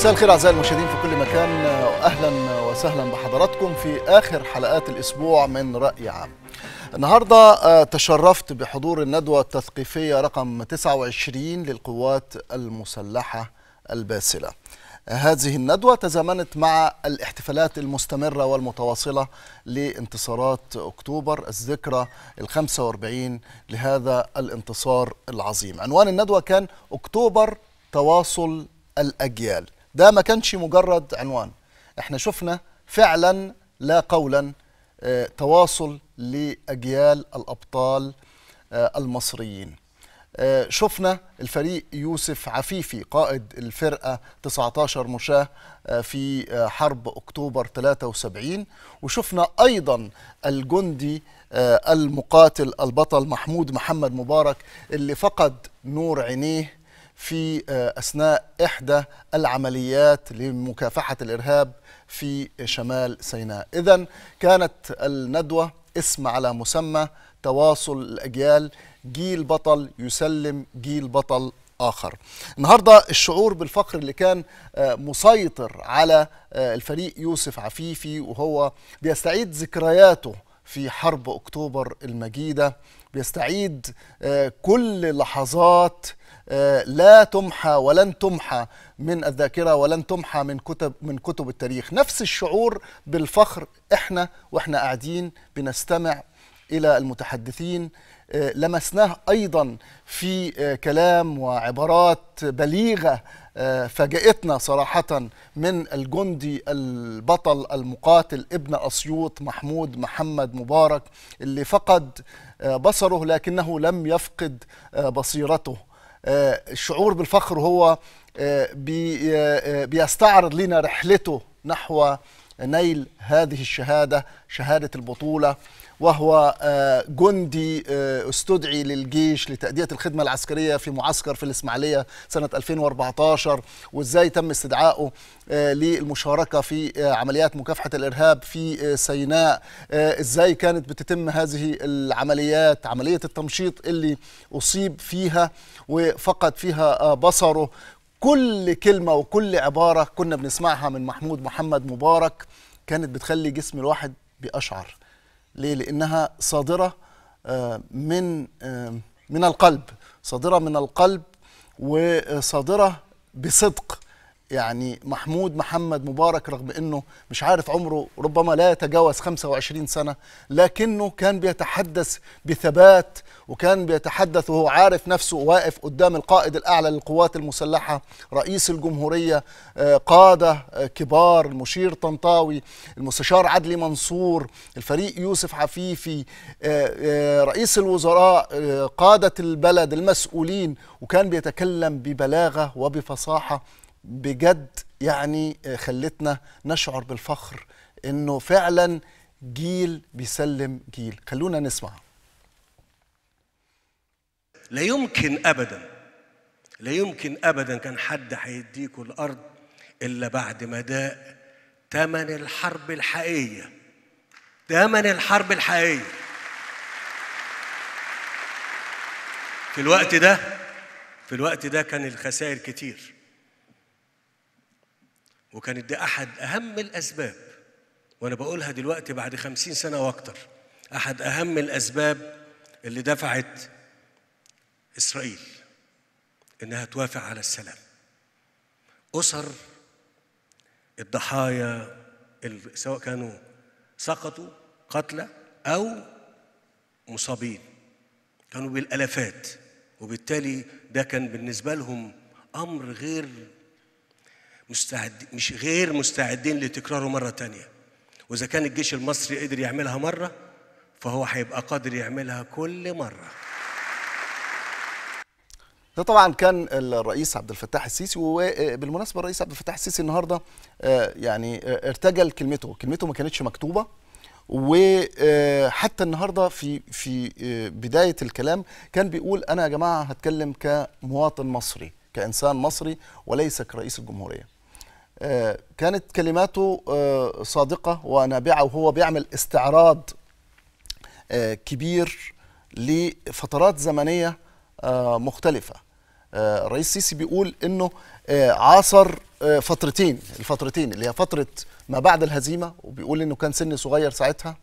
مساء الخير اعزائي المشاهدين في كل مكان واهلا وسهلا بحضراتكم في اخر حلقات الاسبوع من راي عام. النهارده تشرفت بحضور الندوه التثقيفيه رقم 29 للقوات المسلحه الباسله. هذه الندوة تزامنت مع الاحتفالات المستمرة والمتواصلة لانتصارات أكتوبر الذكرى ال 45 لهذا الانتصار العظيم عنوان الندوة كان أكتوبر تواصل الأجيال ده ما كانش مجرد عنوان احنا شفنا فعلا لا قولا اه تواصل لأجيال الأبطال اه المصريين شفنا الفريق يوسف عفيفي قائد الفرقة 19 مشاة في حرب أكتوبر 73 وشفنا أيضا الجندي المقاتل البطل محمود محمد مبارك اللي فقد نور عينيه في أثناء إحدى العمليات لمكافحة الإرهاب في شمال سيناء إذا كانت الندوة اسم على مسمى تواصل الأجيال جيل بطل يسلم جيل بطل آخر النهاردة الشعور بالفخر اللي كان مسيطر على الفريق يوسف عفيفي وهو بيستعيد ذكرياته في حرب أكتوبر المجيدة بيستعيد كل لحظات لا تمحى ولن تمحى من الذاكرة ولن تمحى من كتب من كتب التاريخ نفس الشعور بالفخر احنا واحنا قاعدين بنستمع إلى المتحدثين لمسناه ايضا في كلام وعبارات بليغه فاجأتنا صراحة من الجندي البطل المقاتل ابن أسيوط محمود محمد مبارك اللي فقد بصره لكنه لم يفقد بصيرته الشعور بالفخر هو بيستعرض لنا رحلته نحو نيل هذه الشهادة شهادة البطولة وهو جندي استدعي للجيش لتأدية الخدمة العسكرية في معسكر في الإسماعيلية سنة 2014 وإزاي تم استدعائه للمشاركة في عمليات مكافحة الإرهاب في سيناء إزاي كانت بتتم هذه العمليات عملية التمشيط اللي أصيب فيها وفقد فيها بصره كل كلمة وكل عبارة كنا بنسمعها من محمود محمد مبارك كانت بتخلي جسم الواحد بأشعر ليه؟ لأنها صادرة من من القلب صادرة من القلب وصادرة بصدق يعني محمود محمد مبارك رغم انه مش عارف عمره ربما لا يتجاوز 25 سنه لكنه كان بيتحدث بثبات وكان بيتحدث وهو عارف نفسه واقف قدام القائد الاعلى للقوات المسلحه رئيس الجمهوريه قاده كبار المشير طنطاوي المستشار عدلي منصور الفريق يوسف عفيفي رئيس الوزراء قاده البلد المسؤولين وكان بيتكلم ببلاغه وبفصاحه بجد يعني خلتنا نشعر بالفخر انه فعلا جيل بيسلم جيل خلونا نسمع لا يمكن ابدا لا يمكن ابدا كان حد هيديكوا الارض الا بعد ما داء ثمن الحرب الحقيقيه ثمن الحرب الحقيقيه في الوقت ده في الوقت ده كان الخسائر كتير وكانت دي أحد أهم الأسباب وأنا بقولها دلوقتي بعد خمسين سنة وأكتر أحد أهم الأسباب اللي دفعت إسرائيل إنها توافق على السلام أسر الضحايا سواء كانوا سقطوا قتلى أو مصابين كانوا بالالافات وبالتالي ده كان بالنسبه لهم امر غير مستعد مش غير مستعدين لتكراره مره تانية واذا كان الجيش المصري قدر يعملها مره فهو هيبقى قادر يعملها كل مره ده طبعا كان الرئيس عبد الفتاح السيسي وبالمناسبه الرئيس عبد الفتاح السيسي النهارده يعني ارتجل كلمته كلمته ما كانتش مكتوبه وحتى النهارده في في بدايه الكلام كان بيقول انا يا جماعه هتكلم كمواطن مصري كانسان مصري وليس كرئيس الجمهوريه كانت كلماته صادقه ونابعه وهو بيعمل استعراض كبير لفترات زمنيه مختلفه آه، الرئيس السيسي بيقول انه آه، عاصر آه، فترتين الفترتين اللي هي فتره ما بعد الهزيمه وبيقول انه كان سني صغير ساعتها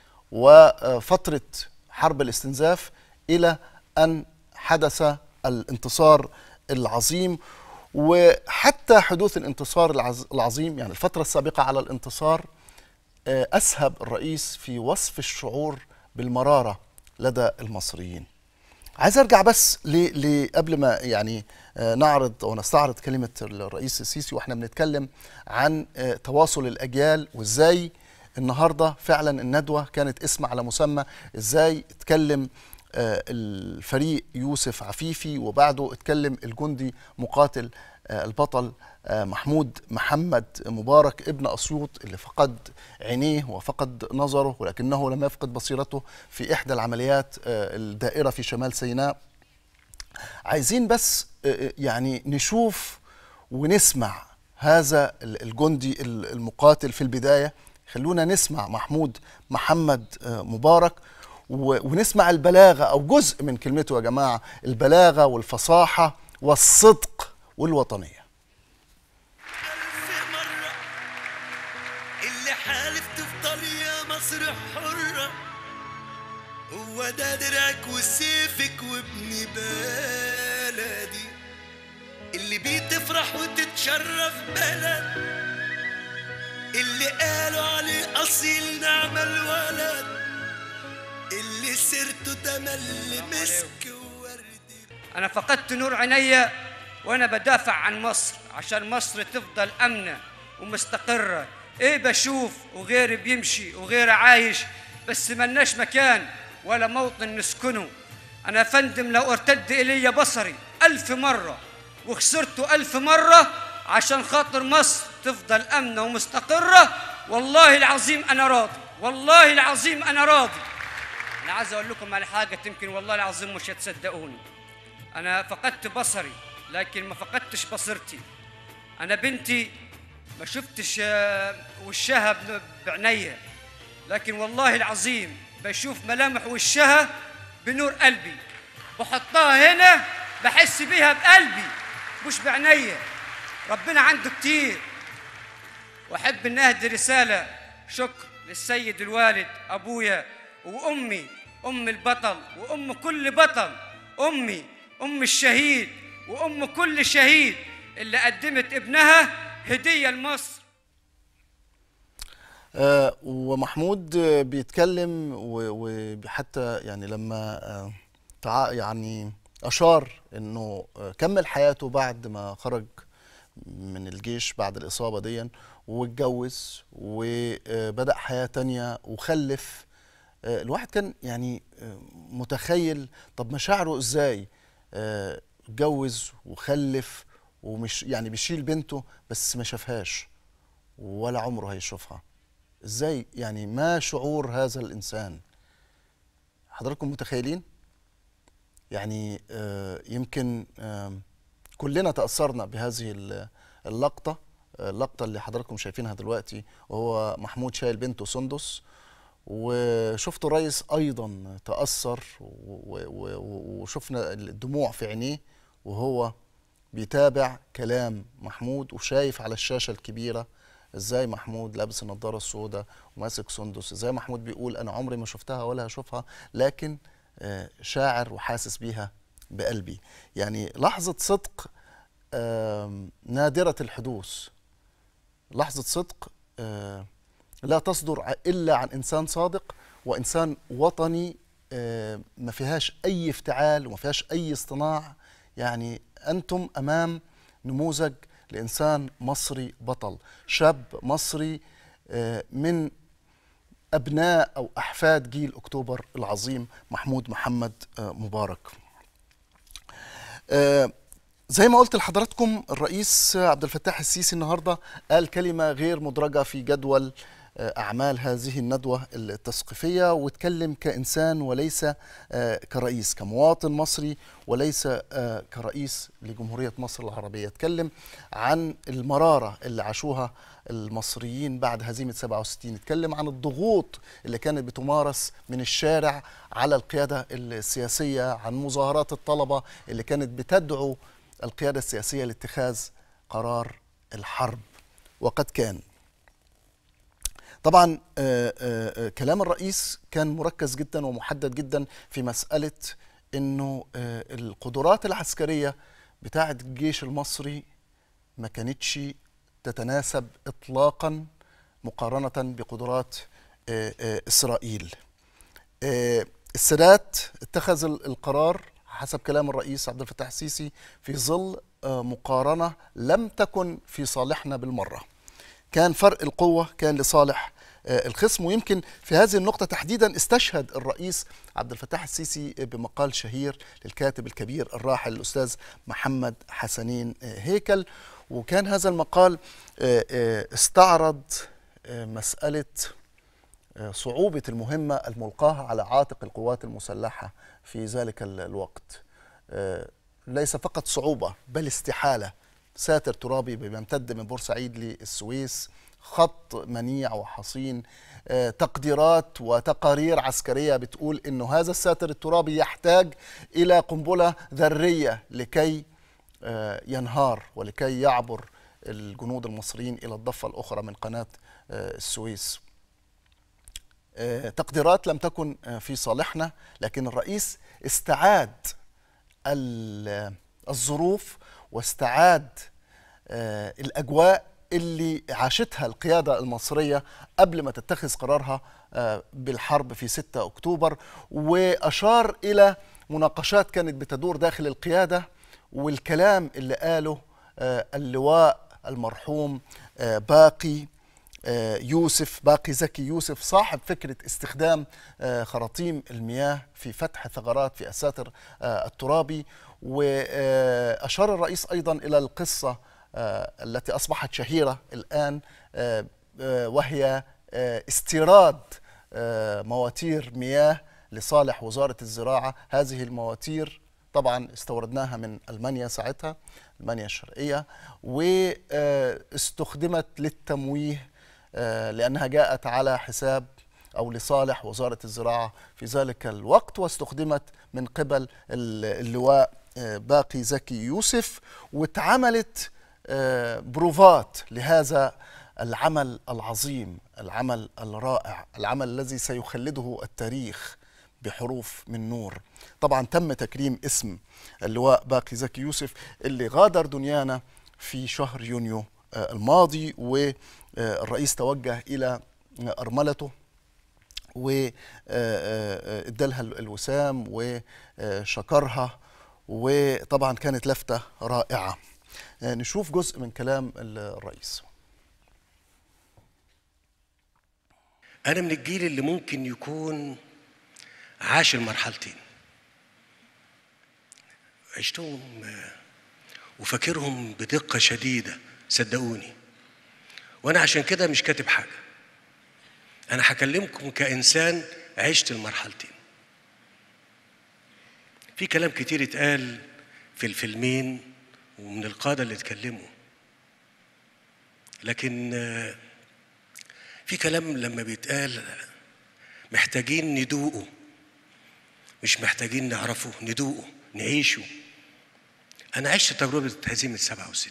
وفتره حرب الاستنزاف الى ان حدث الانتصار العظيم وحتى حدوث الانتصار العظ- العظيم يعني الفتره السابقه على الانتصار آه، اسهب الرئيس في وصف الشعور بالمراره لدى المصريين عايز ارجع بس ل... ل... قبل ما يعني آه، نعرض او نستعرض كلمه الرئيس السيسي واحنا بنتكلم عن آه، تواصل الاجيال وازاي النهارده فعلا الندوه كانت اسم على مسمى ازاي اتكلم آه، الفريق يوسف عفيفي وبعده اتكلم الجندي مقاتل آه، البطل آه، محمود محمد مبارك ابن اسيوط اللي فقد عينيه وفقد نظره ولكنه لم يفقد بصيرته في احدى العمليات آه، الدائره في شمال سيناء عايزين بس آه، يعني نشوف ونسمع هذا ال- الجندي ال- المقاتل في البدايه خلونا نسمع محمود محمد آه، مبارك و- ونسمع البلاغه او جزء من كلمته يا جماعه البلاغه والفصاحه والصدق والوطنيه ألف مرة اللي حالف تفضل يا مصر حرة هو ده درعك وسيفك وابن بلدي اللي بيه تفرح وتتشرف بلد اللي قالوا عليه أصيل نعم الولد اللي سيرته تملي مسك ووردي أنا فقدت نور عينيا وأنا بدافع عن مصر عشان مصر تفضل أمنة ومستقرة إيه بشوف وغيري بيمشي وغيري عايش بس ملناش مكان ولا موطن نسكنه أنا يا فندم لو ارتد إلي بصري ألف مرة وخسرته ألف مرة عشان خاطر مصر تفضل أمنة ومستقرة والله العظيم أنا راضي والله العظيم أنا راضي أنا عايز أقول لكم على حاجة يمكن والله العظيم مش هتصدقوني أنا فقدت بصري لكن ما فقدتش بصيرتي أنا بنتي ما شفتش آه، وشها بن- بعينيا لكن والله العظيم بشوف ملامح وشها بنور قلبي بحطها هنا بحس بيها بقلبي مش بعينيا ربنا عنده كتير واحب ان اهدي رساله شكر للسيد الوالد ابويا وامي ام البطل وام كل بطل امي ام الشهيد وام كل شهيد اللي قدمت ابنها هديه لمصر آه، ومحمود آه، بيتكلم و- وحتى يعني لما آه، تع- يعني أشار إنه آه، كمل حياته بعد ما خرج من الجيش بعد الإصابة دي واتجوز وبدأ حياة تانية وخلف آه، الواحد كان يعني آه، متخيل طب مشاعره ازاي آه، اتجوز وخلف ومش يعني بيشيل بنته بس ما شافهاش ولا عمره هيشوفها ازاي يعني ما شعور هذا الانسان حضراتكم متخيلين يعني آه، يمكن آم، كلنا تأثرنا بهذه ال- اللقطة آه، اللقطة اللي حضراتكم شايفينها دلوقتي وهو محمود شايل بنته سندس وشفت الرئيس أيضا تأثر و- و- و- وشفنا الدموع في عينيه وهو بيتابع كلام محمود وشايف على الشاشة الكبيرة ازاي محمود لابس النضارة السوداء وماسك سندس ازاي محمود بيقول انا عمري ما شفتها ولا هشوفها لكن آه، شاعر وحاسس بيها بقلبي يعني لحظة صدق آم، نادرة الحدوث لحظة صدق آه، لا تصدر ع- إلا عن إنسان صادق وإنسان وطني آه، ما فيهاش أي افتعال وما فيهاش أي اصطناع يعني أنتم أمام نموذج لإنسان مصري بطل شاب مصري آه، من أبناء أو أحفاد جيل أكتوبر العظيم محمود محمد آه، مبارك آه، زي ما قلت لحضراتكم الرئيس عبد الفتاح السيسي النهارده قال كلمه غير مدرجه في جدول آه، اعمال هذه الندوه التثقيفيه واتكلم كانسان وليس آه، كرئيس كمواطن مصري وليس آه، كرئيس لجمهوريه مصر العربيه اتكلم عن المراره اللي عاشوها المصريين بعد هزيمه 67 اتكلم عن الضغوط اللي كانت بتمارس من الشارع على القياده السياسيه عن مظاهرات الطلبه اللي كانت بتدعو القيادة السياسية لاتخاذ قرار الحرب وقد كان طبعا آه، آه، آه، كلام الرئيس كان مركز جدا ومحدد جدا في مسألة انه آه، القدرات العسكرية بتاعة الجيش المصري ما كانتش تتناسب اطلاقا مقارنة بقدرات آه، آه، اسرائيل آه، السادات اتخذ ال- القرار حسب كلام الرئيس عبد الفتاح السيسي في ظل آه، مقارنة لم تكن في صالحنا بالمرة كان فرق القوة كان لصالح آه، الخصم ويمكن في هذه النقطة تحديدا استشهد الرئيس عبد الفتاح السيسي بمقال شهير للكاتب الكبير الراحل الأستاذ محمد حسنين آه، هيكل وكان هذا المقال آه، آه، استعرض آه، مسألة آه، صعوبة المهمة الملقاة على عاتق القوات المسلحة في ذلك ال- الوقت آه، ليس فقط صعوبة بل استحالة ساتر ترابي بيمتد من بورسعيد للسويس خط منيع وحصين آه، تقديرات وتقارير عسكرية بتقول انه هذا الساتر الترابي يحتاج الى قنبلة ذرية لكي آه، ينهار ولكي يعبر الجنود المصريين الى الضفة الاخرى من قناة آه، السويس آه، تقديرات لم تكن آه، في صالحنا لكن الرئيس استعاد ال- الظروف واستعاد آه، الاجواء اللي عاشتها القياده المصريه قبل ما تتخذ قرارها آه، بالحرب في 6 اكتوبر واشار الى مناقشات كانت بتدور داخل القياده والكلام اللي قاله آه، اللواء المرحوم آه، باقي آه، يوسف باقي زكي يوسف صاحب فكرة استخدام آه، خراطيم المياه في فتح ثغرات في الساتر آه، الترابي وأشار الرئيس أيضا إلى القصة آه، التي أصبحت شهيرة الآن آه، آه، وهي آه، استيراد آه، مواتير مياه لصالح وزارة الزراعة هذه المواتير طبعا استوردناها من المانيا ساعتها المانيا الشرقيه واستخدمت للتمويه آه، لانها جاءت على حساب او لصالح وزاره الزراعه في ذلك الوقت واستخدمت من قبل ال- اللواء آه، باقي زكي يوسف واتعملت آه، بروفات لهذا العمل العظيم العمل الرائع العمل الذي سيخلده التاريخ بحروف من نور طبعا تم تكريم اسم اللواء باقي زكي يوسف اللي غادر دنيانا في شهر يونيو آه، الماضي والرئيس توجه إلى آه، أرملته وادالها الوسام وشكرها وطبعا كانت لفتة رائعة آه، نشوف جزء من كلام الرئيس أنا من الجيل اللي ممكن يكون عاش المرحلتين عشتهم آه، وفاكرهم بدقة شديدة صدقوني وأنا عشان كده مش كاتب حاجة أنا هكلمكم كإنسان عشت المرحلتين في كلام كتير اتقال في الفيلمين ومن القادة اللي اتكلموا لكن آه، في كلام لما بيتقال محتاجين ندوقه مش محتاجين نعرفه ندوقه نعيشه أنا عشت تجربة هزيمة 67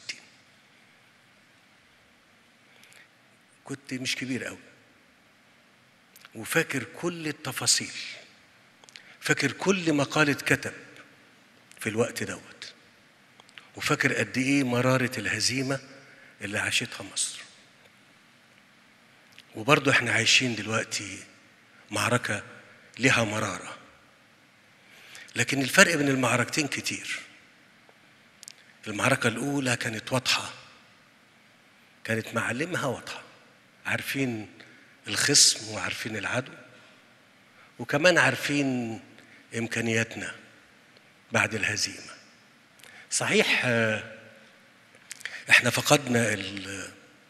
كنت مش كبير قوي وفاكر كل التفاصيل فاكر كل مقال اتكتب في الوقت دوت وفاكر قد ايه مرارة الهزيمة اللي عاشتها مصر وبرضه احنا عايشين دلوقتي معركة لها مرارة لكن الفرق بين المعركتين كتير المعركة الأولى كانت واضحة كانت معالمها واضحة عارفين الخصم وعارفين العدو وكمان عارفين إمكانياتنا بعد الهزيمة صحيح آه، احنا فقدنا ال-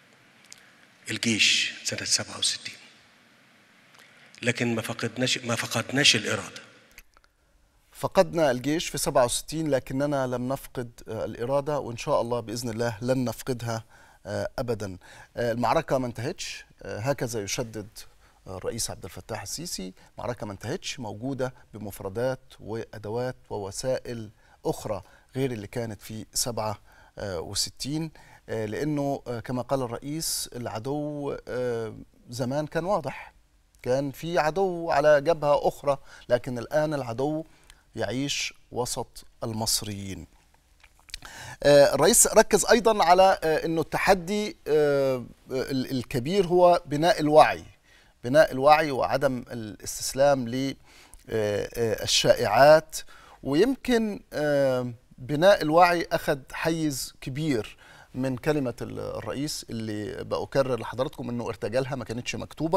الجيش سنة 67 لكن ما فقدناش ما فقدناش الإرادة فقدنا الجيش في 67 لكننا لم نفقد آه، الإرادة وإن شاء الله بإذن الله لن نفقدها آه، أبدا آه، المعركة ما انتهتش آه، هكذا يشدد آه، الرئيس عبد الفتاح السيسي معركة ما انتهتش موجودة بمفردات وأدوات ووسائل أخرى غير اللي كانت في 67 آه، لأنه آه، كما قال الرئيس العدو آه، زمان كان واضح كان في عدو على جبهة أخرى لكن الآن العدو يعيش وسط المصريين آه، الرئيس ركز ايضا على آه، انه التحدي آه، ال- الكبير هو بناء الوعي بناء الوعي وعدم الاستسلام للشائعات ويمكن آه، بناء الوعي اخذ حيز كبير من كلمه ال- الرئيس اللي بأكرر لحضراتكم انه ارتجالها ما كانتش مكتوبه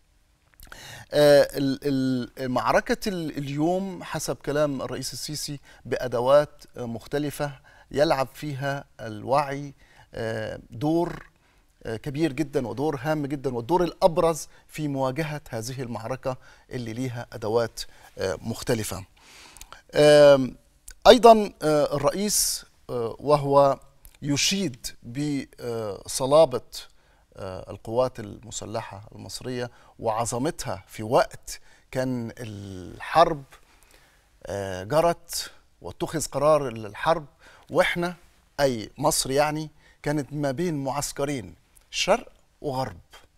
آه، ال- ال- معركة ال- اليوم حسب كلام الرئيس السيسي بأدوات آه، مختلفة يلعب فيها الوعي آه، دور آه، كبير جدا ودور هام جدا والدور الأبرز في مواجهة هذه المعركة اللي ليها أدوات آه، مختلفة آم، ايضا آه، الرئيس آه، وهو يشيد بصلابه آه، القوات المسلحه المصريه وعظمتها في وقت كان الحرب آه، جرت واتخذ قرار الحرب واحنا اي مصر يعني كانت ما بين معسكرين شرق وغرب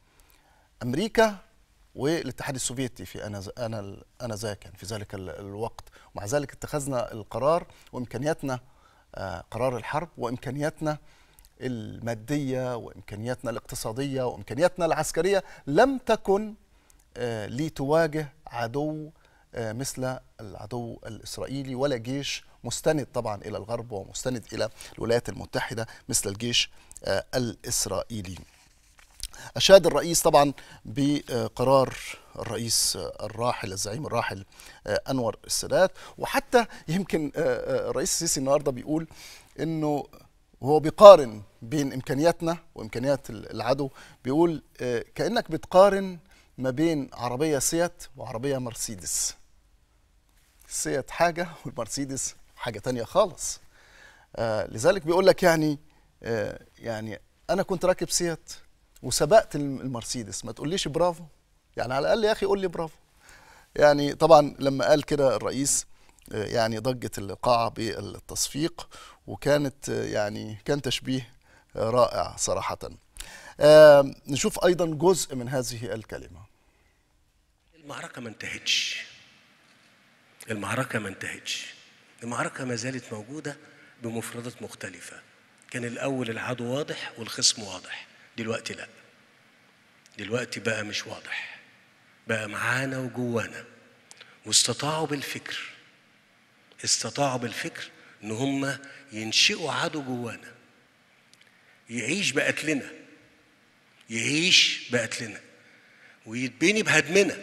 امريكا والاتحاد السوفيتي في انا انا انا ذاك يعني في ذلك ال- الوقت ومع ذلك اتخذنا القرار وامكانياتنا آه، قرار الحرب وامكانياتنا الماديه وامكانياتنا الاقتصاديه وامكانياتنا العسكريه لم تكن آه، لتواجه عدو آه، مثل العدو الاسرائيلي ولا جيش مستند طبعا الى الغرب ومستند الى الولايات المتحده مثل الجيش آه، الاسرائيلي. أشاد الرئيس طبعا بقرار الرئيس الراحل الزعيم الراحل أنور السادات وحتى يمكن الرئيس السيسي النهارده بيقول إنه وهو بيقارن بين إمكانياتنا وإمكانيات العدو بيقول كأنك بتقارن ما بين عربية سيات وعربية مرسيدس السيات حاجة والمرسيدس حاجة تانية خالص آه لذلك بيقول لك يعني آه يعني أنا كنت راكب سيات وسبقت المرسيدس ما تقوليش برافو يعني على الاقل يا اخي قول لي برافو يعني طبعا لما قال كده الرئيس آه، يعني ضجت القاعه بالتصفيق وكانت آه، يعني كان تشبيه آه، رائع صراحه آه، نشوف ايضا جزء من هذه الكلمه المعركة ما انتهتش المعركة ما انتهتش المعركة ما زالت موجودة بمفردات مختلفة كان الأول العدو واضح والخصم واضح دلوقتي لا دلوقتي بقى مش واضح بقى معانا وجوانا واستطاعوا بالفكر استطاعوا بالفكر ان هم ينشئوا عدو جوانا يعيش بقتلنا يعيش بقتلنا ويتبني بهدمنا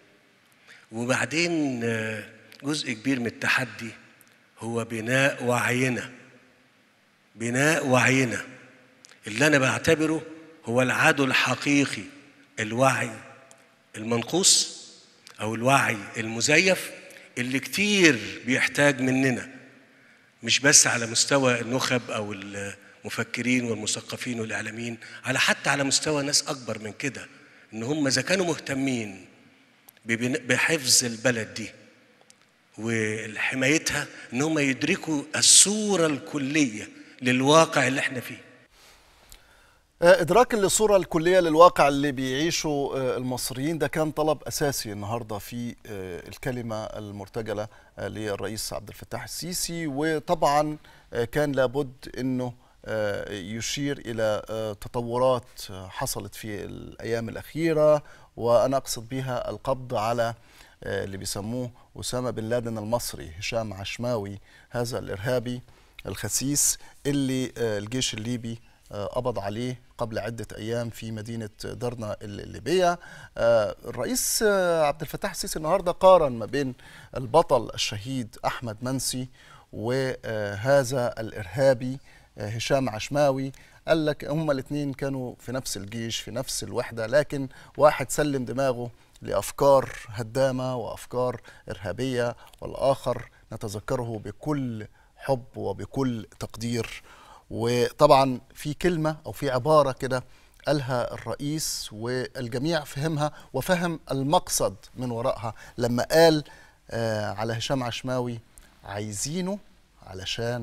وبعدين آه، جزء كبير من التحدي هو بناء وعينا بناء وعينا اللي انا بعتبره هو العدو الحقيقي الوعي المنقوص او الوعي المزيف اللي كتير بيحتاج مننا مش بس على مستوى النخب او المفكرين والمثقفين والاعلاميين على حتى على مستوى ناس اكبر من كده ان هم اذا كانوا مهتمين ببن- بحفظ البلد دي وحمايتها ان هم يدركوا الصوره الكليه للواقع اللي احنا فيه آه، إدراك للصورة الكلية للواقع اللي بيعيشه آه، المصريين ده كان طلب أساسي النهاردة في آه، الكلمة المرتجلة آه، للرئيس عبد الفتاح السيسي وطبعا آه، كان لابد أنه آه، يشير إلى آه، تطورات آه، حصلت في الأيام الأخيرة وأنا أقصد بها القبض على آه، اللي بيسموه أسامة بن لادن المصري هشام عشماوي هذا الإرهابي الخسيس اللي آه، الجيش الليبي آه، قبض عليه قبل عدة أيام في مدينة درنا الليبية آه، الرئيس آه، عبد الفتاح السيسي النهاردة قارن ما بين البطل الشهيد أحمد منسي وهذا الإرهابي آه، هشام عشماوي قال لك هما الاثنين كانوا في نفس الجيش في نفس الوحدة لكن واحد سلم دماغه لأفكار هدامة وأفكار إرهابية والآخر نتذكره بكل حب وبكل تقدير وطبعا في كلمة أو في عبارة كده قالها الرئيس والجميع فهمها وفهم المقصد من وراءها لما قال آه على هشام عشماوي عايزينه علشان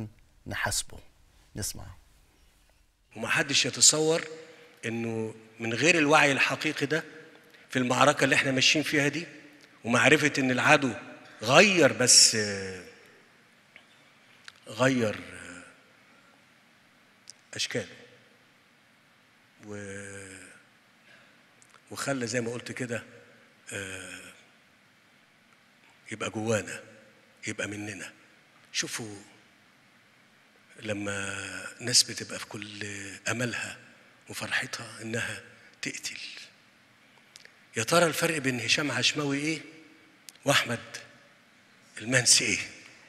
نحاسبه نسمع ومحدش يتصور انه من غير الوعي الحقيقي ده في المعركه اللي احنا ماشيين فيها دي ومعرفه ان العدو غير بس آه، غير آه، اشكاله و وخلى زي ما قلت كده آه، يبقى جوانا يبقى مننا شوفوا لما ناس بتبقى في كل املها وفرحتها انها تقتل يا ترى الفرق بين هشام عشماوي ايه واحمد المنسي ايه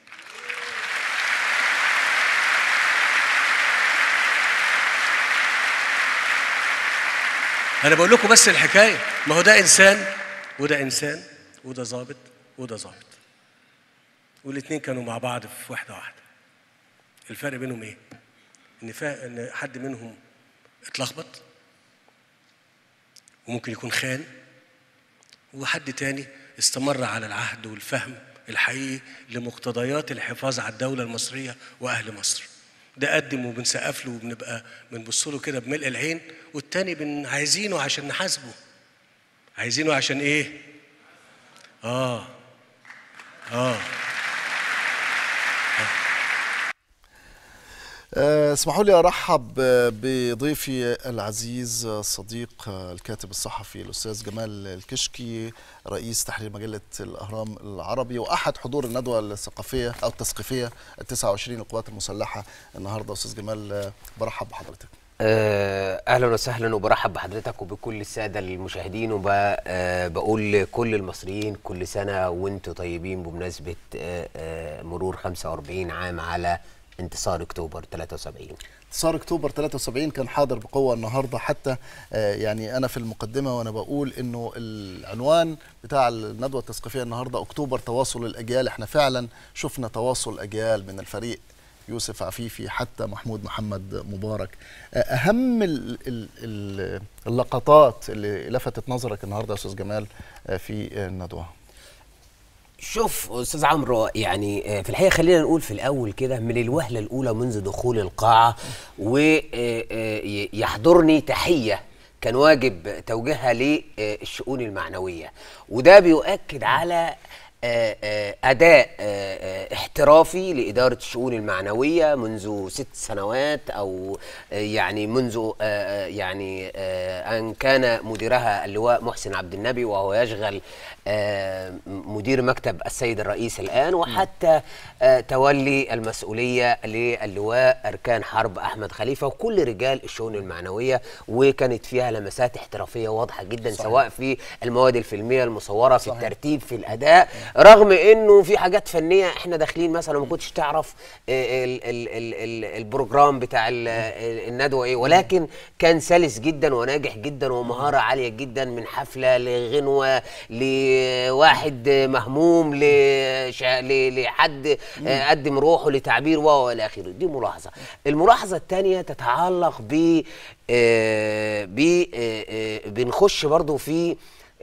انا بقول لكم بس الحكايه ما هو ده انسان وده انسان وده ظابط وده ظابط والاثنين كانوا مع بعض في واحده واحده الفرق بينهم ايه ان فا... ان حد منهم اتلخبط وممكن يكون خان وحد تاني استمر على العهد والفهم الحقيقي لمقتضيات الحفاظ على الدولة المصرية وأهل مصر ده قدم وبنسقف له وبنبقى بنبص له كده بملء العين والتاني بن عايزينه عشان نحاسبه عايزينه عشان ايه؟ اه اه آه، اسمحوا لي ارحب آه، بضيفي العزيز آه، الصديق آه، الكاتب الصحفي الاستاذ جمال الكشكي رئيس تحرير مجله الاهرام العربي واحد حضور الندوه الثقافيه او التثقيفيه ال 29 للقوات المسلحه النهارده استاذ جمال آه، برحب بحضرتك آه، اهلا وسهلا وبرحب بحضرتك وبكل الساده المشاهدين وبقول لكل المصريين كل سنه وانتم طيبين بمناسبه آه، آه، مرور 45 عام على انتصار اكتوبر 73 انتصار اكتوبر 73 كان حاضر بقوه النهارده حتى آه، يعني انا في المقدمه وانا بقول انه العنوان بتاع الندوه التثقيفيه النهارده اكتوبر تواصل الاجيال احنا فعلا شفنا تواصل اجيال من الفريق يوسف عفيفي حتى محمود محمد مبارك آه، اهم ال ال ال اللقطات اللي لفتت نظرك النهارده يا استاذ جمال آه، في الندوه شوف استاذ عمرو يعني آه، في الحقيقه خلينا نقول في الاول كده من الوهله الاولى منذ دخول القاعه ويحضرني تحيه كان واجب توجيهها للشؤون المعنويه وده بيؤكد على آه، آه، اداء آه، آه، احترافي لاداره الشؤون المعنويه منذ ست سنوات او آه، يعني منذ آه، آه، يعني آه، ان كان مديرها اللواء محسن عبد النبي وهو يشغل آه، مدير مكتب السيد الرئيس الان وحتى آه، تولي المسؤوليه للواء اركان حرب احمد خليفه وكل رجال الشؤون المعنويه وكانت فيها لمسات احترافيه واضحه جدا صحيح. سواء في المواد الفيلميه المصوره في صحيح. الترتيب في الاداء رغم انه في حاجات فنيه احنا داخلين مثلا ما كنتش تعرف آه، ال ال ال ال البروجرام بتاع ال- ال- الندوه ايه ولكن كان سلس جدا وناجح جدا ومهاره عاليه جدا من حفله لغنوه لواحد مهموم لشا- ل- لحد آه، قدم روحه لتعبير و الى اخره دي ملاحظه الملاحظه الثانيه تتعلق ب آه، ب آه، آه، بنخش برضو في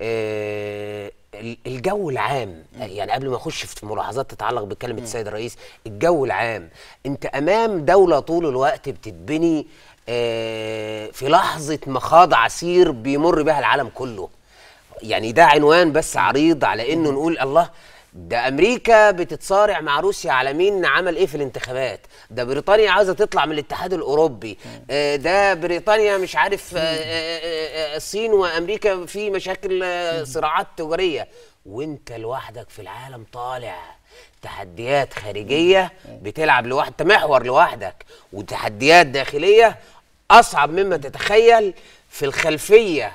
آه، ال- الجو العام يعني قبل ما اخش في ملاحظات تتعلق بكلمه السيد الرئيس الجو العام انت امام دوله طول الوقت بتتبني آه، في لحظه مخاض عسير بيمر بها العالم كله يعني ده عنوان بس عريض على انه نقول الله ده امريكا بتتصارع مع روسيا على مين عمل ايه في الانتخابات ده بريطانيا عاوزه تطلع من الاتحاد الاوروبي آه، ده بريطانيا مش عارف آه، آه، آه، آه، الصين وامريكا في مشاكل آه، صراعات تجاريه وانت لوحدك في العالم طالع تحديات خارجيه بتلعب لوحدك انت محور لوحدك وتحديات داخليه اصعب مما تتخيل في الخلفيه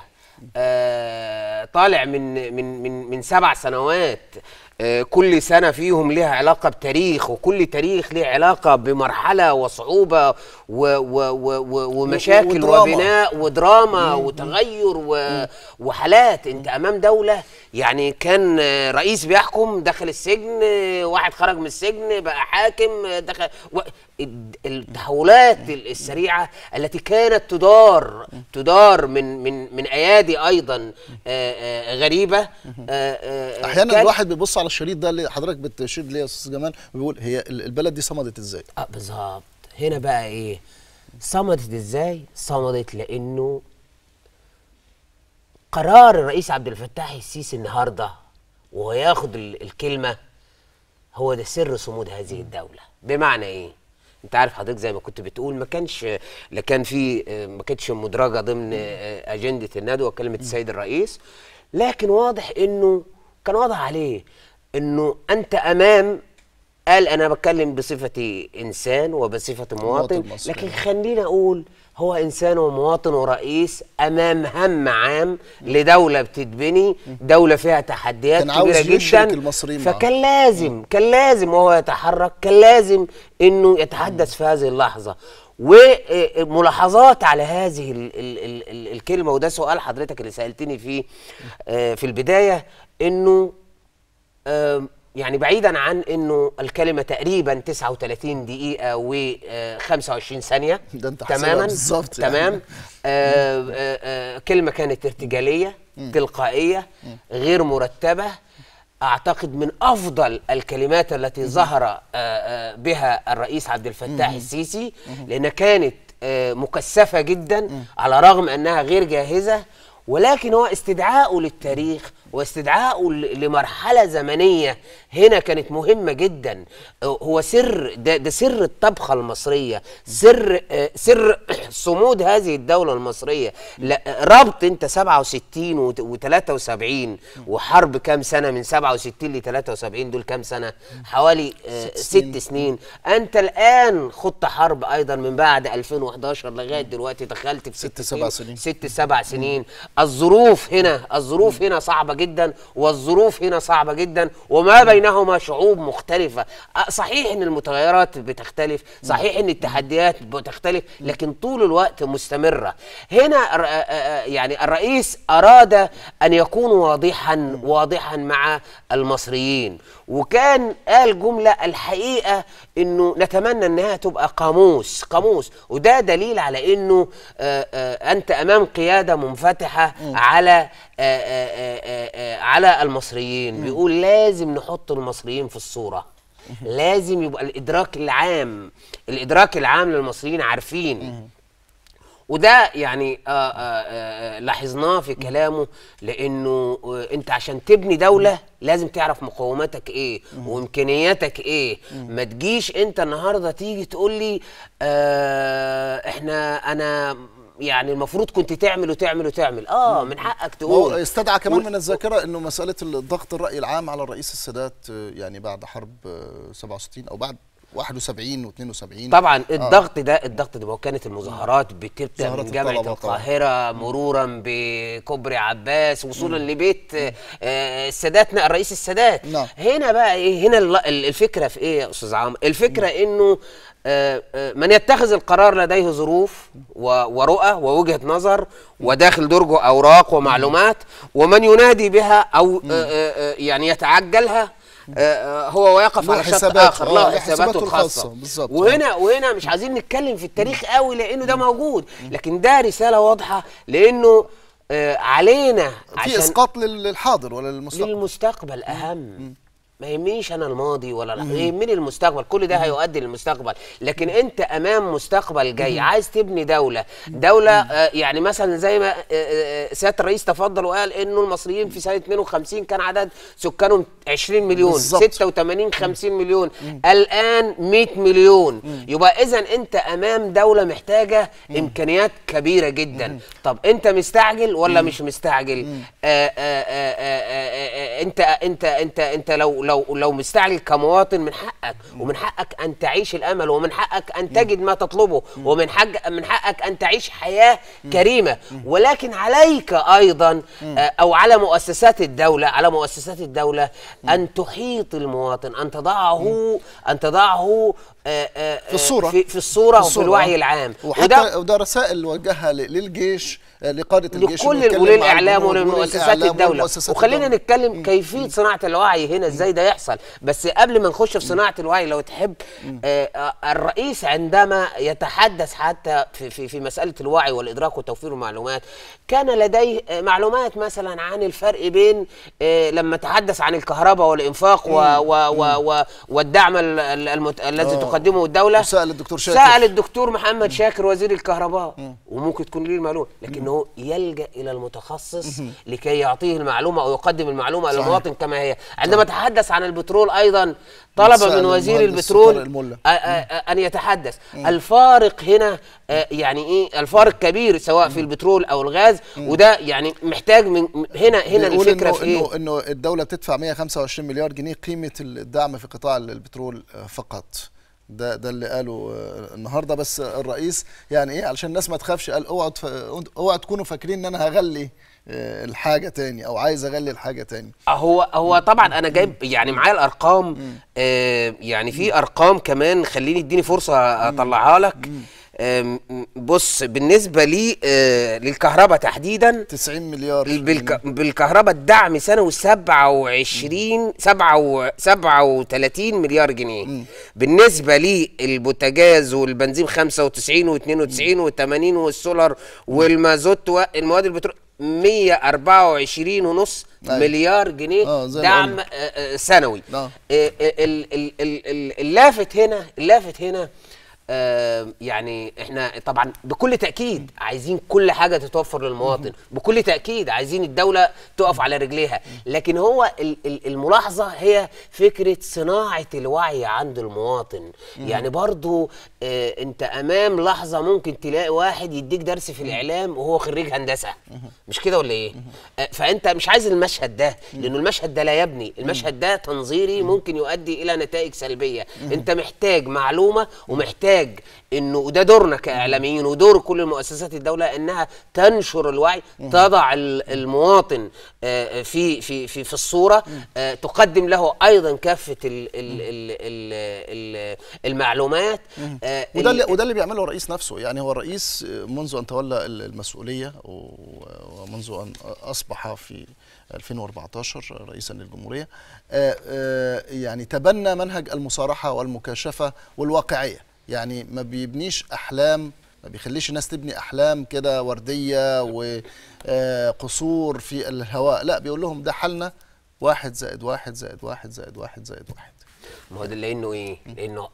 آه، طالع من من من من سبع سنوات آه، كل سنه فيهم ليها علاقه بتاريخ وكل تاريخ ليه علاقه بمرحله وصعوبه و و و و ومشاكل ودراما. وبناء ودراما وتغير و وحالات انت امام دوله يعني كان آه، رئيس بيحكم دخل السجن آه، واحد خرج من السجن بقى حاكم آه، دخل و الد- التحولات السريعه التي كانت تدار تدار من من من ايادي ايضا آه، آه، غريبه آه، آه، احيانا كان- الواحد بيبص على الشريط ده اللي حضرتك بتشير ليه يا استاذ جمال وبيقول هي ال- البلد دي صمدت ازاي اه بالظبط هنا بقى ايه صمدت ازاي صمدت لانه قرار الرئيس عبد الفتاح السيسي النهارده وهو ياخد ال- الكلمه هو ده سر صمود هذه الدوله بمعنى ايه انت عارف حضرتك زي ما كنت بتقول ما كانش لا كان في ما كانتش مدرجه ضمن اجنده الندوه كلمه السيد الرئيس لكن واضح انه كان واضح عليه انه انت امام قال انا بتكلم بصفتي انسان وبصفتي مواطن مواطن مصري. لكن خلينا اقول هو انسان ومواطن ورئيس امام هم عام لدوله بتتبني دوله فيها تحديات كان عاوز كبيره يشرك جدا المصريين معاه. فكان لازم كان لازم وهو يتحرك كان لازم انه يتحدث في هذه اللحظه وملاحظات على هذه ال ال ال ال الكلمه وده سؤال حضرتك اللي سالتني فيه آه، في البدايه انه آم، يعني بعيدا عن انه الكلمه تقريبا 39 دقيقه و 25 ثانيه ده أنت حاسبها تماما بالظبط يعني. تمام آه، آه، آه، كلمه كانت ارتجاليه تلقائيه غير مرتبه اعتقد من افضل الكلمات التي ظهر آه، آه، بها الرئيس عبد الفتاح السيسي لانها كانت آه، مكثفه جدا على رغم انها غير جاهزه ولكن هو استدعاؤه للتاريخ واستدعاؤه ل- لمرحلة زمنية هنا كانت مهمة جدا آه، هو سر ده, ده سر الطبخة المصرية سر آه، سر صمود هذه الدولة المصرية لا آه، ربط انت 67 و 73 وحرب كام سنة من 67 ل 73 دول كام سنة حوالي آه، ست ست سنين. سنين انت الان خضت حرب ايضا من بعد 2011 لغايه دلوقتي دخلت في ست سبع سنين. ست سبع سنين الظروف هنا الظروف هنا صعبة جدا والظروف هنا صعبة جدا وما بينهما شعوب مختلفة أه، صحيح ان المتغيرات بتختلف صحيح ان التحديات بتختلف لكن طول الوقت مستمرة هنا الر- أه، أه، يعني الرئيس اراد ان يكون واضحا واضحا مع المصريين وكان قال جملة الحقيقة انه نتمنى انها تبقى قاموس قاموس وده دليل على انه آه، آه، انت امام قيادة منفتحة على آه، آه، آه، آه، آه، على المصريين بيقول لازم نحط المصريين في الصورة لازم يبقى الادراك العام الادراك العام للمصريين عارفين وده يعني آه آه آه لاحظناه في كلامه لانه آه انت عشان تبني دوله لازم تعرف مقوماتك ايه وامكانياتك ايه ما تجيش انت النهارده تيجي تقول لي آه احنا انا يعني المفروض كنت تعمل وتعمل وتعمل اه من حقك هو تقول استدعى كمان وال- من الذاكره انه مساله الضغط الراي العام على الرئيس السادات آه، يعني بعد حرب آه، 67 او بعد 71 و72 طبعا الضغط ده الضغط ده ما هو كانت المظاهرات بتبدا مظاهرات من جامعه الطلبة طبعاً. القاهره مرورا بكوبري عباس وصولا لبيت آه، السادات الرئيس السادات نعم. هنا بقى ايه هنا الل- ال- الفكره في ايه يا استاذ عمرو الفكره انه آه، آه، من يتخذ القرار لديه ظروف و- ورؤى ووجهه نظر وداخل درجه اوراق ومعلومات ومن ينادي بها او آه، آه، آه، يعني يتعجلها آه، آه، هو ويقف له على شط حساباته، اخر آه، له له حساباته حساباته الخاصة، الخاصه بالظبط. وهنا وهنا مش عايزين نتكلم في التاريخ قوي لانه ده موجود لكن ده رساله واضحه لانه آه، علينا في عشان اسقاط لل- للحاضر ولا للمستقبل للمستقبل اهم ما يهمنيش انا الماضي ولا لا يهمني المستقبل كل ده هيؤدي للمستقبل لكن انت امام مستقبل جاي عايز تبني دوله دوله آه يعني مثلا زي ما آه، آه، سياده الرئيس تفضل وقال انه المصريين في سنه 52 كان عدد سكانهم 20 مليون بالظبط. 86 50 مليون الان 100 مليون يبقى اذا انت امام دوله محتاجه امكانيات كبيره جدا طب انت مستعجل ولا مش مستعجل آه آه آه آه آه آه انت انت انت انت لو لو لو مستعجل كمواطن من حقك ومن حقك ان تعيش الامل ومن حقك ان تجد ما تطلبه ومن حق من حقك ان تعيش حياه كريمه ولكن عليك ايضا آه، او على مؤسسات الدوله على مؤسسات الدوله ان تحيط المواطن ان تضعه ان تضعه آه، آه، في الصورة. في, في الصوره وفي الصورة، الوعي آه. العام وحتى وده رسائل وجهها ل- للجيش آه، لقاده الجيش إنه لكل يتكلم مع وللاعلام الجنود وللمؤسسات وللإعلام الدوله ولمؤسسات وخلينا الدولة. نتكلم كيفيه صناعه الوعي هنا ازاي ده يحصل بس قبل ما نخش في صناعه الوعي لو تحب آه آه، الرئيس عندما يتحدث حتى في في في مساله الوعي والادراك وتوفير المعلومات كان لديه آه، معلومات مثلا عن الفرق بين آه لما تحدث عن الكهرباء والانفاق و و و و والدعم ال- ال- المت... الذي آه، تقدمه الدوله وسأل الدكتور شاكر. سال الدكتور محمد شاكر وزير الكهرباء وممكن تكون ليه المعلومه لكنه يلجا الى المتخصص لكي يعطيه المعلومه او يقدم المعلومه صحيح. للمواطن كما هي عندما تحدث عن البترول ايضا طلب سأل من وزير المهندس البترول طارق الملا. أ- أ- أ- ان يتحدث الفارق هنا آه، يعني ايه الفارق كبير سواء في البترول او الغاز وده يعني محتاج من هنا هنا بيقول الفكره إنه في ايه انه انه الدوله بتدفع 125 مليار جنيه قيمه الدعم في قطاع البترول آه، فقط ده ده اللي قاله آه، النهارده بس الرئيس يعني ايه علشان الناس ما تخافش قال اوعوا تف- اوعوا تكونوا فاكرين ان انا هغلي آه، الحاجه تاني او عايز اغلي الحاجه تاني هو هو طبعا انا جايب يعني معايا الارقام آه يعني في ارقام كمان خليني اديني فرصه اطلعها لك آم، بص بالنسبه لي آه للكهرباء تحديدا 90 مليار بالك... بالكهرباء الدعم سنوي 27 7 37 مليار جنيه بالنسبه للبوتاجاز والبنزين 95 و92 و80 والسولار والمازوت والمواد البترول 124 ونص أيوة. مليار جنيه آه، زي ما دعم قلنا. آه، آه، سنوي آه. آه، ال- ال- ال- ال- اللافت هنا اللافت هنا آه، يعني احنا طبعا بكل تاكيد عايزين كل حاجه تتوفر للمواطن بكل تاكيد عايزين الدوله تقف على رجليها لكن هو ال- ال- الملاحظه هي فكره صناعه الوعي عند المواطن يعني برضو آه، انت امام لحظه ممكن تلاقي واحد يديك درس في الاعلام وهو خريج هندسه مش كده ولا ايه آه، فانت مش عايز المشهد ده لانه المشهد ده لا يبني المشهد ده تنظيري ممكن يؤدي الى نتائج سلبيه انت محتاج معلومه ومحتاج انه وده دورنا كاعلاميين ودور كل مؤسسات الدوله انها تنشر الوعي تضع ال- المواطن آه، في في في في الصوره آه، تقدم له ايضا كافه ال ال ال ال ال المعلومات آه، وده اللي ال- وده اللي بيعمله الرئيس نفسه يعني هو الرئيس منذ ان تولى المسؤوليه و- ومنذ ان اصبح في 2014 رئيسا للجمهوريه آه، آه، يعني تبنى منهج المصارحه والمكاشفه والواقعيه يعني ما بيبنيش احلام ما بيخليش الناس تبني احلام كده ورديه وقصور في الهواء لا بيقول لهم ده حالنا واحد زائد واحد زائد واحد زائد واحد زائد واحد ما هو ده لانه ايه؟ لانه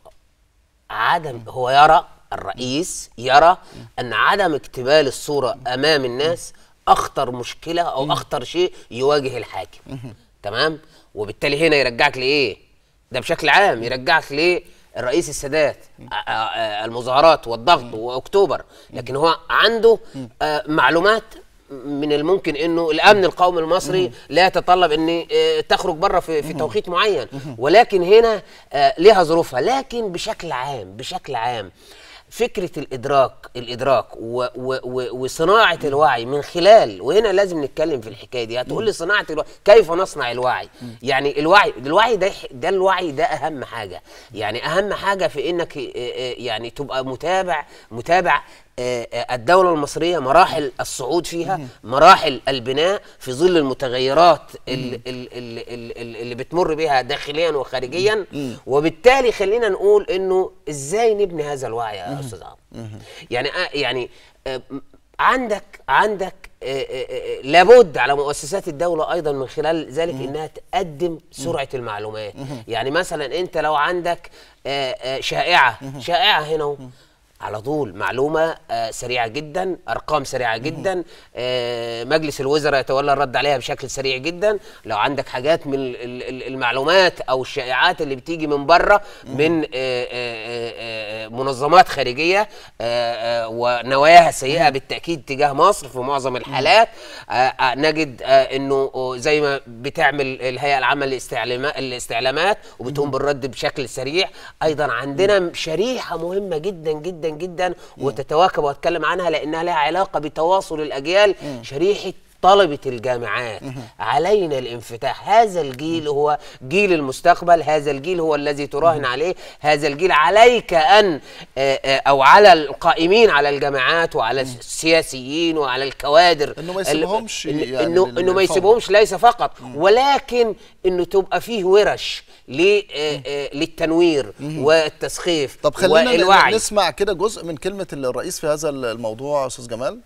عدم هو يرى الرئيس يرى ان عدم اكتمال الصوره امام الناس اخطر مشكله او اخطر شيء يواجه الحاكم تمام؟ وبالتالي هنا يرجعك لايه؟ ده بشكل عام يرجعك ليه؟ الرئيس السادات آ- آ- آ- المظاهرات والضغط واكتوبر لكن هو عنده آه، معلومات من الممكن انه الامن القومي المصري لا يتطلب ان آه، تخرج بره في, في توقيت معين ولكن هنا آه، لها ظروفها لكن بشكل عام بشكل عام فكره الادراك الادراك و و و وصناعه الوعي من خلال وهنا لازم نتكلم في الحكايه دي هتقول لي صناعه الوعي كيف نصنع الوعي يعني الوعي الوعي ده ده الوعي ده اهم حاجه يعني اهم حاجه في انك آه، آه، يعني تبقى متابع متابع آه، آه، الدولة المصرية مراحل الصعود فيها مراحل البناء في ظل المتغيرات ال- ال- ال- ال- ال- اللي بتمر بها داخليا وخارجيا وبالتالي خلينا نقول انه ازاي نبني هذا الوعي يا استاذ عمرو يعني آه، يعني آه، م- عندك عندك آه، آه، آه، لابد على مؤسسات الدولة أيضا من خلال ذلك إنها تقدم سرعة المعلومات يعني مثلا أنت لو عندك آه، آه، شائعة شائعة هنا أهو. على طول معلومة آه، سريعة جدا أرقام سريعة جدا آه، مجلس الوزراء يتولى الرد عليها بشكل سريع جدا لو عندك حاجات من ال- ال- ال- المعلومات أو الشائعات اللي بتيجي من بره من آه، آه، آه، آه، منظمات خارجية آه، آه، ونواياها سيئة بالتأكيد تجاه مصر في معظم الحالات آه، آه، نجد آه، أنه آه، زي ما بتعمل الهيئة العامة للاستعلامات الاستعلامات وبتقوم بالرد بشكل سريع أيضا عندنا شريحة مهمة جدا جدا جدا وتتواكب واتكلم عنها لانها لها علاقه بتواصل الاجيال شريحه طلبة الجامعات علينا الانفتاح هذا الجيل هو جيل المستقبل هذا الجيل هو الذي تراهن عليه هذا الجيل عليك أن آه، آه، أو على القائمين على الجامعات وعلى السياسيين وعلى الكوادر إنه ما ال- يسيبهمش إن- يعني إنه لل- إنه ما للفوضى. يسيبهمش ليس فقط ولكن إنه تبقى فيه ورش ل- آه، آه، للتنوير والتسخيف طب خلينا والوعي ن- نسمع كده جزء من كلمة الرئيس في هذا الموضوع أستاذ جمال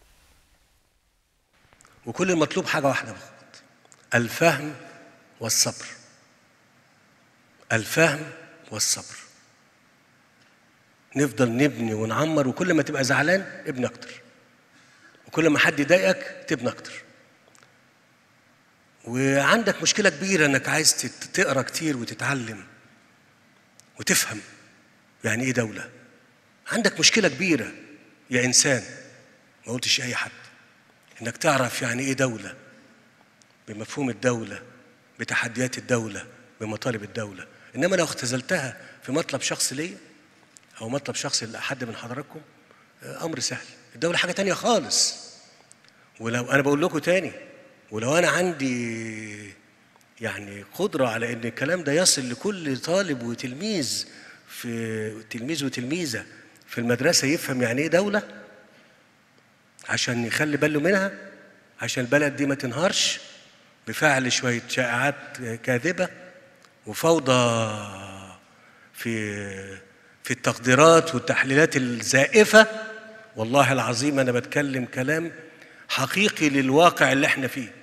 وكل المطلوب حاجة واحدة فقط الفهم والصبر الفهم والصبر نفضل نبني ونعمر وكل ما تبقى زعلان ابني اكتر وكل ما حد يضايقك تبني اكتر وعندك مشكله كبيره انك عايز تت- تقرا كتير وتتعلم وتفهم يعني ايه دوله عندك مشكله كبيره يا انسان ما قلتش اي حد انك تعرف يعني ايه دوله بمفهوم الدوله بتحديات الدوله بمطالب الدوله انما لو اختزلتها في مطلب شخص ليا او مطلب شخص لحد من حضراتكم آه، امر سهل الدوله حاجه تانية خالص ولو انا بقول لكم تاني ولو انا عندي يعني قدره على ان الكلام ده يصل لكل طالب وتلميذ في تلميذ وتلميذه في المدرسه يفهم يعني ايه دوله عشان يخلي باله منها عشان البلد دي ما تنهارش بفعل شويه شائعات كاذبه وفوضى في في التقديرات والتحليلات الزائفه والله العظيم انا بتكلم كلام حقيقي للواقع اللي احنا فيه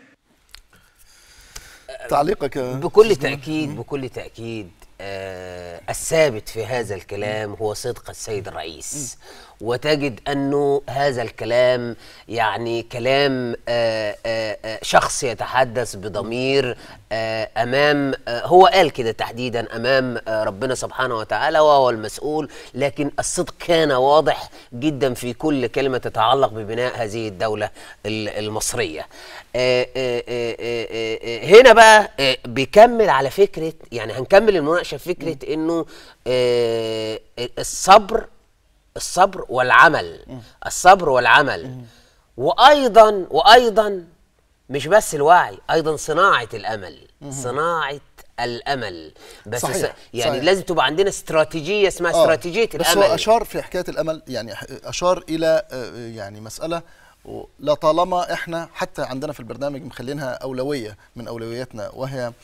تعليقك يا بكل تأكيد بكل تأكيد آه الثابت في هذا الكلام هو صدق السيد الرئيس وتجد أنه هذا الكلام يعني كلام آه آه آه شخص يتحدث بضمير آه أمام آه هو قال كده تحديدا أمام آه ربنا سبحانه وتعالى وهو المسؤول لكن الصدق كان واضح جدا في كل كلمة تتعلق ببناء هذه الدولة ال- المصرية آه آه آه آه آه هنا بقى آه بيكمل على فكرة يعني هنكمل المناقشة في فكرة انه آه الصبر الصبر والعمل الصبر والعمل وايضا وايضا مش بس الوعي ايضا صناعة الامل صناعة الامل بس صحيح، س- يعني صحيح. لازم تبقى عندنا استراتيجية اسمها آه، استراتيجية بس الامل هو اشار في حكايه الامل يعني ح- اشار الى آه، يعني مساله و- لطالما احنا حتى عندنا في البرنامج مخلينها اولويه من اولوياتنا وهي آه،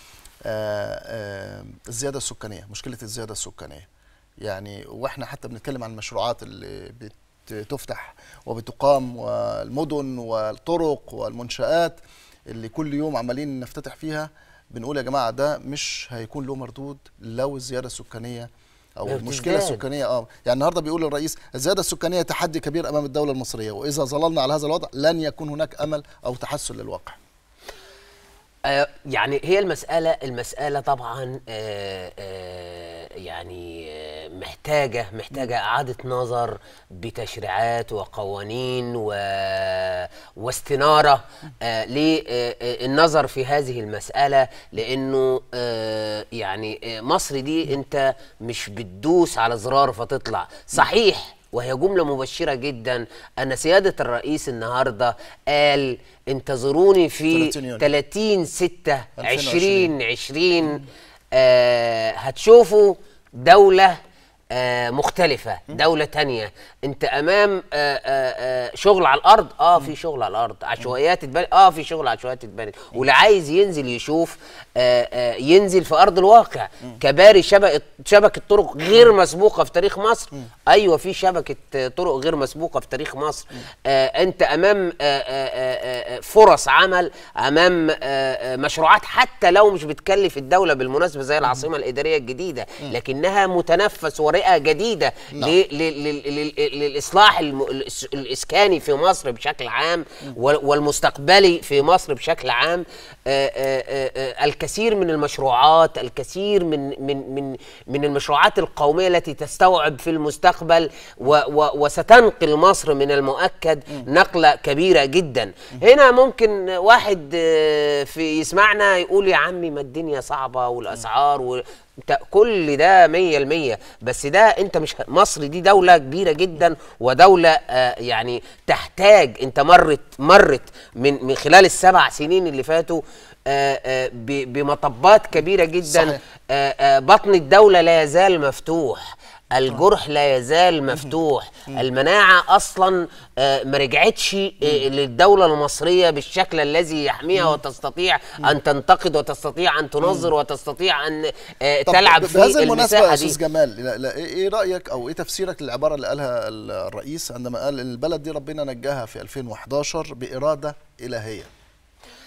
آه، الزياده السكانيه مشكله الزياده السكانيه يعني واحنا حتى بنتكلم عن المشروعات اللي بتفتح وبتقام والمدن والطرق والمنشآت اللي كل يوم عمالين نفتتح فيها بنقول يا جماعه ده مش هيكون له مردود لو الزياده السكانيه او لو المشكله تزداد. السكانيه اه يعني النهارده بيقول الرئيس الزياده السكانيه تحدي كبير امام الدوله المصريه واذا ظللنا على هذا الوضع لن يكون هناك امل او تحسن للواقع آه، يعني هي المسألة المسألة طبعا آه، آه، يعني آه، محتاجة محتاجة إعادة نظر بتشريعات وقوانين و... واستنارة آه، للنظر في هذه المسألة لأنه آه، يعني آه، مصر دي أنت مش بتدوس على زرار فتطلع صحيح وهي جملة مبشرة جدا أن سيادة الرئيس النهاردة قال انتظروني في 30 يونيو. 30 6 2020. 2020 آه هتشوفوا دولة آه مختلفة دولة تانية انت امام آه آه آه شغل على الارض اه في شغل على الارض عشوائيات اتبنت اه في شغل عشوائيات اتبنت واللي عايز ينزل يشوف آه آه ينزل في ارض الواقع كباري شبكة شبكة طرق غير مسبوقة في تاريخ مصر ايوه في شبكة آه، طرق غير مسبوقة في تاريخ مصر آه انت امام آه آه آه آه، فرص عمل امام آه آه مشروعات حتى لو مش بتكلف الدولة بالمناسبة زي العاصمة الادارية الجديدة لكنها متنفس ورئة جديدة ل- ل- ل- ل- للاصلاح الم- الإس- الاسكاني في مصر بشكل عام وال- والمستقبلي في مصر بشكل عام آه، آه، آه، آه، الكثير من المشروعات الكثير من من من من المشروعات القوميه التي تستوعب في المستقبل و و وستنقل مصر من المؤكد نقله كبيره جدا هنا ممكن واحد آه، في يسمعنا يقول يا عمي ما الدنيا صعبه والاسعار و انت كل ده مية المية بس ده انت مش مصر دي دولة كبيرة جدا ودولة آه يعني تحتاج انت مرت مرت من من خلال السبع سنين اللي فاتوا آه آه ب- بمطبات كبيرة جدا صحيح. آه آه بطن الدولة لا يزال مفتوح الجرح لا يزال مفتوح المناعة أصلا آه، ما رجعتش آه، للدولة المصرية بالشكل الذي يحميها وتستطيع أن تنتقد وتستطيع أن تنظر وتستطيع أن آه، طب تلعب ب- في بهذه المناسبة يا المساحة أستاذ دي جمال لا لا إيه إيه رأيك أو إيه تفسيرك للعبارة اللي قالها ال- الرئيس عندما قال إن البلد دي ربنا نجاها في 2011 بإرادة إلهية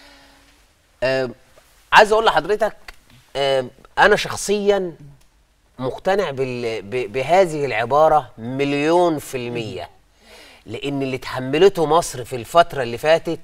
آه، عايز أقول لحضرتك آه، أنا شخصيا مقتنع بال... ب... بهذه العبارة مليون في المية لأن اللي تحملته مصر في الفترة اللي فاتت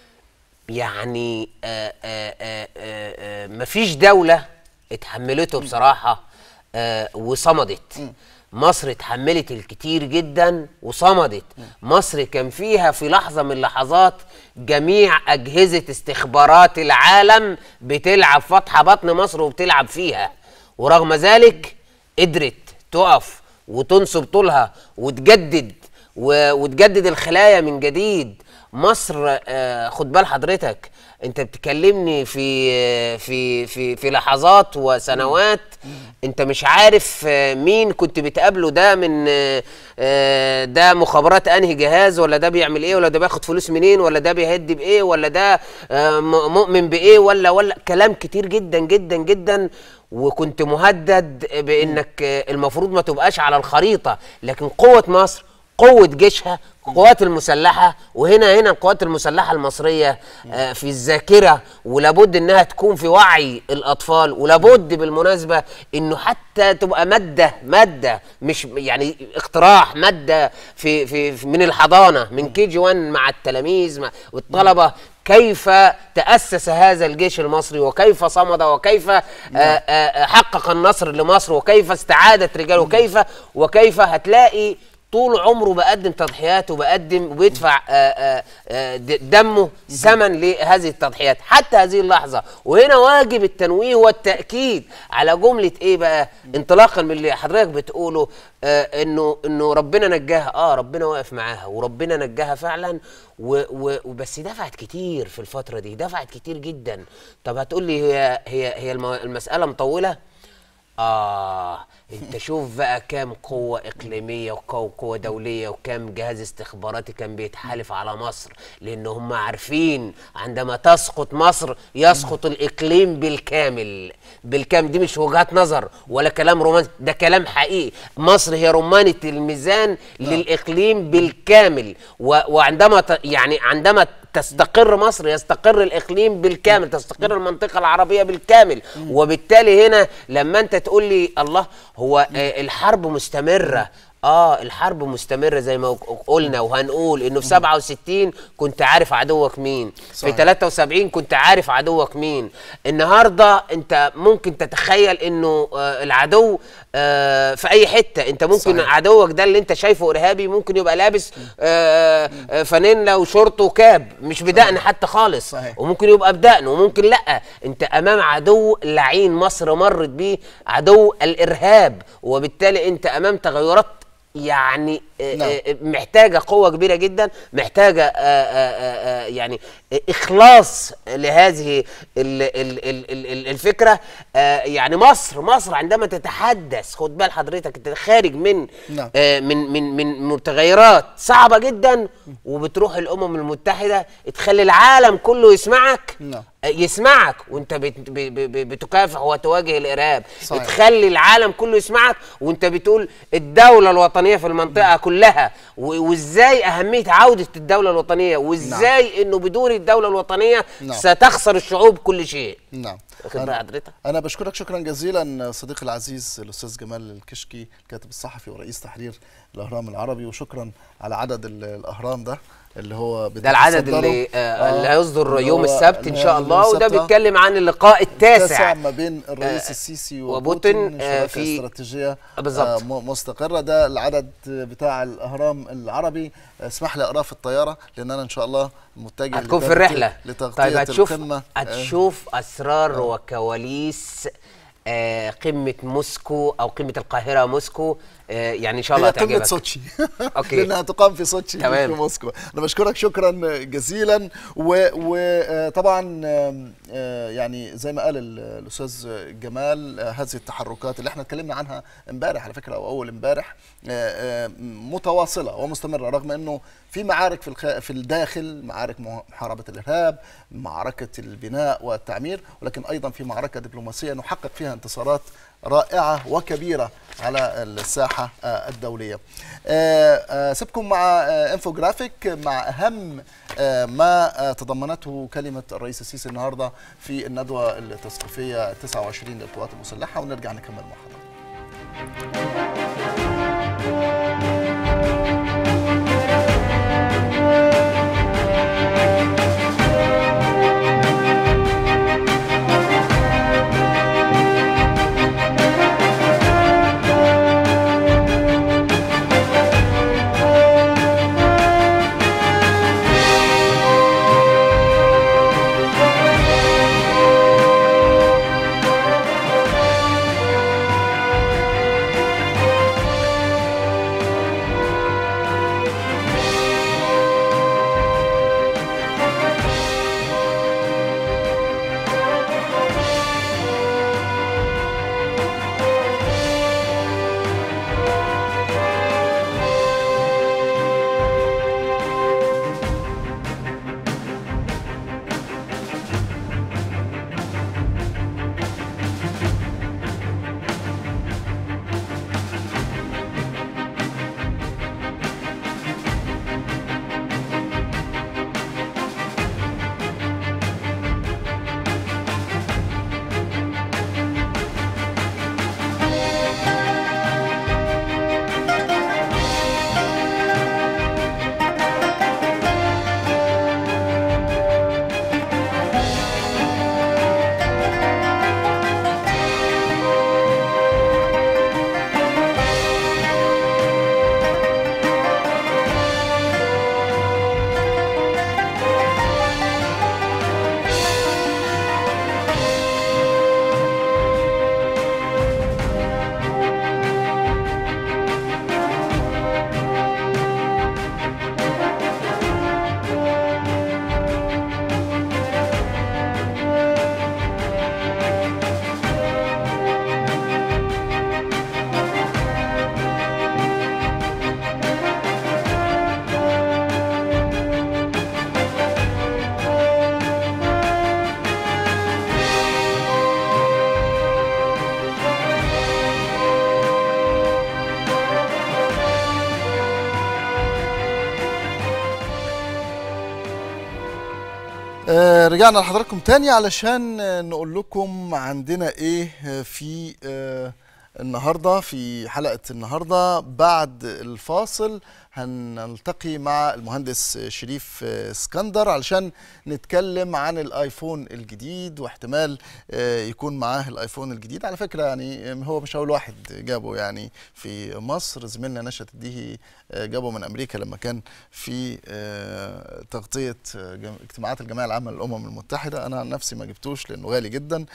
يعني آه آه آه آه آه مفيش دولة اتحملته بصراحة آه وصمدت مصر اتحملت الكتير جدا وصمدت مصر كان فيها في لحظة من اللحظات جميع أجهزة استخبارات العالم بتلعب فتح بطن مصر وبتلعب فيها ورغم ذلك قدرت تقف وتنصب طولها وتجدد و- وتجدد الخلايا من جديد مصر آه، خد بال حضرتك انت بتكلمني في آه، في في في لحظات وسنوات انت مش عارف آه، مين كنت بتقابله ده من آه، آه، ده مخابرات انهي جهاز ولا ده بيعمل ايه ولا ده بياخد فلوس منين ولا ده بيهدي بايه ولا ده آه، م- مؤمن بايه ولا ولا كلام كتير جدا جدا جدا وكنت مهدد بانك آه، المفروض ما تبقاش على الخريطه لكن قوه مصر قوة جيشها القوات المسلحة وهنا هنا القوات المسلحة المصرية آه، في الذاكرة ولابد انها تكون في وعي الاطفال ولابد بالمناسبة انه حتى تبقى مادة مادة مش يعني اقتراح مادة في في في- من الحضانة من كي جي 1 مع التلاميذ مع والطلبة كيف تأسس هذا الجيش المصري وكيف صمد وكيف آه، آه، حقق النصر لمصر وكيف استعادت رجاله وكيف وكيف هتلاقي طول عمره بقدم تضحيات وبقدم وبيدفع آه، آه، آه، د- دمه ثمن لهذه التضحيات حتى هذه اللحظه وهنا واجب التنويه والتاكيد على جمله ايه بقى انطلاقا من اللي حضرتك بتقوله آه، انه انه ربنا نجاها اه ربنا واقف معاها وربنا نجاها فعلا و و وبس دفعت كتير في الفتره دي دفعت كتير جدا طب هتقول لي هي هي هي الم- المساله مطوله آه أنت شوف بقى كام قوة إقليمية وقوة دولية وكام جهاز استخباراتي كان بيتحالف على مصر لأن هم عارفين عندما تسقط مصر يسقط الإقليم بالكامل بالكامل دي مش وجهات نظر ولا كلام رومانسي ده كلام حقيقي مصر هي رمانة الميزان للإقليم بالكامل و وعندما ت يعني عندما تستقر مصر يستقر الاقليم بالكامل تستقر المنطقه العربيه بالكامل وبالتالي هنا لما انت تقول لي الله هو آه، الحرب مستمره اه الحرب مستمره زي ما قلنا وهنقول انه في 67 كنت عارف عدوك مين في صحيح. 73 كنت عارف عدوك مين النهارده انت ممكن تتخيل انه آه العدو آه في اي حته انت ممكن صحيح. صحيح. عدوك ده اللي انت شايفه ارهابي ممكن يبقى لابس آه آه فانيلا وشورت وكاب مش بدقن حتى خالص صحيح. وممكن يبقى بدقن وممكن لا انت امام عدو لعين مصر مرت بيه عدو الارهاب وبالتالي انت امام تغيرات يعني آه، نعم. آه، محتاجه قوه كبيره جدا محتاجه آه، آه، آه، آه، يعني اخلاص لهذه ال- ال- ال- ال- ال- الفكره آه، يعني مصر مصر عندما تتحدث خد بال حضرتك انت خارج من نعم. آه، من من من متغيرات صعبه جدا وبتروح الامم المتحده تخلي العالم كله يسمعك نعم. آه، يسمعك وانت بت- ب- ب- ب- بتكافح وتواجه الارهاب صحيح. تخلي العالم كله يسمعك وانت بتقول الدوله الوطنيه في المنطقه كلها و- وازاي اهميه عوده الدوله الوطنيه وازاي انه بدون الدوله الوطنيه نعم. ستخسر الشعوب كل شيء نعم واخد بال حضرتك أنا بشكرك شكرا جزيلا صديقي العزيز الأستاذ جمال الكشكي الكاتب الصحفي ورئيس تحرير الأهرام العربي وشكرا على عدد ال- الأهرام ده اللي هو ده العدد بتصدره. اللي آه اللي هيصدر اللي يوم هو- السبت ان اللي شاء هو الله وده السبت، آه. بيتكلم عن اللقاء التاسع التاسع ما بين الرئيس آه، السيسي وبوتين، وبوتين آه، شراكه في- استراتيجيه بالظبط. آه، م- مستقره ده العدد بتاع الاهرام العربي اسمح لي اقراه في الطياره لان انا ان شاء الله متجه هتكون في لتغطية- الرحله لتغطيه طيب هتشوف القمه آه، هتشوف اسرار وكواليس آه قمه موسكو او قمه القاهره موسكو آه يعني ان شاء الله هي قمه هتعجبك سوتشي أوكي. لانها تقام في سوتشي مش تمام. في موسكو انا بشكرك شكرا جزيلا وطبعا يعني زي ما قال ال- الاستاذ جمال آه، هذه التحركات اللي احنا اتكلمنا عنها امبارح على فكره او اول امبارح آه، آه، متواصله ومستمره رغم انه في معارك في الخ... في الداخل معارك مه- محاربه الارهاب معركه البناء والتعمير ولكن ايضا في معركه دبلوماسيه نحقق فيها انتصارات رائعة وكبيرة على الساحة آه، الدولية آه، آه، سيبكم مع آه، انفوجرافيك مع أهم آه، ما آه، تضمنته كلمة الرئيس السيسي النهاردة في الندوة التثقيفية 29 للقوات المسلحة ونرجع نكمل مع حضرتك آه، رجعنا لحضراتكم تاني علشان آه، نقول لكم عندنا ايه آه، في آه، النهارده في حلقه النهارده بعد الفاصل هنلتقي مع المهندس شريف آه، اسكندر علشان نتكلم عن الايفون الجديد واحتمال آه، يكون معاه الايفون الجديد على فكره يعني آه، هو مش اول واحد جابه يعني في مصر زميلنا نشأت الديهي آه، جابه من امريكا لما كان في آه، تغطيه آه، جم- اجتماعات الجمعيه العامه للامم المتحده انا عن نفسي ما جبتوش لانه غالي جدا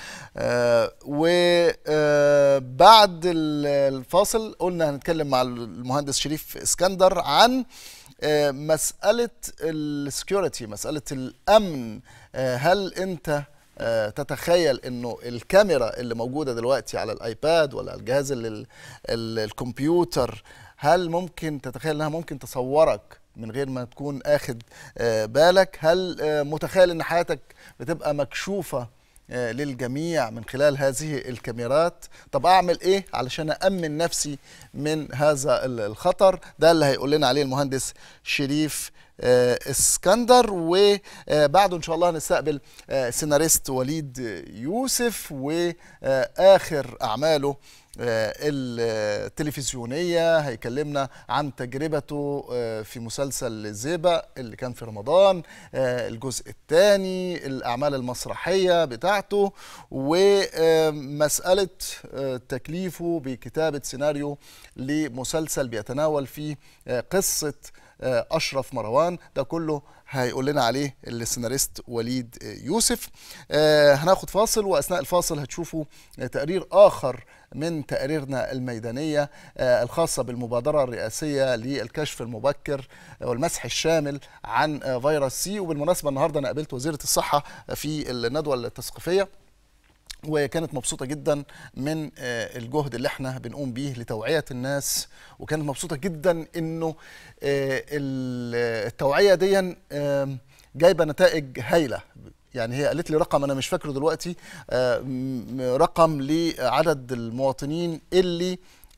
وبعد الفاصل قلنا هنتكلم مع المهندس شريف اسكندر عن آه، مساله السكيورتي مساله الامن آه، هل انت آه، تتخيل انه الكاميرا اللي موجوده دلوقتي على الايباد ولا الجهاز ال- ال- ال- الكمبيوتر هل ممكن تتخيل انها ممكن تصورك من غير ما تكون اخد آه، بالك هل آه، متخيل ان حياتك بتبقى مكشوفه آه، للجميع من خلال هذه الكاميرات طب اعمل ايه علشان امن نفسي من هذا ال- الخطر ده اللي هيقول لنا عليه المهندس شريف آه، اسكندر وبعده ان شاء الله هنستقبل آه، سيناريست وليد يوسف واخر اعماله آه، التلفزيونية هيكلمنا عن تجربته آه، في مسلسل زيبة اللي كان في رمضان آه، الجزء الثاني الأعمال المسرحية بتاعته ومسألة آه، تكليفه بكتابة سيناريو لمسلسل بيتناول فيه آه، قصة آه، أشرف مروان ده كله هيقول لنا عليه السيناريست وليد آه، يوسف آه، هناخد فاصل وأثناء الفاصل هتشوفوا آه، تقرير آخر من تقاريرنا الميدانية آه، الخاصة بالمبادرة الرئاسية للكشف المبكر والمسح الشامل عن آه، فيروس سي وبالمناسبة النهاردة أنا قابلت وزيرة الصحة في الندوة التثقيفية وكانت مبسوطة جدا من آه، الجهد اللي احنا بنقوم بيه لتوعية الناس وكانت مبسوطة جدا انه آه، ال- التوعية دي آم، جايبة نتائج هايلة يعني هي قالت لي رقم انا مش فاكره دلوقتي آه، م- رقم لعدد المواطنين اللي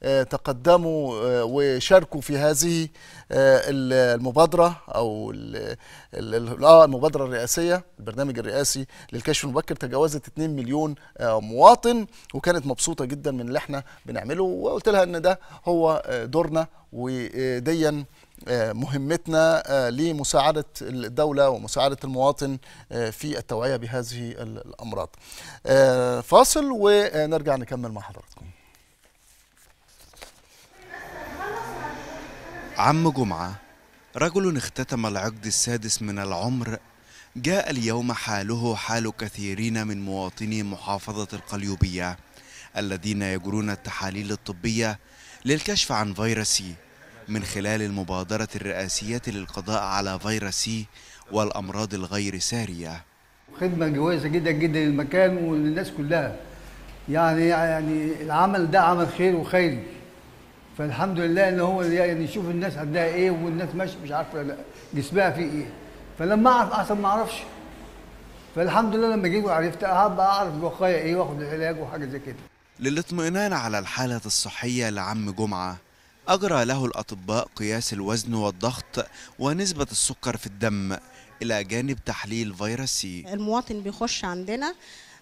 آه، تقدموا آه، وشاركوا في هذه آه، المبادرة أو ال- ال- ال- آه، المبادرة الرئاسية البرنامج الرئاسي للكشف المبكر تجاوزت 2 مليون آه، مواطن وكانت مبسوطة جدا من اللي احنا بنعمله وقلت لها ان ده هو آه، دورنا وديا آه، مهمتنا آه، لمساعدة الدولة ومساعدة المواطن آه، في التوعية بهذه ال- الأمراض آه، فاصل ونرجع نكمل مع حضراتكم عم جمعة رجل اختتم العقد السادس من العمر جاء اليوم حاله حال كثيرين من مواطني محافظة القليوبية الذين يجرون التحاليل الطبية للكشف عن فيروس سي من خلال المبادرة الرئاسية للقضاء على فيروس سي والأمراض الغير سارية خدمة كويسة جدا جدا للمكان وللناس كلها يعني يعني العمل ده عمل خير وخيري فالحمد لله ان هو يعني يشوف الناس عندها ايه والناس ماشيه مش عارفه لا- جسمها فيه ايه فلما اعرف احسن ما اعرفش فالحمد لله لما جيت وعرفت هبقى اعرف الوقايه ايه واخد العلاج وحاجه زي كده للاطمئنان على الحالة الصحية لعم جمعة أجرى له الأطباء قياس الوزن والضغط ونسبة السكر في الدم إلى جانب تحليل فيروس سي المواطن بيخش عندنا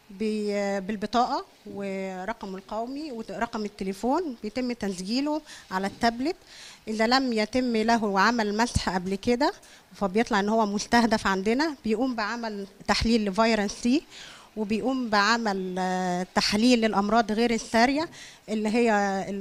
بي- بالبطاقة ورقمه القومي ورقم التليفون بيتم تسجيله على التابلت إذا لم يتم له عمل مسح قبل كده فبيطلع إن هو مستهدف عندنا بيقوم بعمل تحليل لفيروس سي وبيقوم بعمل آه، تحليل للأمراض غير السارية اللي هي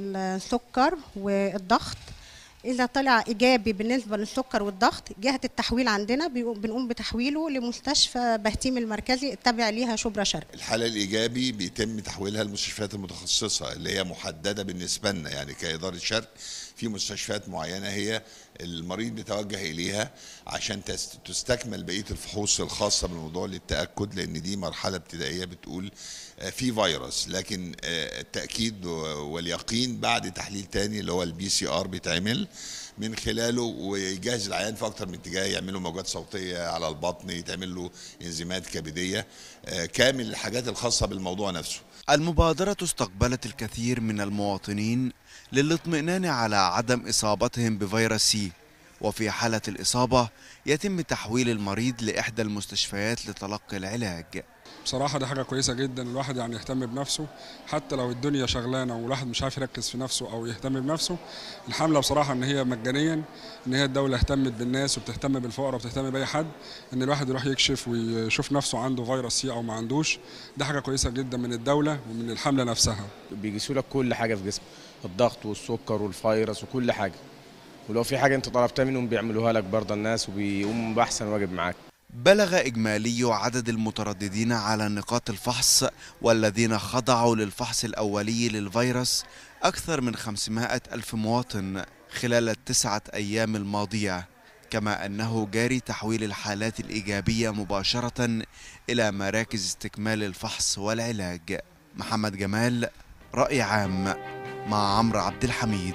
السكر والضغط إذا طلع إيجابي بالنسبة للسكر والضغط جهة التحويل عندنا بيقوم- بنقوم بتحويله لمستشفى بهتيم المركزي التابع ليها شبرا شرق الحالة الإيجابي بيتم تحويلها للمستشفيات المتخصصة اللي هي محددة بالنسبة لنا يعني كإدارة شرق في مستشفيات معينة هي المريض بيتوجه إليها عشان تست- تستكمل بقية الفحوص الخاصة بالموضوع للتأكد لأن دي مرحلة ابتدائية بتقول آه، في فيروس لكن آه، التأكيد و- واليقين بعد تحليل تاني اللي هو البي سي ار بيتعمل من خلاله ويجهز العيان في اكتر من اتجاه يعملوا موجات صوتيه على البطن يتعمل له انزيمات كبديه آه، كامل الحاجات الخاصه بالموضوع نفسه المبادرة استقبلت الكثير من المواطنين للاطمئنان على عدم إصابتهم بفيروس سي وفي حالة الإصابة يتم تحويل المريض لإحدى المستشفيات لتلقي العلاج بصراحة دي حاجة كويسة جدا الواحد يعني يهتم بنفسه حتى لو الدنيا شغلانة والواحد مش عارف يركز في نفسه أو يهتم بنفسه الحملة بصراحة إن هي مجانيا إن هي الدولة اهتمت بالناس وبتهتم بالفقراء وبتهتم بأي حد إن الواحد يروح يكشف ويشوف نفسه عنده فيروس سي أو ما عندوش ده حاجة كويسة جدا من الدولة ومن الحملة نفسها بيقيسوا لك كل حاجه في جسمك الضغط والسكر والفيروس وكل حاجه ولو في حاجه انت طلبتها منهم بيعملوها لك برضه الناس وبيقوموا باحسن واجب معاك بلغ إجمالي عدد المترددين على نقاط الفحص والذين خضعوا للفحص الأولي للفيروس أكثر من 500 ألف مواطن خلال التسعة أيام الماضية كما أنه جاري تحويل الحالات الإيجابية مباشرة إلى مراكز استكمال الفحص والعلاج محمد جمال رأي عام مع عمرو عبد الحميد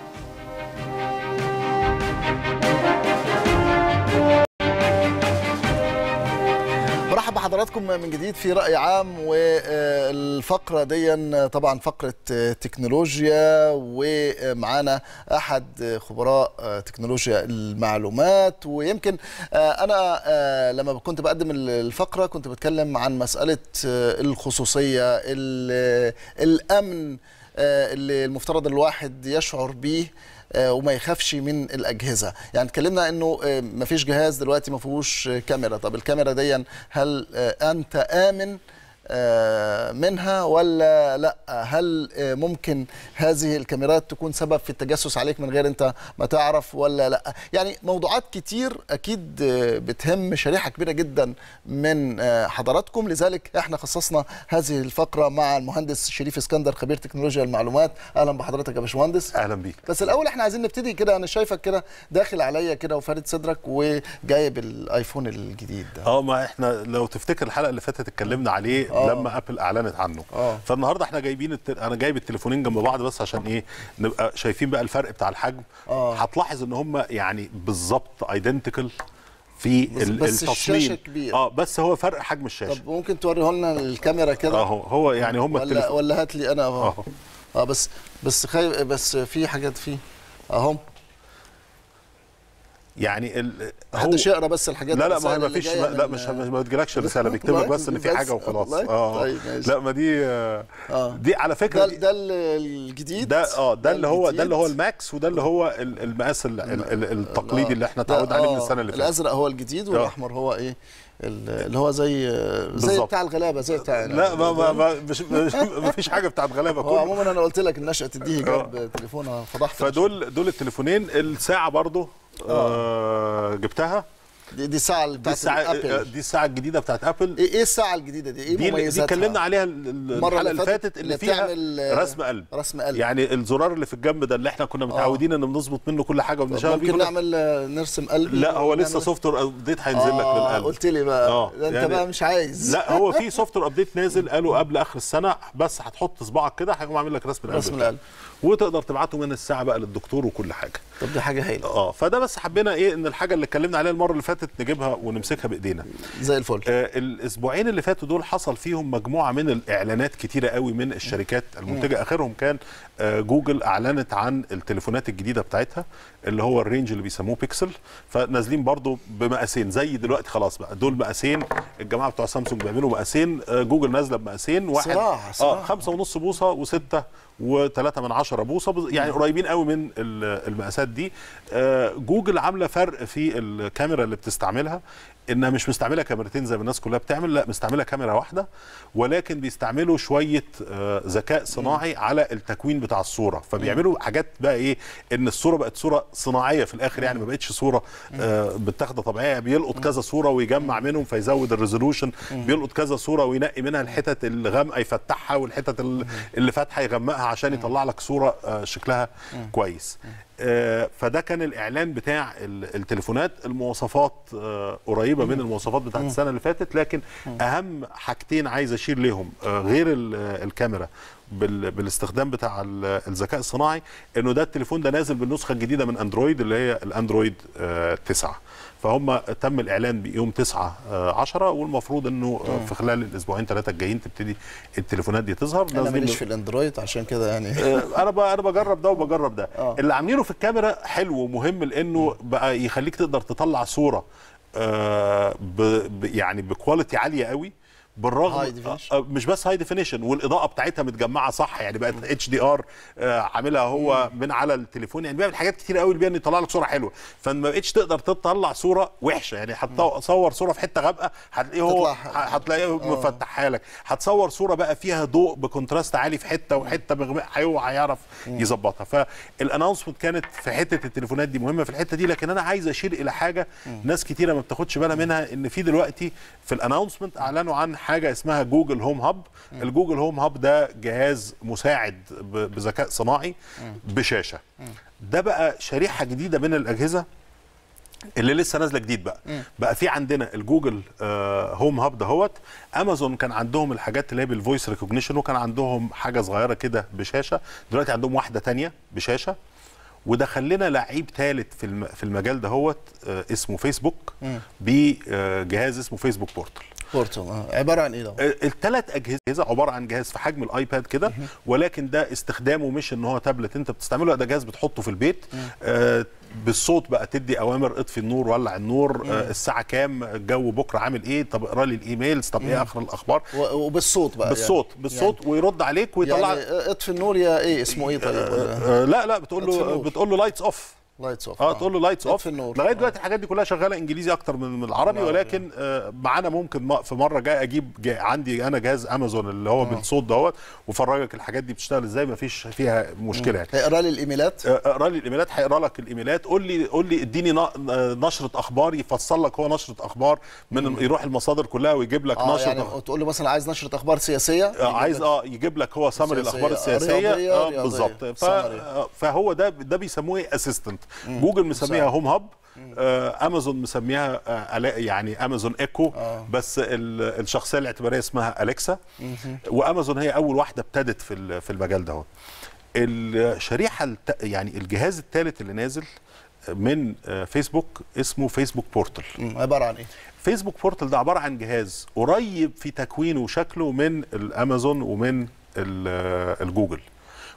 برحب بحضراتكم من جديد في رأي عام والفقرة دي طبعا فقرة تكنولوجيا ومعانا أحد خبراء تكنولوجيا المعلومات ويمكن أنا لما كنت بقدم الفقرة كنت بتكلم عن مسألة الخصوصية ال- الأمن اللي المفترض الواحد يشعر بيه آه، وما يخافش من الاجهزه يعني اتكلمنا انه آه، مفيش جهاز دلوقتي ما فيهوش آه، كاميرا طب الكاميرا دي هل آه، انت امن آه، منها ولا لا هل آه، ممكن هذه الكاميرات تكون سبب في التجسس عليك من غير انت ما تعرف ولا لا يعني موضوعات كتير اكيد آه، بتهم شريحه كبيره جدا من آه، حضراتكم لذلك احنا خصصنا هذه الفقره مع المهندس شريف اسكندر خبير تكنولوجيا المعلومات اهلا بحضرتك يا باشمهندس اهلا بيك بس الاول احنا عايزين نبتدي كده انا شايفك كده داخل عليا كده وفارد صدرك وجايب الايفون الجديد ده اه ما احنا لو تفتكر الحلقه اللي فاتت اتكلمنا عليه آه. لما ابل اعلنت عنه آه. فالنهارده احنا جايبين الت... انا جايب التليفونين جنب بعض بس عشان ايه نبقى شايفين بقى الفرق بتاع الحجم آه. هتلاحظ ان هم يعني بالظبط ايدنتيكال في بس- ال- بس التصميم الشاشة كبيرة. اه بس هو فرق حجم الشاشه طب ممكن توريه لنا الكاميرا كده اهو هو يعني هم ولا التليفون ولا هات لي انا اهو اهو اه بس بس خايف بس في حاجات فيه اهم يعني ال... محدش يقرا بس الحاجات لا لا ما هي الرسائل ما اللي فيش جاية لا من- مش ما بتجيلكش رساله بيكتب لك والله بس ان في بس- حاجه وخلاص والله؟ اه طيب ماشي. لا ما دي آه اه دي على فكره ده دي- ده الجديد ده اه ده اللي هو ده اللي هو الجديد. الماكس وده اللي هو ال- المقاس ال- ال- ال- التقليدي اللي احنا ده- اتعودنا عليه من آه، السنه اللي فاتت الازرق هو الجديد والاحمر هو ايه ال- اللي هو زي زي بالظبط. بتاع الغلابه زي بتاع لا ما ما ما مش مش- ما فيش حاجه بتاعت غلابه هو كله عموما انا قلت لك النشأة دي جاب تليفونها فضحت فدول دول التليفونين الساعه برضو آه جبتها دي, دي الساعه اللي دي بتاعت الساعه آه، الابل دي الساعه الجديده بتاعت ابل ايه إيه الساعه الجديده دي ايه دي اللي- دي مميزاتها اتكلمنا عليها ال- ال- المرة الحلقه اللي اللي فاتت فاتت اللي اللي فيها بتعمل، آه، رسم قلب رسم قلب يعني الزرار اللي في الجنب ده اللي احنا كنا متعودين ان بنظبط منه كل حاجه وبنشتغل بيه ممكن كنا- نعمل آه، نرسم قلب لا هو لسه ونعمل- سوفت وير ابديت هينزل لك آه، للقلب قلت لي بقى اه ده انت بقى مش عايز لا هو في سوفت وير ابديت نازل قالوا قبل اخر السنه بس هتحط صباعك كده هيقوم عامل لك رسم القلب رسم بتاعك. القلب. وتقدر تبعته من الساعه بقى للدكتور وكل حاجه طب دي حاجه هايله اه فده بس حبينا ايه ان الحاجه اللي اتكلمنا عليها المره اللي فاتت نجيبها ونمسكها بايدينا زي الفل آه الاسبوعين اللي فاتوا دول حصل فيهم مجموعه من الاعلانات كتيره قوي من الشركات المنتجه اخرهم كان آه جوجل اعلنت عن التليفونات الجديده بتاعتها اللي هو الرينج اللي بيسموه بيكسل فنازلين برضو بمقاسين زي دلوقتي خلاص بقى دول مقاسين الجماعه بتوع سامسونج بيعملوا مقاسين آه جوجل نازله بمقاسين واحد صراع، صراع. اه خمسة ونص بوصه وستة وثلاثة من عشرة بوصة بز- يعني قريبين قوي من ال- المقاسات دي آه، جوجل عاملة فرق في الكاميرا اللي بتستعملها انها مش مستعمله كاميرتين زي ما الناس كلها بتعمل لا مستعمله كاميرا واحده ولكن بيستعملوا شويه آه، ذكاء صناعي على التكوين بتاع الصوره فبيعملوا حاجات بقى ايه ان الصوره بقت صوره صناعيه في الاخر يعني ما بقتش صوره آه، متاخده طبيعيه بيلقط كذا صوره ويجمع منهم فيزود الريزولوشن بيلقط كذا صوره وينقي منها الحتت الغامقه يفتحها والحتت ال- اللي فاتحه يغمقها عشان يطلع لك صوره آه، شكلها كويس آه، فده كان الاعلان بتاع ال- التليفونات المواصفات آه، قريبه من المواصفات بتاعت السنه اللي فاتت لكن اهم حاجتين عايز اشير ليهم آه، غير ال- الكاميرا بال- بالاستخدام بتاع ال- الذكاء الصناعي انه ده التليفون ده نازل بالنسخه الجديده من اندرويد اللي هي الاندرويد آه، 9 فهم تم الاعلان بيوم 9 10 والمفروض انه آه، في خلال الاسبوعين ثلاثه الجايين تبتدي التليفونات دي تظهر انا نازلين ماليش ب- في الاندرويد عشان كده يعني آه، انا ب- انا بجرب ده وبجرب ده آه. اللي عاملينه في الكاميرا حلو ومهم لانه بقى يخليك تقدر تطلع صوره آه، ب ب- يعني بكواليتي عاليه قوي بالرغم High definition. آه، مش بس هاي ديفينيشن والاضاءه بتاعتها متجمعه صح يعني بقت اتش دي ار عاملها هو من على التليفون يعني بيعمل حاجات كتير قوي بيها يطلع لك صوره حلوه فما بقتش تقدر تطلع صوره وحشه يعني هتصور صوره في حته غامقه هتلاقيه هو تطلع- ه- هتلاقيه مفتحها لك هتصور صوره بقى فيها ضوء بكونتراست عالي في حته وحته مغمقه هو هيعرف يظبطها فالانونسمنت كانت في حته التليفونات دي مهمه في الحته دي لكن انا عايز اشير الى حاجه ناس كتيره ما بتاخدش بالها منها ان في دلوقتي في الانونسمنت اعلنوا عن حاجه اسمها جوجل هوم هاب الجوجل هوم هاب ده جهاز مساعد ب- بذكاء صناعي بشاشه ده بقى شريحه جديده من الاجهزه اللي لسه نازله جديد بقى بقى في عندنا الجوجل آه هوم هاب دهوت امازون كان عندهم الحاجات اللي هي بالفويس ريكوجنيشن وكان عندهم حاجه صغيره كده بشاشه دلوقتي عندهم واحده تانية بشاشه ودخل لنا لعيب ثالث في الم- في المجال دهوت آه اسمه فيسبوك بجهاز اسمه فيسبوك بورتال بورتال آه. عباره عن ايه ده؟ الثلاث اجهزه عباره عن جهاز في حجم الايباد كده ولكن ده استخدامه مش ان هو تابلت انت بتستعمله لا ده جهاز بتحطه في البيت آه بالصوت بقى تدي اوامر اطفي النور ولع النور آه الساعه كام الجو بكره عامل ايه طب اقرا لي الايميلز طب ايه اخر الاخبار و- وبالصوت بقى بالصوت يعني. بالصوت ويرد عليك ويطلع يعني اطفي النور يا ايه اسمه ايه طيب آه لا لا بتقول اطفي له النور. بتقول له لايتس اوف لايتس اوف اه تقول له لايتس اوف اطفي النور. لغايه آه. دلوقتي الحاجات دي كلها شغاله انجليزي اكتر من من العربي العربي. ولكن آه معانا ممكن م- في مره جاي اجيب جاي عندي انا جهاز امازون اللي هو بالصوت دوت وفرجك الحاجات دي بتشتغل ازاي ما فيش فيها مشكله يعني اقرا لي الايميلات آه، اقرا لي الايميلات هيقرا لك الايميلات قول لي قول لي اديني ن- آه، نشره اخبار يفصل لك هو نشره اخبار من يروح المصادر كلها ويجيب لك اه نشره يعني أخ- تقول له مثلا عايز نشره اخبار سياسيه آه، عايز اه يجيب لك هو سمري سياسية، الاخبار السياسيه رياضية، اه رياضية. بالظبط ف- summary. آه، فهو ده ده بيسموه ايه اسيستنت جوجل مسميها هوم هاب آه امازون مسميها آه ألا- يعني امازون ايكو بس ال- الشخصيه الاعتباريه اسمها اليكسا وامازون هي اول واحده ابتدت في ال- في المجال ده الشريحه الت... يعني الجهاز الثالث اللي نازل من آه، فيسبوك اسمه فيسبوك بورتال مم، عباره عن ايه؟ فيسبوك بورتال ده عباره عن جهاز قريب في تكوينه وشكله من الامازون ومن ال- الجوجل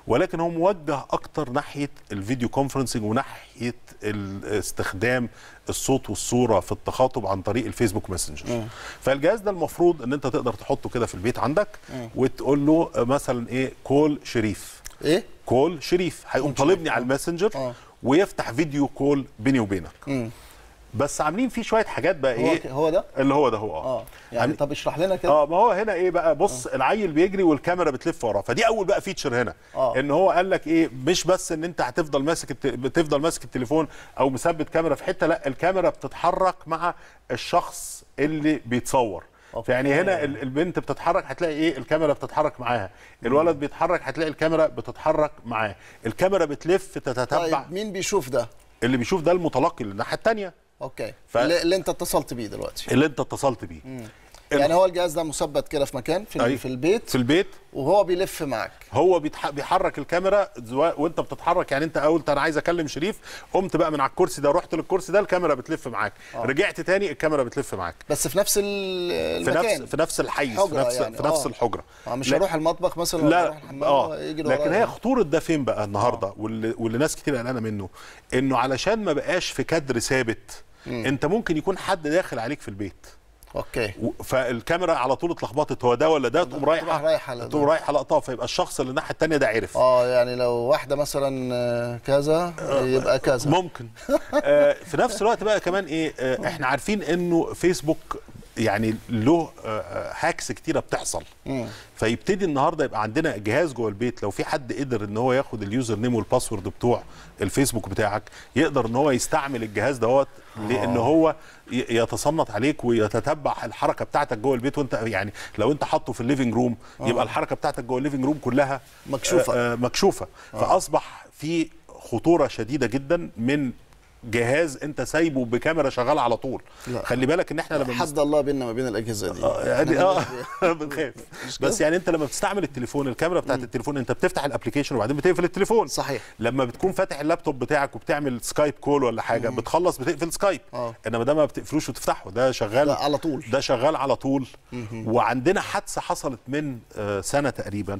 ولكن هو موجه اكتر ناحيه الفيديو كونفرنسنج وناحيه ال- استخدام الصوت والصوره في التخاطب عن طريق الفيسبوك ماسنجر فالجهاز ده المفروض ان انت تقدر تحطه كده في البيت عندك وتقول له آه، مثلا ايه كول شريف ايه كول شريف هيقوم طالبني على الماسنجر ويفتح فيديو كول بيني وبينك بس عاملين فيه شويه حاجات بقى هو ايه ك- هو ده اللي هو ده هو اه يعني طب اشرح لنا كده اه ما هو هنا ايه بقى بص العيل بيجري والكاميرا بتلف وراه فدي اول بقى فيتشر هنا آه. ان هو قال لك ايه مش بس ان انت هتفضل ماسك الت... بتفضل ماسك التليفون او مثبت كاميرا في حته لا الكاميرا بتتحرك مع الشخص اللي بيتصور فيعني هنا ال- البنت بتتحرك هتلاقي ايه الكاميرا بتتحرك معاها الولد بيتحرك هتلاقي الكاميرا بتتحرك معاه الكاميرا بتلف تتتبع طيب مين بيشوف ده اللي بيشوف ده المتلقي اللي الناحيه الثانيه اوكي ف- اللي, اللي انت اتصلت بيه دلوقتي اللي انت اتصلت بيه يعني هو الجهاز ده مثبت كده في مكان في, أيوة. في البيت في البيت وهو بيلف معاك هو بيتح... بيحرك الكاميرا زوا- وانت بتتحرك يعني انت قلت انا عايز اكلم شريف قمت بقى من على الكرسي ده رحت للكرسي ده الكاميرا بتلف معاك آه. رجعت تاني الكاميرا بتلف معاك بس في نفس ال- في المكان نفس في نفس الحيز في حجرة نفس يعني، في نفس آه. الحجره آه مش لا- هروح المطبخ مثلا ولا لا أروح الحمام اه يجري لكن ورايا. هي خطوره ده فين بقى النهارده واللي, واللي ناس كتير قلقانه منه انه علشان ما بقاش في كادر ثابت انت ممكن يكون حد داخل عليك في البيت اوكي و- فالكاميرا على طول اتلخبطت هو ده ولا ده تقوم رايحه رايحة لده. تقوم رايحه لقطها فيبقى الشخص اللي الناحيه الثانيه ده عرف اه يعني لو واحده مثلا آه، كذا يبقى كذا ممكن آه في نفس الوقت بقى كمان ايه آه احنا عارفين انه فيسبوك يعني له آه، آه، هاكس كتيره بتحصل مم. فيبتدي النهارده يبقى عندنا جهاز جوه البيت لو في حد قدر ان هو ياخد اليوزر نيم والباسورد بتوع الفيسبوك بتاعك يقدر ان هو يستعمل الجهاز دوت لان هو ي- يتصنت عليك ويتتبع الحركه بتاعتك جوه البيت وانت يعني لو انت حاطه في الليفنج روم يبقى الحركه بتاعتك جوه الليفنج روم كلها مكشوفة. آه آه مكشوفه فاصبح في خطوره شديده جدا من جهاز انت سايبه بكاميرا شغاله على طول لا. خلي بالك ان احنا لما بنست- حد الله بيننا ما بين الاجهزه دي اه يعني اه بنخاف مش كده؟ بس يعني انت لما بتستعمل التليفون الكاميرا بتاعت التليفون انت بتفتح الابلكيشن وبعدين بتقفل التليفون صحيح لما بتكون فاتح اللابتوب بتاعك وبتعمل سكايب كول ولا حاجه بتخلص بتقفل سكايب اه. انما ده ما بتقفلوش وتفتحه ده شغال لا، على طول. ده شغال على طول وعندنا حادثه حصلت من آه، سنه تقريبا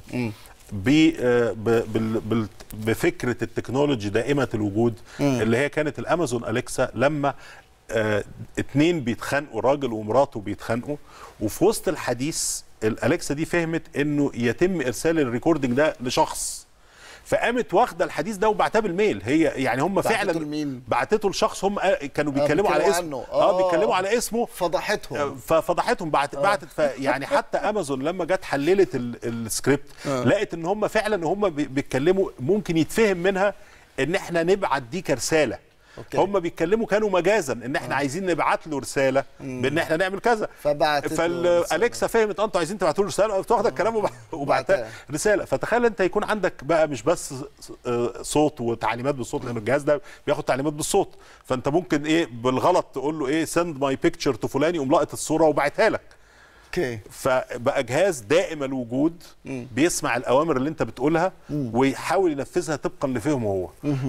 ب آه، ب- بال- بال- بفكره التكنولوجي دائمه الوجود اللي هي كانت الامازون اليكسا لما آه، اتنين بيتخانقوا راجل ومراته بيتخانقوا وفي وسط الحديث الاليكسا دي فهمت انه يتم ارسال الريكوردنج ده لشخص فقامت واخده الحديث ده وبعتها بالميل هي يعني هم بعتته فعلا لمين؟ بعتته لشخص هم آه، كانوا بيتكلموا على بيتكلموا اسمه عنه. اه آه. بيتكلموا على اسمه فضحتهم ففضحتهم بعت بعتت ف يعني حتى امازون لما جت حللت ال- السكريبت لقت ان هم فعلا هم بي- بيتكلموا ممكن يتفهم منها ان احنا نبعت دي كرساله أوكي. هم بيتكلموا كانوا مجازا ان احنا عايزين نبعت له رساله بان احنا نعمل كذا فبعتت له فالاليكسا فهمت انتوا عايزين تبعتوا له رساله قمت واخده الكلام وبع- وبعتها بعتها. رساله فتخيل انت يكون عندك بقى مش بس آه، صوت وتعليمات بالصوت لان الجهاز ده بياخد تعليمات بالصوت فانت ممكن ايه بالغلط تقول له ايه سند ماي بيكتشر تو فلان يقوم لاقط الصوره وبعتها لك اوكي فبقى جهاز دائم الوجود بيسمع الاوامر اللي انت بتقولها ويحاول ينفذها طبقا لفهمه هو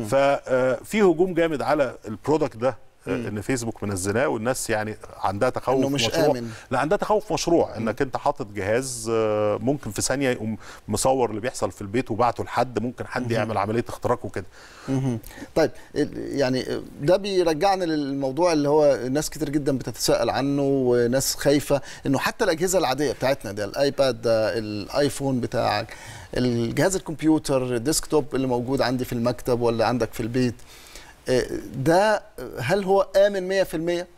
ففي هجوم جامد على البرودكت ده آه، ان فيسبوك منزلاه والناس يعني عندها تخوف إنه مش مشروع آمن. لا عندها تخوف مشروع انك انت حاطط جهاز آه، ممكن في ثانيه يقوم مصور اللي بيحصل في البيت وبعته لحد ممكن حد يعمل عمليه اختراق وكده مهم. طيب ال- يعني ده بيرجعنا للموضوع اللي هو ناس كتير جدا بتتساءل عنه وناس خايفه انه حتى الاجهزه العاديه بتاعتنا ده الايباد ده الايفون بتاعك الجهاز الكمبيوتر الديسكتوب اللي موجود عندي في المكتب ولا عندك في البيت آه، ده هل هو امن 100%؟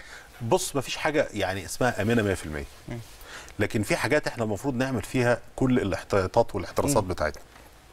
بص مفيش حاجه يعني اسمها امنه 100% لكن في حاجات احنا المفروض نعمل فيها كل الاحتياطات والاحترازات بتاعتنا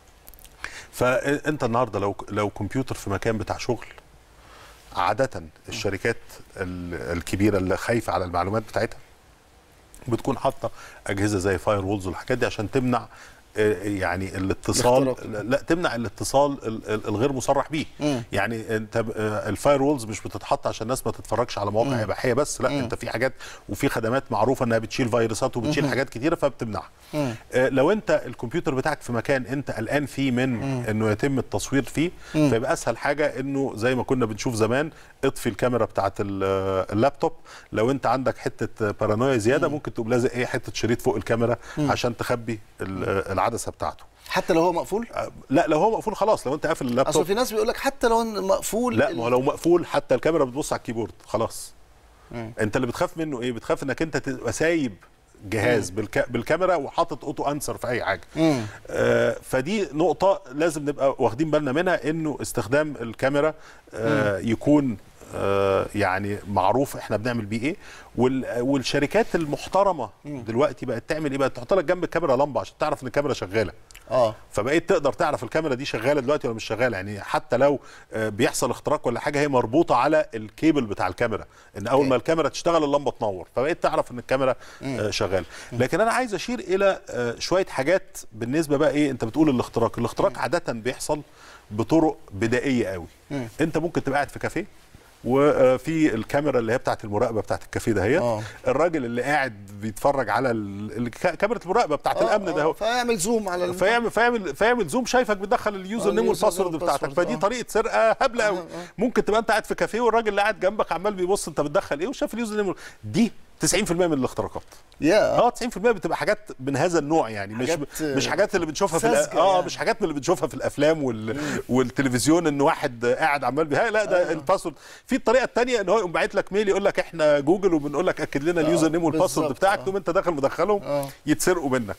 فانت النهارده لو لو كمبيوتر في مكان بتاع شغل عاده الشركات ال- الكبيره اللي خايفه على المعلومات بتاعتها بتكون حاطه اجهزه زي فاير وولز والحاجات دي عشان تمنع آه، يعني الاتصال الاختراق. لا تمنع الاتصال ال- ال- الغير مصرح بيه مم. يعني انت ب- آه، الفاير وولز مش بتتحط عشان الناس ما تتفرجش على مواقع اباحيه بس لا انت في حاجات وفي خدمات معروفه انها بتشيل فيروسات وبتشيل حاجات كتيره فبتمنعها مم. آه، لو انت الكمبيوتر بتاعك في مكان انت قلقان فيه من انه يتم التصوير فيه فيبقى اسهل حاجه انه زي ما كنا بنشوف زمان اطفي الكاميرا بتاعه ال- اللابتوب لو انت عندك حته بارانويا زياده ممكن تقوم لازق ايه حته شريط فوق الكاميرا عشان تخبي ال- العدسه بتاعته حتى لو هو مقفول لا لو هو مقفول خلاص لو انت قافل اصل اللابتوب في ناس بيقول لك حتى لو إن مقفول لا ما هو لو مقفول حتى الكاميرا بتبص على الكيبورد خلاص انت اللي بتخاف منه ايه بتخاف انك انت تبقى سايب جهاز بالك... بالكاميرا وحاطط اوتو انسر في اي حاجه مم. آه فدي نقطه لازم نبقى واخدين بالنا منها انه استخدام الكاميرا آه يكون آه يعني معروف احنا بنعمل بيه ايه وال... والشركات المحترمه دلوقتي بقت تعمل ايه بقت تحط لك جنب الكاميرا لمبه عشان تعرف ان الكاميرا شغاله اه فبقيت تقدر تعرف الكاميرا دي شغاله دلوقتي ولا مش شغاله يعني حتى لو آه، بيحصل اختراق ولا حاجه هي مربوطه على الكيبل بتاع الكاميرا ان اول ما الكاميرا تشتغل اللمبه تنور فبقيت تعرف ان الكاميرا آه، شغاله لكن انا عايز اشير الى آه، شويه حاجات بالنسبه بقى ايه انت بتقول الاختراق الاختراق عاده بيحصل بطرق بدائيه قوي انت ممكن تبقى قاعد في كافيه وفي الكاميرا اللي هي بتاعت المراقبه بتاعت الكافيه ده هي آه. الراجل اللي قاعد بيتفرج على ال- ال- كاميرا المراقبه بتاعت آه، الامن ده آه، هو فيعمل زوم على ال- فيعمل فيعمل فيعمل زوم شايفك بتدخل اليوزر آه، نيم اليوزر والباسورد نيم بتاعتك والباسورد، فدي آه. طريقه سرقه هبله قوي ممكن تبقى انت قاعد في كافيه والراجل اللي قاعد جنبك عمال بيبص انت بتدخل ايه وشاف اليوزر نيم وال- دي 90% من الاختراقات يا اه 90% بتبقى حاجات من هذا النوع يعني مش حاجات، مش حاجات اللي بنشوفها في الأ- ساذجة اه يعني. مش حاجات من اللي بنشوفها في الافلام وال... والتلفزيون ان واحد قاعد عمال بيها لا ده الباسورد في الطريقه الثانيه ان هو يقوم باعت لك ميل يقول لك احنا جوجل وبنقول لك اكد لنا اليوزر نيم والباسورد بالظبط، بتاعك آه. تقوم انت داخل مدخلهم آه. يتسرقوا منك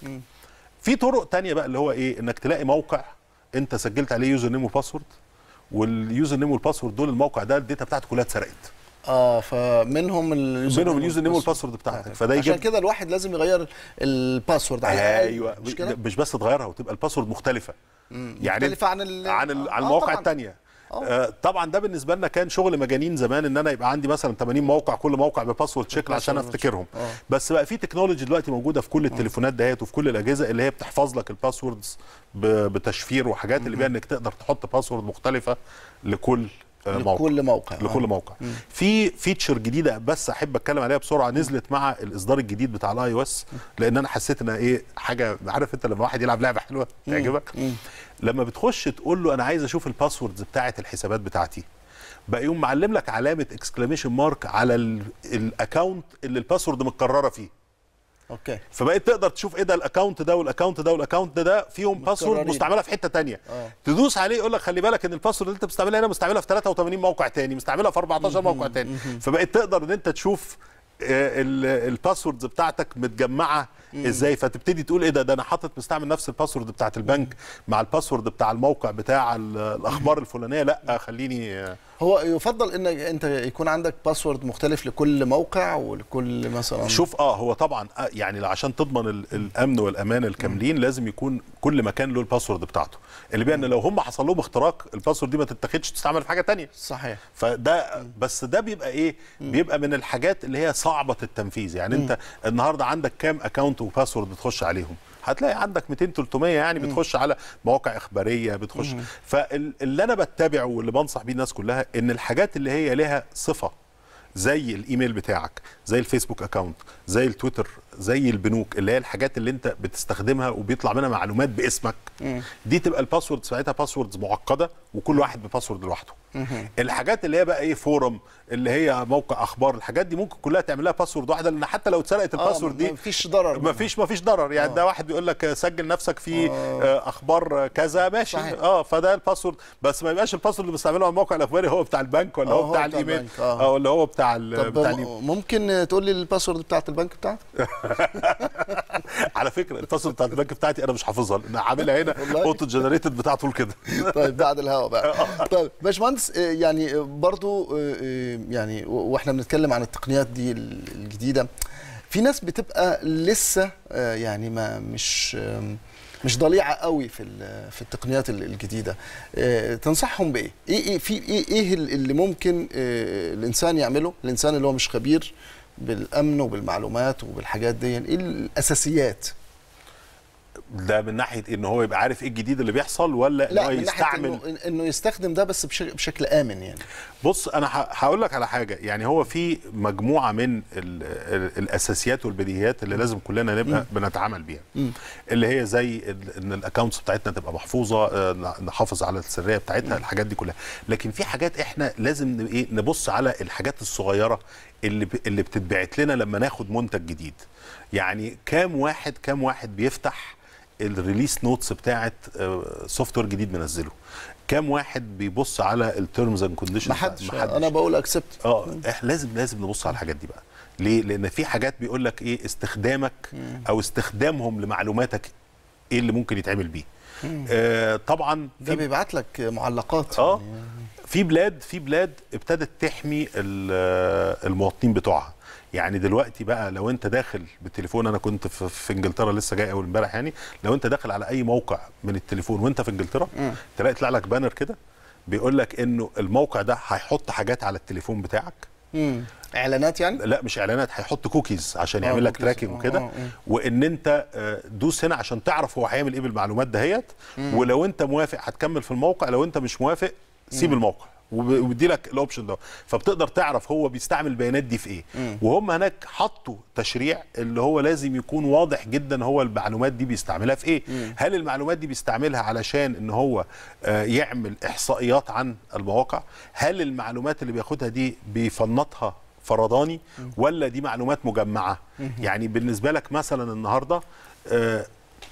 في طرق تانية بقى اللي هو ايه انك تلاقي موقع انت سجلت عليه يوزر نيم وباسورد واليوزر نيم والباسورد دول الموقع ده الداتا بتاعته كلها اتسرقت اه فمنهم اليوزر منهم اليوزر نيم والباسورد بتاعتك فده عشان يجيب كده الواحد لازم يغير الباسورد على الأقل. ايوه مش كده؟ مش بس تغيرها وتبقى الباسورد مختلفه يعني مختلفة عن ال- عن, ال... آه، عن آه، المواقع طبعاً. الثانيه آه طبعا ده بالنسبه لنا كان شغل مجانين زمان ان انا يبقى عندي مثلا 80 موقع كل موقع بباسورد شكل عشان بباسورد افتكرهم آه. بس بقى في تكنولوجي دلوقتي موجوده في كل التليفونات دهيت وفي كل الاجهزه اللي هي بتحفظ لك الباسوردز ب... بتشفير وحاجات اللي بيها انك تقدر تحط باسورد مختلفه لكل آه، موقع لكل موقع آه. لكل موقع في فيتشر جديده بس احب اتكلم عليها بسرعه نزلت مع الاصدار الجديد بتاع الاي او اس لان انا حسيت انها ايه حاجه عارف انت لما واحد يلعب لعبه حلوه تعجبك لما بتخش تقول له انا عايز اشوف الباسوردز بتاعه الحسابات بتاعتي بقى يقوم معلم لك علامه اكسكلاميشن مارك على ال- الاكونت اللي الباسورد متكرره فيه اوكي فبقيت تقدر تشوف ايه ده الاكونت ده والاكونت ده والاكونت ده ده فيهم باسورد متكررين. مستعمله في حته تانية آه. تدوس عليه يقول لك خلي بالك ان الباسورد اللي انت مستعملها هنا مستعملها في 83 موقع تاني مستعملها في 14 موقع تاني فبقيت تقدر ان انت تشوف آه، ال- الباسوردز بتاعتك متجمعه ازاي فتبتدي تقول ايه ده ده انا حاطط مستعمل نفس الباسورد بتاعت البنك مع الباسورد بتاع الموقع بتاع ال- الاخبار الفلانيه لا خليني آه، هو يفضل ان انت يكون عندك باسورد مختلف لكل موقع ولكل مثلا شوف اه هو طبعا آه يعني عشان تضمن ال- الامن والامان الكاملين لازم يكون كل مكان له الباسورد بتاعته اللي بيها ان لو هم حصل لهم اختراق الباسورد دي ما تتاخدش تستعمل في حاجه تانية صحيح فده بس ده بيبقى ايه بيبقى من الحاجات اللي هي صعبه التنفيذ يعني انت النهارده عندك كام اكونت وباسورد بتخش عليهم هتلاقي عندك 200 300 يعني بتخش على مواقع اخباريه بتخش فاللي انا بتبعه واللي بنصح بيه الناس كلها ان الحاجات اللي هي لها صفه زي الايميل بتاعك زي الفيسبوك اكاونت زي التويتر زي البنوك اللي هي الحاجات اللي انت بتستخدمها وبيطلع منها معلومات باسمك دي تبقى الباسورد ساعتها باسوردز معقده وكل واحد بباسورد لوحده الحاجات اللي هي بقى ايه فورم اللي هي موقع اخبار الحاجات دي ممكن كلها تعملها باسورد واحده لان حتى لو اتسرقت الباسورد دي مفيش ضرر ما فيش ما فيش ضرر يعني ده واحد بيقول لك سجل نفسك في آه. اخبار كذا ماشي صحيح. اه فده الباسورد بس ما يبقاش الباسورد اللي بستعمله على الموقع الاخباري هو بتاع البنك ولا آه، هو هو بتاع بتاع الايميل البنك، آه. اه ولا هو بتاع ال- طب بتاع الايميل م- ممكن تقول لي الباسورد بتاعت البنك بتاعتك على فكره الباسورد بتاع البنك بتاعتي انا مش حافظها لان عاملها هنا والله؟ اوتو جنريتد بتاع طول كده طيب بعد الهوا بقى طيب باشمهندس آه، يعني آه، برضو آه، آه، يعني و- واحنا بنتكلم عن التقنيات دي ال- الجديده في ناس بتبقى لسه آه، يعني ما مش آم، مش ضليعه قوي في ال- في التقنيات ال- الجديده آه، تنصحهم بايه ايه ايه في ايه ايه ال- اللي ممكن آه، الانسان يعمله الانسان اللي هو مش خبير بالامن وبالمعلومات وبالحاجات دي ايه الاساسيات ده من ناحيه ان هو يبقى عارف ايه الجديد اللي بيحصل ولا ان لا هو من ناحيه يستعمل انه انه يستخدم ده بس بشكل, بشكل امن يعني بص انا ه- هقول لك على حاجه يعني هو في مجموعه من ال ال الاساسيات والبديهيات اللي لازم كلنا نبقى بنتعامل بيها اللي هي زي ال- ان الاكونتس بتاعتنا تبقى محفوظه آه، ن- نحافظ على السريه بتاعتها الحاجات دي كلها لكن في حاجات احنا لازم ن- ايه نبص على الحاجات الصغيره اللي ب- اللي بتتبعت لنا لما ناخد منتج جديد يعني كام واحد كام واحد بيفتح الريليس نوتس بتاعت سوفت وير جديد منزله كام واحد بيبص على التيرمز اند كونديشنز محدش انا بقول اكسبت اه إح- لازم لازم نبص على الحاجات دي بقى ليه لان في حاجات بيقول لك ايه استخدامك او استخدامهم لمعلوماتك ايه اللي ممكن يتعمل بيه آه طبعا ده بيبعت لك معلقات اه في بلاد في بلاد ابتدت تحمي ال- المواطنين بتوعها يعني دلوقتي بقى لو انت داخل بالتليفون انا كنت في, في انجلترا لسه جاي اول امبارح يعني لو انت داخل على اي موقع من التليفون وانت في انجلترا تلاقي يطلع لك بانر كده بيقول لك انه الموقع ده هيحط حاجات على التليفون بتاعك مم. اعلانات يعني لا مش اعلانات هيحط كوكيز عشان آه، يعمل لك كوكيز. تراكنج آه، وكده آه، آه. وان انت آه، دوس هنا عشان تعرف هو هيعمل ايه بالمعلومات دهيت مم. ولو انت موافق هتكمل في الموقع لو انت مش موافق سيب مم. الموقع وب- وبيدي لك الاوبشن ده فبتقدر تعرف هو بيستعمل البيانات دي في ايه مم. وهم هناك حطوا تشريع اللي هو لازم يكون واضح جدا هو المعلومات دي بيستعملها في ايه مم. هل المعلومات دي بيستعملها علشان ان هو آه، يعمل احصائيات عن المواقع هل المعلومات اللي بياخدها دي بيفنطها فرداني ولا دي معلومات مجمعه مم. يعني بالنسبه لك مثلا النهارده آه،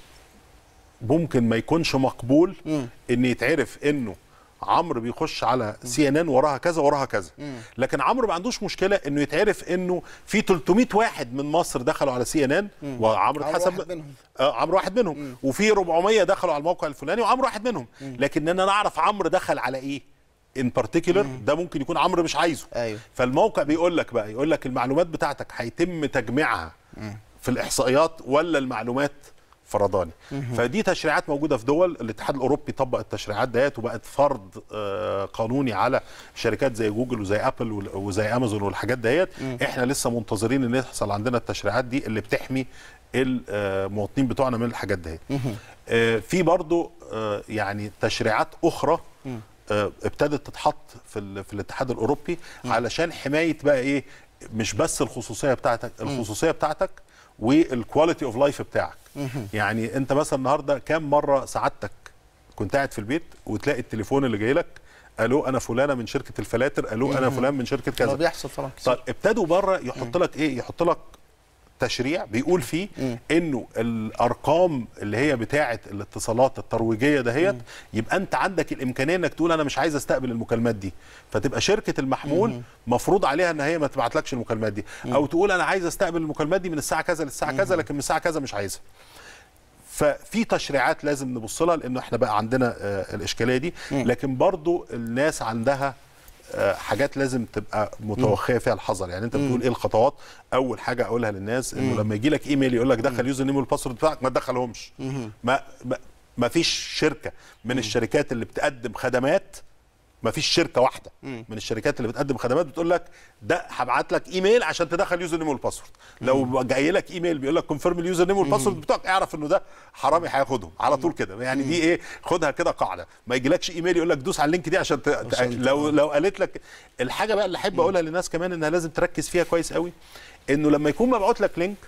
ممكن ما يكونش مقبول ان يتعرف انه عمرو بيخش على سي ان ان وراها كذا وراها كذا لكن عمرو ما عندوش مشكله انه يتعرف انه في 300 واحد من مصر دخلوا على سي ان ان وعمرو عمرو اتحسب واحد منهم. آه عمرو واحد منهم وفي 400 دخلوا على الموقع الفلاني وعمرو واحد منهم لكن ان انا اعرف عمرو دخل على ايه ان بارتيكولر ده ممكن يكون عمرو مش عايزه ايوه فالموقع بيقول لك بقى يقول لك المعلومات بتاعتك هيتم تجميعها في الاحصائيات ولا المعلومات فرداني مهم. فدي تشريعات موجوده في دول الاتحاد الاوروبي طبق التشريعات ديت وبقت فرض آه، قانوني على شركات زي جوجل وزي ابل وال- وزي امازون والحاجات ديت مم. احنا لسه منتظرين ان يحصل عندنا التشريعات دي اللي بتحمي المواطنين بتوعنا من الحاجات ديت مهم. آه، في برضو آه، يعني تشريعات اخرى مم. آه، ابتدت تتحط في ال- في الاتحاد الاوروبي علشان حمايه بقى ايه مش بس الخصوصيه بتاعتك مم. الخصوصيه بتاعتك والكواليتي اوف لايف بتاعك مهم. يعني انت مثلا النهارده كام مره سعادتك كنت قاعد في البيت وتلاقي التليفون اللي جاي لك الو انا فلانه من شركه الفلاتر الو انا مهم. فلان من شركه ده كذا بيحصل طبعا كتير. طيب ابتدوا بره يحط لك ايه يحط لك تشريع بيقول فيه انه الارقام اللي هي بتاعه الاتصالات الترويجيه دهيت يبقى انت عندك الامكانيه انك تقول انا مش عايز استقبل المكالمات دي فتبقى شركه المحمول مم. مفروض عليها ان هي ما تبعتلكش المكالمات دي او تقول انا عايز استقبل المكالمات دي من الساعه كذا للساعه كذا لكن من الساعه كذا مش عايزها ففي تشريعات لازم نبص لها لانه احنا بقى عندنا آه، الاشكاليه دي لكن برضو الناس عندها آه، حاجات لازم تبقى متوخيه فيها الحذر يعني انت بتقول ايه الخطوات اول حاجه اقولها للناس انه مم. لما يجي لك ايميل يقول لك دخل يوزر نيم والباسورد بتاعك ما تدخلهمش مهم. ما ما- ما فيش شركه من الشركات اللي بتقدم خدمات ما فيش شركه واحده مم. من الشركات اللي بتقدم خدمات بتقول لك ده هبعت لك ايميل عشان تدخل يوزر نيم والباسورد لو جاي لك ايميل بيقول لك كونفيرم اليوزر نيم والباسورد بتاعك اعرف انه ده حرامي هياخدهم على طول كده يعني دي ايه خدها كده قاعده ما يجيلكش ايميل يقول لك دوس على اللينك دي عشان ت... ت- عشان ت- لو لو قالت لك الحاجه بقى اللي احب اقولها للناس كمان انها لازم تركز فيها كويس قوي انه لما يكون مبعوت لك لينك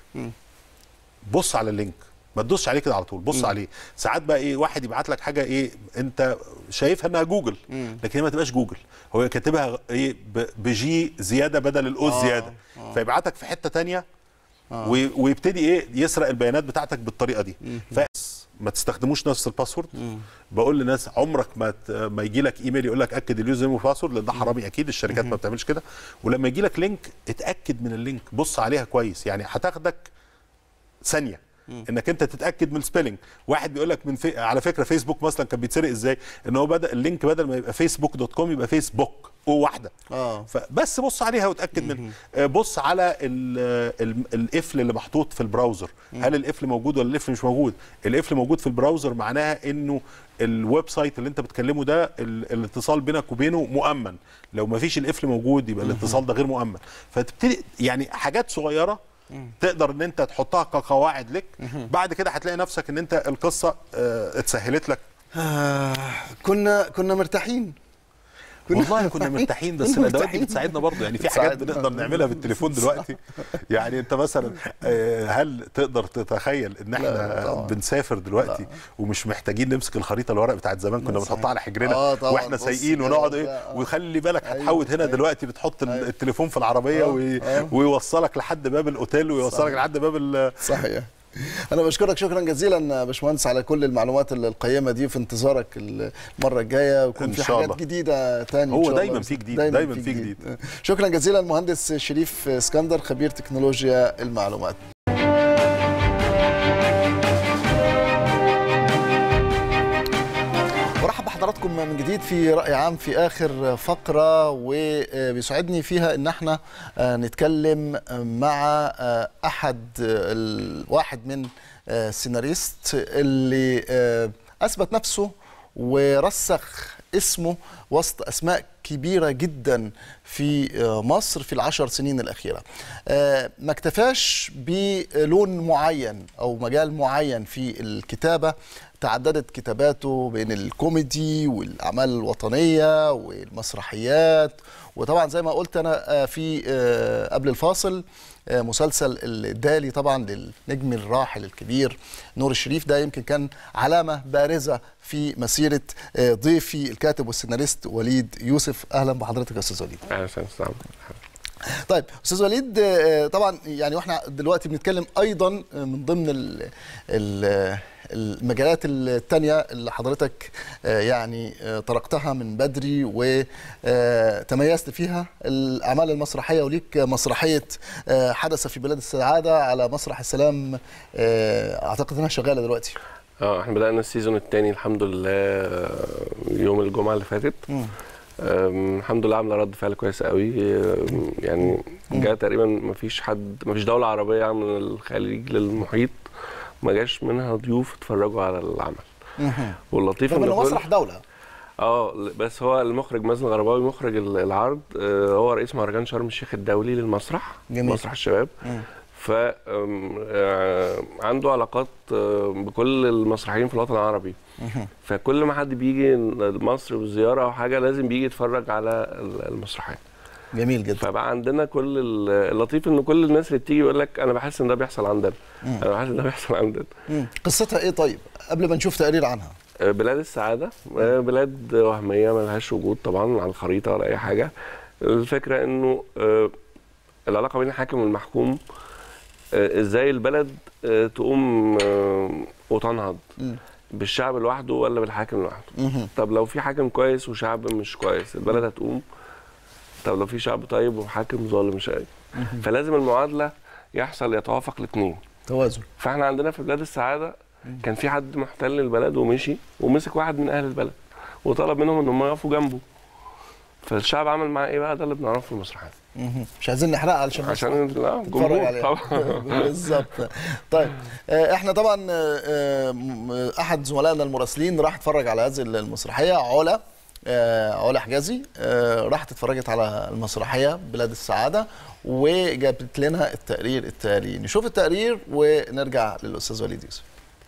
بص على اللينك ما تدوسش عليه كده على طول بص مم. عليه ساعات بقى ايه واحد يبعت لك حاجه ايه انت شايفها انها جوجل مم. لكن هي ما تبقاش جوجل هو كاتبها ايه ب- بجي زياده بدل الاو آه، زياده آه. فيبعتك في حته تانية آه. وي- ويبتدي ايه يسرق البيانات بتاعتك بالطريقه دي فاس ما تستخدموش نفس الباسورد بقول للناس عمرك ما ت- ما يجي لك ايميل يقول لك اكد اليوزر نيم والباسورد لان ده حرامي اكيد الشركات ما بتعملش كده ولما يجي لك لينك اتاكد من اللينك بص عليها كويس يعني هتاخدك ثانيه انك انت تتاكد من السبيلنج واحد بيقول لك من في... على فكره فيسبوك مثلا كان بيتسرق ازاي ان هو بدا اللينك بدل ما يبقى فيسبوك دوت كوم يبقى فيسبوك او واحده اه فبس بص عليها وتاكد منها آه، بص على ال- ال- القفل اللي محطوط في البراوزر هل القفل موجود ولا القفل مش موجود القفل موجود في البراوزر معناها انه الويب سايت اللي انت بتكلمه ده ال- الاتصال بينك وبينه مؤمن لو ما فيش القفل موجود يبقى الاتصال ده غير مؤمن فتبتدي يعني حاجات صغيره تقدر ان انت تحطها كقواعد لك بعد كده هتلاقي نفسك ان انت القصه آه، اتسهلت لك آه كنا كنا مرتاحين والله كنا مرتاحين بس كنا الادوات دي مرتاحين. بتساعدنا برضه يعني في حاجات بتساعدنا. بنقدر نعملها بالتليفون دلوقتي يعني انت مثلا آه، هل تقدر تتخيل ان لا، احنا طبعا. بنسافر دلوقتي ومش محتاجين نمسك الخريطه الورق بتاعت زمان كنا صحيح. بنحطها على حجرنا آه، طبعا. واحنا بص سايقين كده ونقعد وبتاع. ايه آه. وخلي بالك أيوة، هتحوت هنا أيوة. دلوقتي بتحط ال- أيوة. التليفون في العربيه آه، وي- آه. ويوصلك لحد باب الاوتيل ويوصلك صحيح. لحد باب ال- صحيح انا بشكرك شكرا جزيلا يا باشمهندس على كل المعلومات القيمه دي في انتظارك المره الجايه ويكون إن في شاء حاجات الله. جديده تاني إن هو شاء الله. دايماً في جديد، دايماً في جديد. شكرا جزيلا المهندس شريف اسكندر خبير تكنولوجيا المعلومات برحب بحضراتكم من جديد في رأي عام في آخر فقرة وبيسعدني فيها إن احنا آه، نتكلم مع آه، أحد آه، ال- واحد من آه، السيناريست اللي آه، أثبت نفسه ورسخ اسمه وسط أسماء كبيرة جدا في آه، مصر في العشر سنين الأخيرة آه، ما اكتفاش بلون معين أو مجال معين في الكتابة تعددت كتاباته بين الكوميدي والاعمال الوطنيه والمسرحيات وطبعا زي ما قلت انا آه، في آه، قبل الفاصل آه، مسلسل الدالي طبعا للنجم الراحل الكبير نور الشريف ده يمكن كان علامه بارزه في مسيره آه، ضيفي الكاتب والسيناريست وليد يوسف اهلا بحضرتك يا استاذ وليد اهلا وسهلا طيب استاذ وليد آه، طبعا يعني واحنا دلوقتي بنتكلم ايضا آه، من ضمن ال ال المجالات التانية اللي حضرتك آه، يعني آه، طرقتها من بدري وتميزت فيها الأعمال المسرحية وليك مسرحية آه، حدث في بلاد السعادة على مسرح السلام آه، أعتقد أنها شغالة دلوقتي اه احنا بدأنا السيزون الثاني الحمد لله آه، يوم الجمعة اللي فاتت مم. آم، الحمد لله عامله رد فعل كويس قوي آم، يعني جاء تقريبا ما فيش حد ما فيش دوله عربيه من الخليج للمحيط ما جاش منها ضيوف اتفرجوا على العمل واللطيف رغم ان انه كل مسرح دولة اه بس هو المخرج مازن الغرباوي مخرج ال- العرض آه، هو رئيس مهرجان شرم الشيخ الدولي للمسرح جميل. مسرح الشباب ف آم، آه، عنده علاقات آه، بكل المسرحيين في الوطن العربي فكل ما حد بيجي مصر بزياره او حاجه لازم بيجي يتفرج على ال- المسرحيه جميل جدا فبقى عندنا كل ال- اللطيف ان كل الناس اللي بتيجي يقول لك انا بحس ان ده بيحصل عندنا مم. انا بحس ان ده بيحصل عندنا مم. قصتها إيه طيب قبل ما نشوف تقرير عنها آه، بلاد السعادة آه، بلاد وهمية ملهاش وجود طبعا على الخريطة ولا أي حاجة الفكرة إنه آه، العلاقة بين الحاكم والمحكوم آه، إزاي البلد آه، تقوم آه، وتنهض مم. بالشعب لوحده ولا بالحاكم لوحده مهم. طب لو في حاكم كويس وشعب مش كويس البلد هتقوم طب لو في شعب طيب وحاكم ظالم مش قادر مهم. فلازم المعادلة يحصل يتوافق الاثنين توازن فاحنا عندنا في بلاد السعاده كان في حد محتل البلد ومشي ومسك واحد من اهل البلد وطلب منهم ان هم يقفوا جنبه فالشعب عمل معاه ايه بقى ده اللي بنعرفه في المسرحيه مهم. مش عايزين نحرقها علشان عشان لا نتفرج جمهور عليها طبعا بالظبط طيب آه، احنا طبعا آه، آه، م- احد زملائنا المراسلين راح اتفرج على هذه المسرحيه علا آه، علا حجازي آه، راحت اتفرجت على المسرحيه بلاد السعاده وجابت لنا التقرير التالي نشوف التقرير ونرجع للاستاذ وليد يوسف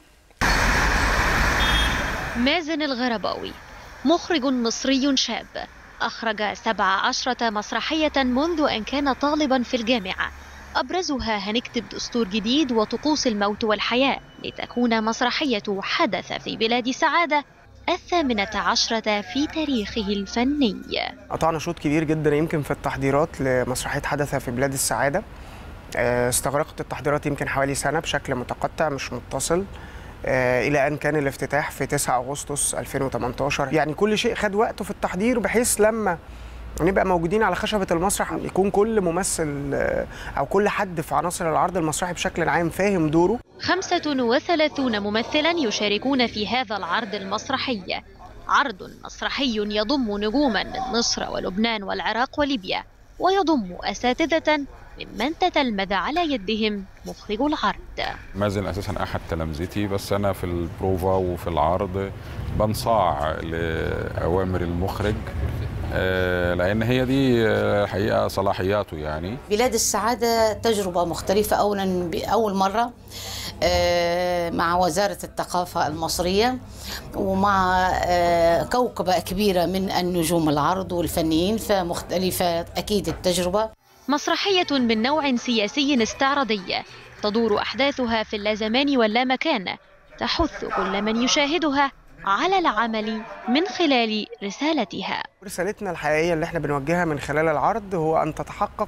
مازن الغرباوي مخرج مصري شاب أخرج سبع عشرة مسرحية منذ أن كان طالبا في الجامعة أبرزها هنكتب دستور جديد وطقوس الموت والحياة لتكون مسرحية حدث في بلاد سعادة الثامنة عشرة في تاريخه الفني قطعنا شوط كبير جدا يمكن في التحضيرات لمسرحية حدث في بلاد السعادة آه، استغرقت التحضيرات يمكن حوالي سنة بشكل متقطع مش متصل آه، إلى أن كان الافتتاح في 9 أغسطس 2018 يعني كل شيء خد وقته في التحضير بحيث لما نبقى موجودين على خشبة المسرح يكون كل ممثل آه، أو كل حد في عناصر العرض المسرحي بشكل عام فاهم دوره خمسة وثلاثون ممثلا يشاركون في هذا العرض المسرحي عرض مسرحي يضم نجوما من مصر ولبنان والعراق وليبيا ويضم أساتذة ممن تتلمذ على يدهم مخرج العرض مازن اساسا احد تلامذتي بس انا في البروفا وفي العرض بنصاع لاوامر المخرج آه، لان هي دي آه، حقيقه صلاحياته يعني بلاد السعادة تجربة مختلفة أولا بأول مرة آه، مع وزارة الثقافة المصرية ومع آه، كوكبة كبيرة من النجوم العرض والفنيين فمختلفة أكيد التجربة مسرحية من نوع سياسي استعراضي تدور أحداثها في اللازمان واللامكان تحث كل من يشاهدها على العمل من خلال رسالتها رسالتنا الحقيقية اللي احنا بنوجهها من خلال العرض هو أن تتحقق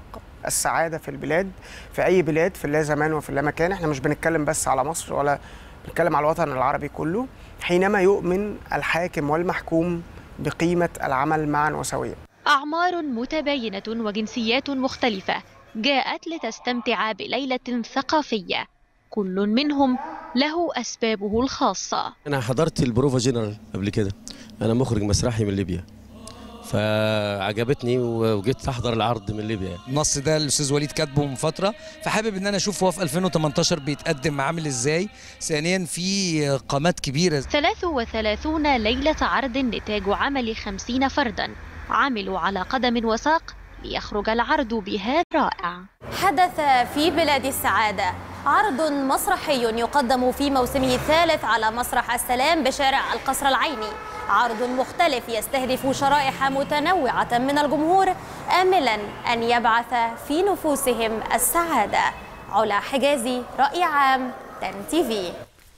السعاده في البلاد في اي بلاد في اللا زمان وفي اللا مكان احنا مش بنتكلم بس على مصر ولا بنتكلم على الوطن العربي كله حينما يؤمن الحاكم والمحكوم بقيمه العمل معا وسويا أعمار متباينة وجنسيات مختلفة جاءت لتستمتع بليلة ثقافية كل منهم له أسبابه الخاصة انا حضرت البروفا جنرال قبل كده انا مخرج مسرحي من ليبيا فعجبتني وجيت احضر العرض من ليبيا يعني. النص ده الاستاذ وليد كاتبه من فتره فحابب ان انا اشوف هو في 2018 بيتقدم عامل ازاي ثانيا في قامات كبيره 33 ليلة عرض نتاج عمل 50 فردا عملوا على قدم وساق ليخرج العرض بهذا رائع حدث في بلاد السعادة عرض مسرحي يقدم في موسمه الثالث على مسرح السلام بشارع القصر العيني عرض مختلف يستهدف شرائح متنوعة من الجمهور آملا أن يبعث في نفوسهم السعادة علا حجازي رأي عام تن تي في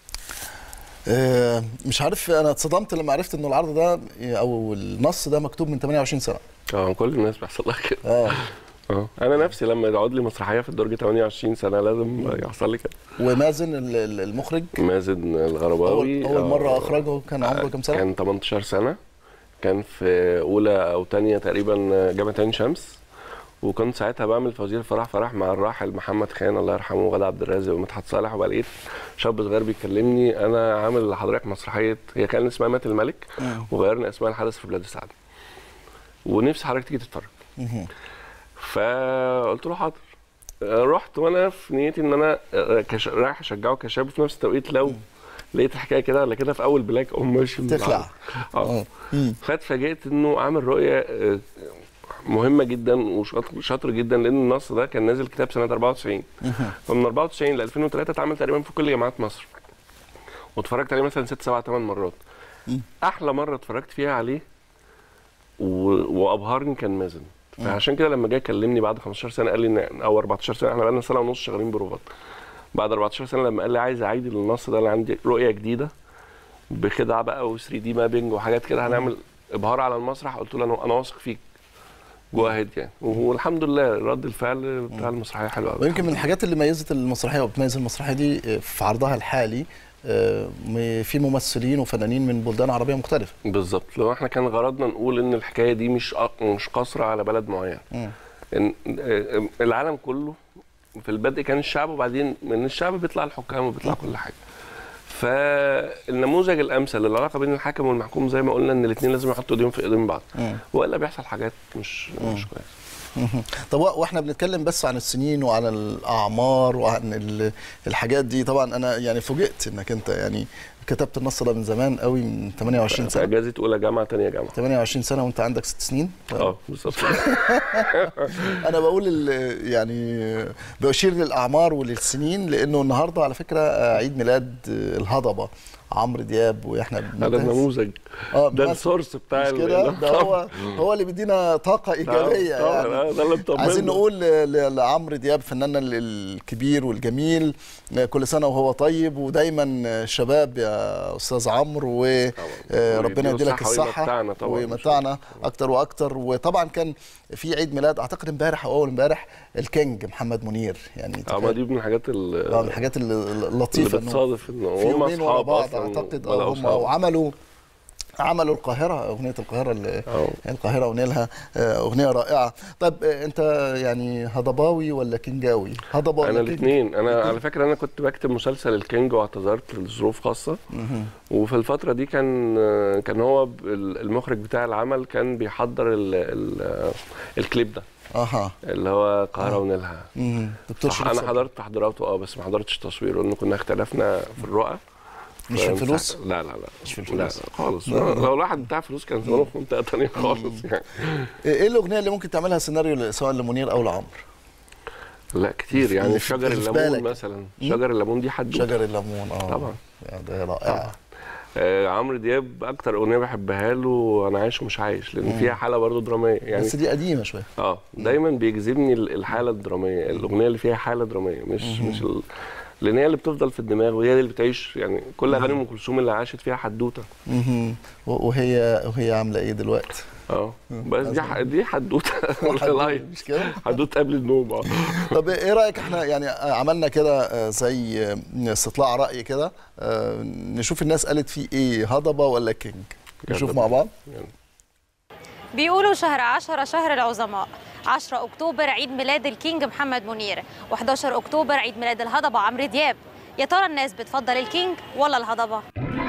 آه، مش عارف انا اتصدمت لما عرفت انه العرض ده او النص ده مكتوب من 28 سنه اه كل الناس بيحصل لها كده اه اه انا نفسي لما يقعد لي مسرحيه في الدرج 28 سنه لازم يحصل لي كده ومازن ال- ال- المخرج مازن الغرباوي اول, أول آه، مره اخرجه كان عمره كام سنه كان 18 سنه كان في اولى او ثانيه تقريبا جامعه عين شمس وكنت ساعتها بعمل فوزير فرح فرح مع الراحل محمد خان الله يرحمه وغادة عبد الرازق ومدحت صالح وبقى لقيت شاب صغير بيكلمني انا عامل لحضرتك مسرحيه هي كان اسمها مات الملك وغيرنا اسمها الحدث في بلاد السعاده ونفسي حضرتك تيجي تتفرج فقلت له حاضر رحت وانا في نيتي ان انا كش... رايح اشجعه كشاب وفي نفس التوقيت لو لقيت الحكايه كده ولا كده في اول بلاك اقوم ماشي من تخلع. العرض. اه فاتفاجئت انه عامل رؤيه آه، مهمه جدا وشاطر شاطر جدا لان النص ده كان نازل كتاب سنه 94 فمن 94 ل 2003 اتعمل تقريبا في كل جامعات مصر واتفرجت عليه مثلا ست سبع ثمان مرات احلى مره اتفرجت فيها عليه و... وابهرني كان مازن فعشان كده لما جه كلمني بعد 15 سنه قال لي إن او 14 سنه احنا بقالنا سنه ونص شغالين بروفات بعد 14 سنه لما قال لي عايز اعيد النص ده انا عندي رؤيه جديده بخدعه بقى و 3 دي مابينج وحاجات كده هنعمل ابهار على المسرح قلت له انا انا واثق فيك جو اهيد يعني والحمد لله رد الفعل بتاع المسرحيه حلو قوي ويمكن من الحاجات اللي ميزت المسرحيه وبتميز المسرحيه دي آه، في عرضها الحالي آه، م- في ممثلين وفنانين من بلدان عربيه مختلفه بالظبط لو احنا كان غرضنا نقول ان الحكايه دي مش أ- مش قاصره على بلد معين مم. ان آه، العالم كله في البدء كان الشعب وبعدين من الشعب بيطلع الحكام وبيطلع كل حاجه فالنموذج الامثل للعلاقه بين الحاكم والمحكوم زي ما قلنا ان الاثنين لازم يحطوا ايديهم في ايدين بعض مم. والا بيحصل حاجات مش مش كويسه مهم. طب وا- واحنا بنتكلم بس عن السنين وعن الاعمار وعن ال- الحاجات دي طبعا انا يعني فوجئت انك انت يعني كتبت النص ده من زمان قوي من 28 في سنه اجازه اولى جامعه ثانيه جامعه 28 سنه وانت عندك ست سنين اه بالظبط انا بقول ال- يعني بشير للاعمار وللسنين لانه النهارده على فكره آه، عيد ميلاد آه، الهضبه عمرو دياب واحنا هذا بننتهز- النموذج اه ده مثلا. السورس بتاع مش ال- كده ال- ده هو هو اللي بيدينا طاقه ايجابيه طبعاً، يعني آه، ده اللي مطمنا. عايزين نقول ل- ل- لعمرو دياب فناننا ال- الكبير والجميل آه، كل سنه وهو طيب ودايما آه، شباب يا استاذ عمرو وربنا ويديله يديلك الصحة الصحه ويمتعنا طبعاً. ويمتعنا اكتر واكتر وطبعا كان في عيد ميلاد اعتقد امبارح او اول امبارح الكينج محمد منير يعني اه ما دي من الحاجات ال- اه من الحاجات ال- اللطيفه اللي إنه بتصادف إنه في هم يومين ورا أصحاب بعض أصلاً اعتقد وبقوا اه هم أصحاب. وعملوا عملوا القاهرة أغنية القاهرة اللي القاهرة أغنية لها آه، أغنية رائعة طب آه، أنت يعني هضباوي ولا كينجاوي هضبة انا ولا كينج الاثنين انا على فكره انا كنت بكتب مسلسل الكينج واعتذرت لظروف خاصه مهم. وفي الفتره دي كان كان هو ب- المخرج بتاع العمل كان بيحضر ال ال الكليب ده اها اللي هو القاهره ونيلها مهم. دكتور صح شريف انا صبري. حضرت تحضيراته اه بس ما حضرتش تصويره لانه كنا اختلفنا في الرؤى مش في فمسا- الفلوس؟ لا لا لا مش في لا الفلوس. خالص لا، لا. لو الواحد بتاع فلوس كان زمانه في منطقه ثانيه خالص يعني إيه الأغنية اللي ممكن تعملها سيناريو سواء لمنير أو لعمرو لا كتير يعني اللي في- شجر اللي في الليمون بالك. مثلا مم. شجر الليمون دي حد شجر الليمون اه طبعا يعني ده رائعة آه عمرو دياب اكتر اغنيه بحبها له انا عايش ومش عايش لان مم. فيها حاله برضه دراميه يعني بس دي قديمة شوية اه دايما بيجذبني ال- الحاله الدراميه الاغنيه اللي فيها حاله دراميه مش مم. مش ال... لان هي اللي بتفضل في الدماغ وهي اللي بتعيش يعني كل اغاني ام كلثوم اللي عاشت فيها حدوته مهم. و- وهي وهي عامله ايه دلوقتي؟ اه بس دي ح- دي حدوته حدوتة، لايف مش كده؟ حدوته قبل النوم اه طب ايه رايك احنا يعني عملنا كده آه، زي آه، استطلاع راي كده آه، نشوف الناس قالت فيه ايه هضبه ولا كينج نشوف مع بعض بيقولوا شهر 10 شهر العظماء 10 أكتوبر عيد ميلاد الكينج محمد منير و11 أكتوبر عيد ميلاد الهضبة عمرو دياب يا ترى الناس بتفضل الكينج ولا الهضبة؟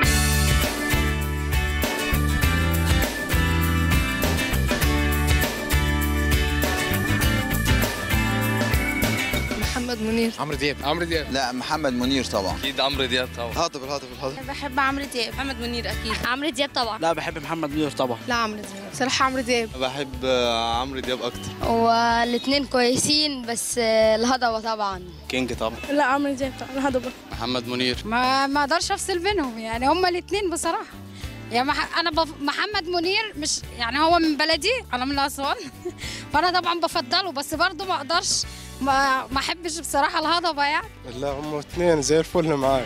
محمد منير عمرو دياب عمرو دياب لا محمد منير طبعا اكيد عمرو دياب طبعا هضب الهضب الهضب بحب عمرو دياب محمد منير اكيد عمرو دياب طبعا لا بحب محمد منير طبعا لا عمرو دياب بصراحه عمرو دياب بحب عمرو دياب اكتر هو الاثنين كويسين بس الهضبه طبعا كينج طبعا لا عمرو دياب طبعا الهضبه محمد منير ما ما اقدرش افصل بينهم يعني هما الاثنين بصراحه يعني مح... انا بف... محمد منير مش يعني هو من بلدي انا من اسوان فانا طبعا بفضله بس برضه ما اقدرش ما ما احبش بصراحه الهضبه يعني لا هم اثنين زي الفل معاك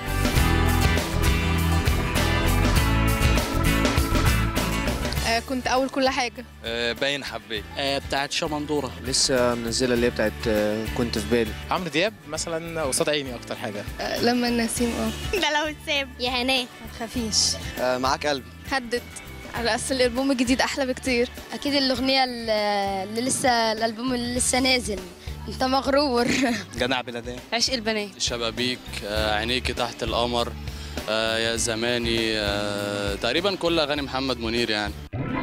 كنت اول كل حاجه باين حبيت بتاعت شمندوره لسه منزله اللي هي بتاعت كنت في بالي عمرو دياب مثلا قصاد عيني اكتر حاجه لما النسيم اه ده لو اتساب يا هناه ما تخافيش معاك قلبي هدت على اصل الالبوم الجديد احلى بكتير اكيد الاغنيه اللي لسه الالبوم اللي لسه نازل انت مغرور جدع بلدان عشق البنات شبابيك آه، عينيكي تحت القمر آه، يا زماني آه، تقريبا كل اغاني محمد منير يعني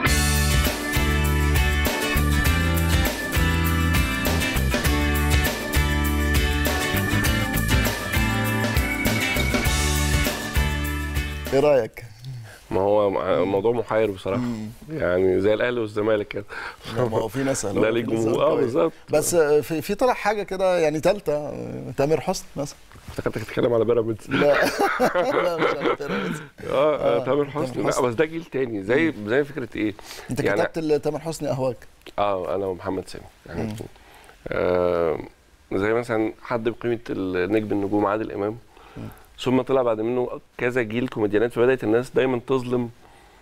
ايه رايك؟ ما هو الموضوع محير بصراحه يعني زي الاهلي والزمالك كده لا، ما هو في ناس قالوا ده ليه جمهور اه بالظبط بس آه، في في طلع حاجه كده يعني ثالثه تامر حسني مثلا افتكرتك تتكلم على بيراميدز لا لا مش على بيراميدز. اه آه، آه، تامر حسني لا حسني. بس ده جيل تاني زي زي فكره ايه انت يعني كتبت لتامر حسني اهواك اه انا ومحمد سامي يعني مم. الاتنين. آه زي مثلا حد بقيمه النجم النجوم عادل امام ثم طلع بعد منه كذا جيل كوميديانات فبدات الناس دايما تظلم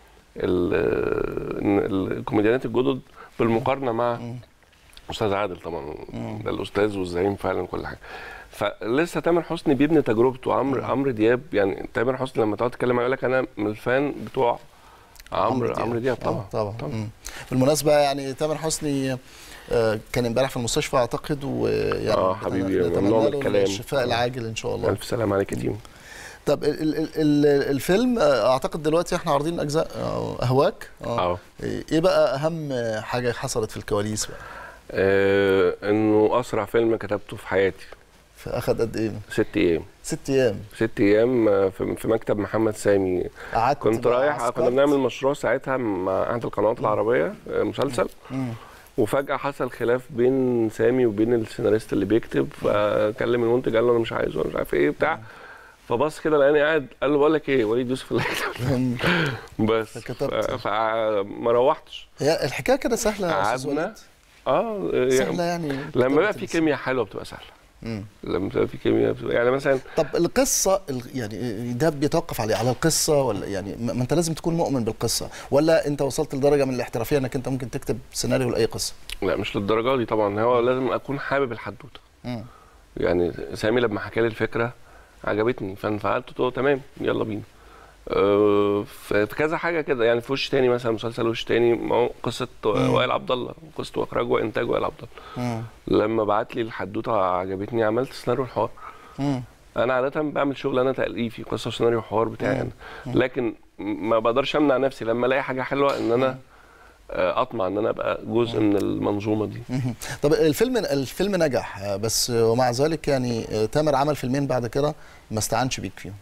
ال- إن الكوميديانات الجدد بالمقارنه مع استاذ عادل طبعا ده الاستاذ والزعيم فعلا كل حاجه فلسه تامر حسني بيبني تجربته عمرو عمرو دياب يعني تامر حسني لما تقعد تتكلم يقول لك انا من الفان بتوع عمرو عمرو دياب طبعا آه، طبعا مم. بالمناسبه يعني تامر حسني آه، كان امبارح في المستشفى اعتقد ويعني اه حبيبي نتمنى ممنوع من له الكلام الشفاء العاجل ان شاء الله الف سلام عليك يا ديم طب ال ال ال ال الفيلم آه، اعتقد دلوقتي احنا عارضين اجزاء آه، اهواك اه ايه بقى اهم حاجه حصلت في الكواليس بقى آه انه اسرع فيلم كتبته في حياتي فاخد قد ايه ست ايام ست ايام ست ايام آه، في في مكتب محمد سامي قعدت كنت بقى رايح عسكرت؟ كنا بنعمل مشروع ساعتها مع احد القنوات العربيه آه، مسلسل مم. وفجاه حصل خلاف بين سامي وبين السيناريست اللي بيكتب فكلم المنتج قال له انا مش عايزه انا مش عارف ايه بتاع فبص كده لقاني قاعد قال له بقول لك ايه وليد يوسف اللي هيكتب بس ف- فما روحتش هي الحكايه كده سهله يا استاذ قعدنا وليد اه سهله يعني لما بقى في كيمياء حلوه بتبقى سهله مم. لما بتبقى في كيمياء بتبقى يعني مثلا طب القصه ال- يعني ده بيتوقف على على القصه ولا يعني ما ما انت لازم تكون مؤمن بالقصه ولا انت وصلت لدرجه من الاحترافيه انك انت ممكن تكتب سيناريو لاي قصه لا مش للدرجه دي طبعا هو لازم اكون حابب الحدوته مم. يعني سامي لما حكى لي الفكره عجبتني فانفعلت قلت له تمام يلا بينا آه، في في كذا حاجه كده يعني في وش تاني مثلا مسلسل وش تاني ما هو قصه مم. وائل عبد الله قصه واخراج وانتاج وائل عبد الله مم. لما بعت لي الحدوته عجبتني عملت سيناريو الحوار مم. انا عاده بعمل شغل انا تاليفي قصه وسيناريو حوار بتاعي انا لكن ما بقدرش امنع نفسي لما الاقي حاجه حلوه ان انا آه، اطمع ان انا ابقى جزء من المنظومه دي مهم. طب الفيلم الفيلم نجح آه، بس ومع ذلك يعني آه، تامر عمل فيلمين بعد كده ما استعنش بيك فيهم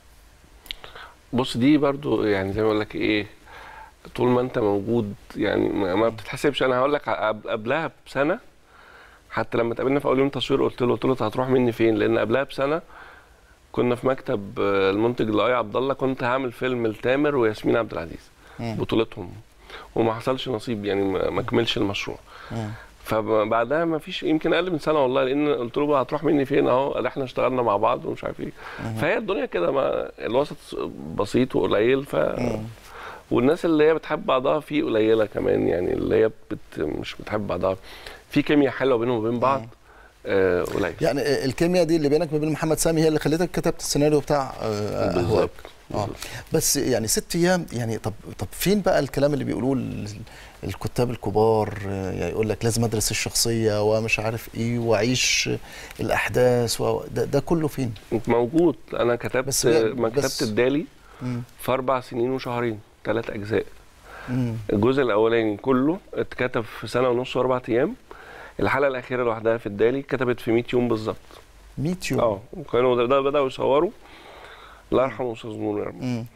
بص دي برضو يعني زي ما اقول لك ايه طول ما انت موجود يعني ما ما بتتحسبش انا هقول لك قب- قبلها بسنه حتى لما اتقابلنا في اول يوم تصوير قلت له قلت له "أنت هتروح مني فين لان قبلها بسنه كنا في مكتب آه، المنتج لؤي عبد الله كنت هعمل فيلم لتامر وياسمين عبد العزيز مم. بطولتهم وما حصلش نصيب يعني ما ما كملش المشروع مم. فبعدها ما فيش يمكن اقل من سنه والله لان قلت له بقى هتروح مني فين اهو قال احنا اشتغلنا مع بعض ومش عارف ايه فهي الدنيا كده ما الوسط بسيط وقليل ف والناس اللي هي بتحب بعضها في قليله كمان يعني اللي هي بت مش بتحب بعضها في كيمياء حلوه بينهم وبين بعض آه، قليل يعني آه، الكيمياء دي اللي بينك وبين محمد سامي هي اللي خلتك كتبت السيناريو بتاع آه، بالظبط. أهواك. اه بس يعني ست ايام يعني طب طب فين بقى الكلام اللي بيقولوه ال- الكتاب الكبار آه، يعني يقول لك لازم ادرس الشخصيه ومش عارف ايه واعيش الاحداث و... ده, ده كله فين؟ موجود انا كتبت بس- ما بس- كتبت الدالي مم. في اربع سنين وشهرين ثلاث اجزاء مم. الجزء الاولاني كله اتكتب في سنه ونص واربع ايام الحلقه الاخيره لوحدها في الدالي اتكتبت في 100 يوم بالظبط 100 يوم اه وكانوا ده, ده بداوا يصوروا الله يرحمه استاذ نور يا رب مم.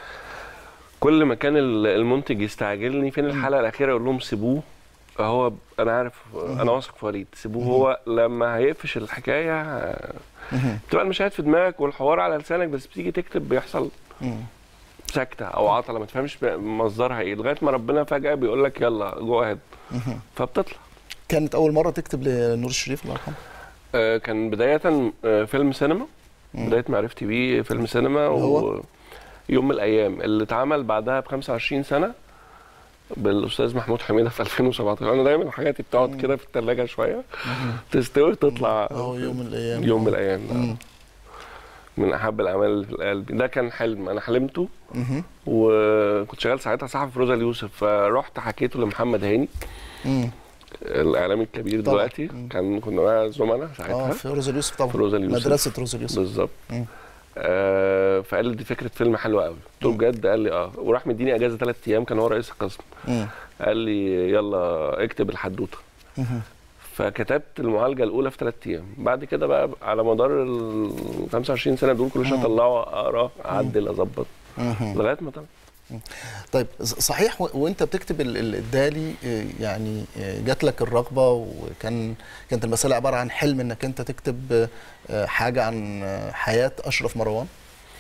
كل ما كان ال- المنتج يستعجلني فين الحلقه الاخيره يقول لهم سيبوه هو انا عارف انا واثق في وليد سيبوه هو لما هيقفش الحكايه آه، بتبقى المشاهد في دماغك والحوار على لسانك بس بتيجي تكتب بيحصل مم. سكته او عطله ما تفهمش مصدرها ايه لغايه ما ربنا فجاه بيقول لك يلا جو اهيد مم. فبتطلع كانت اول مره تكتب لنور الشريف الله يرحمه آه، كان بدايه آه، فيلم سينما بدايه معرفتي بيه فيلم سينما هو؟ ويوم من الايام اللي اتعمل بعدها ب 25 سنه بالاستاذ محمود حميده في 2017 انا دايما حاجاتي بتقعد كده في الثلاجه شويه تستوي تطلع اهو يوم من الايام يوم من الايام مم. من احب الاعمال اللي في القلب ده كان حلم انا حلمته مهم. وكنت شغال ساعتها صحفي في روزا اليوسف فرحت حكيته لمحمد هاني مم. الاعلامي الكبير طبعا. دلوقتي كان كنا بقى زملاء ساعتها اه في روز اليوسف طبعا في روزا اليوسف مدرسه روز اليوسف بالظبط مم. آه فقال لي دي فكره فيلم حلوه قوي قلت له بجد قال لي اه وراح مديني اجازه ثلاث ايام كان هو رئيس القسم مم. قال لي يلا اكتب الحدوته مهم. فكتبت المعالجه الاولى في ثلاث ايام بعد كده بقى على مدار ال 25 سنه دول كل شويه مم. اطلعه اقرا اعدل اظبط مهم. لغايه ما طلع طيب ز- صحيح و- وانت بتكتب ال- ال- الدالي آه، يعني آه، جات لك الرغبه وكان كانت المساله عباره عن حلم انك انت تكتب آه، حاجه عن آه، حياه اشرف مروان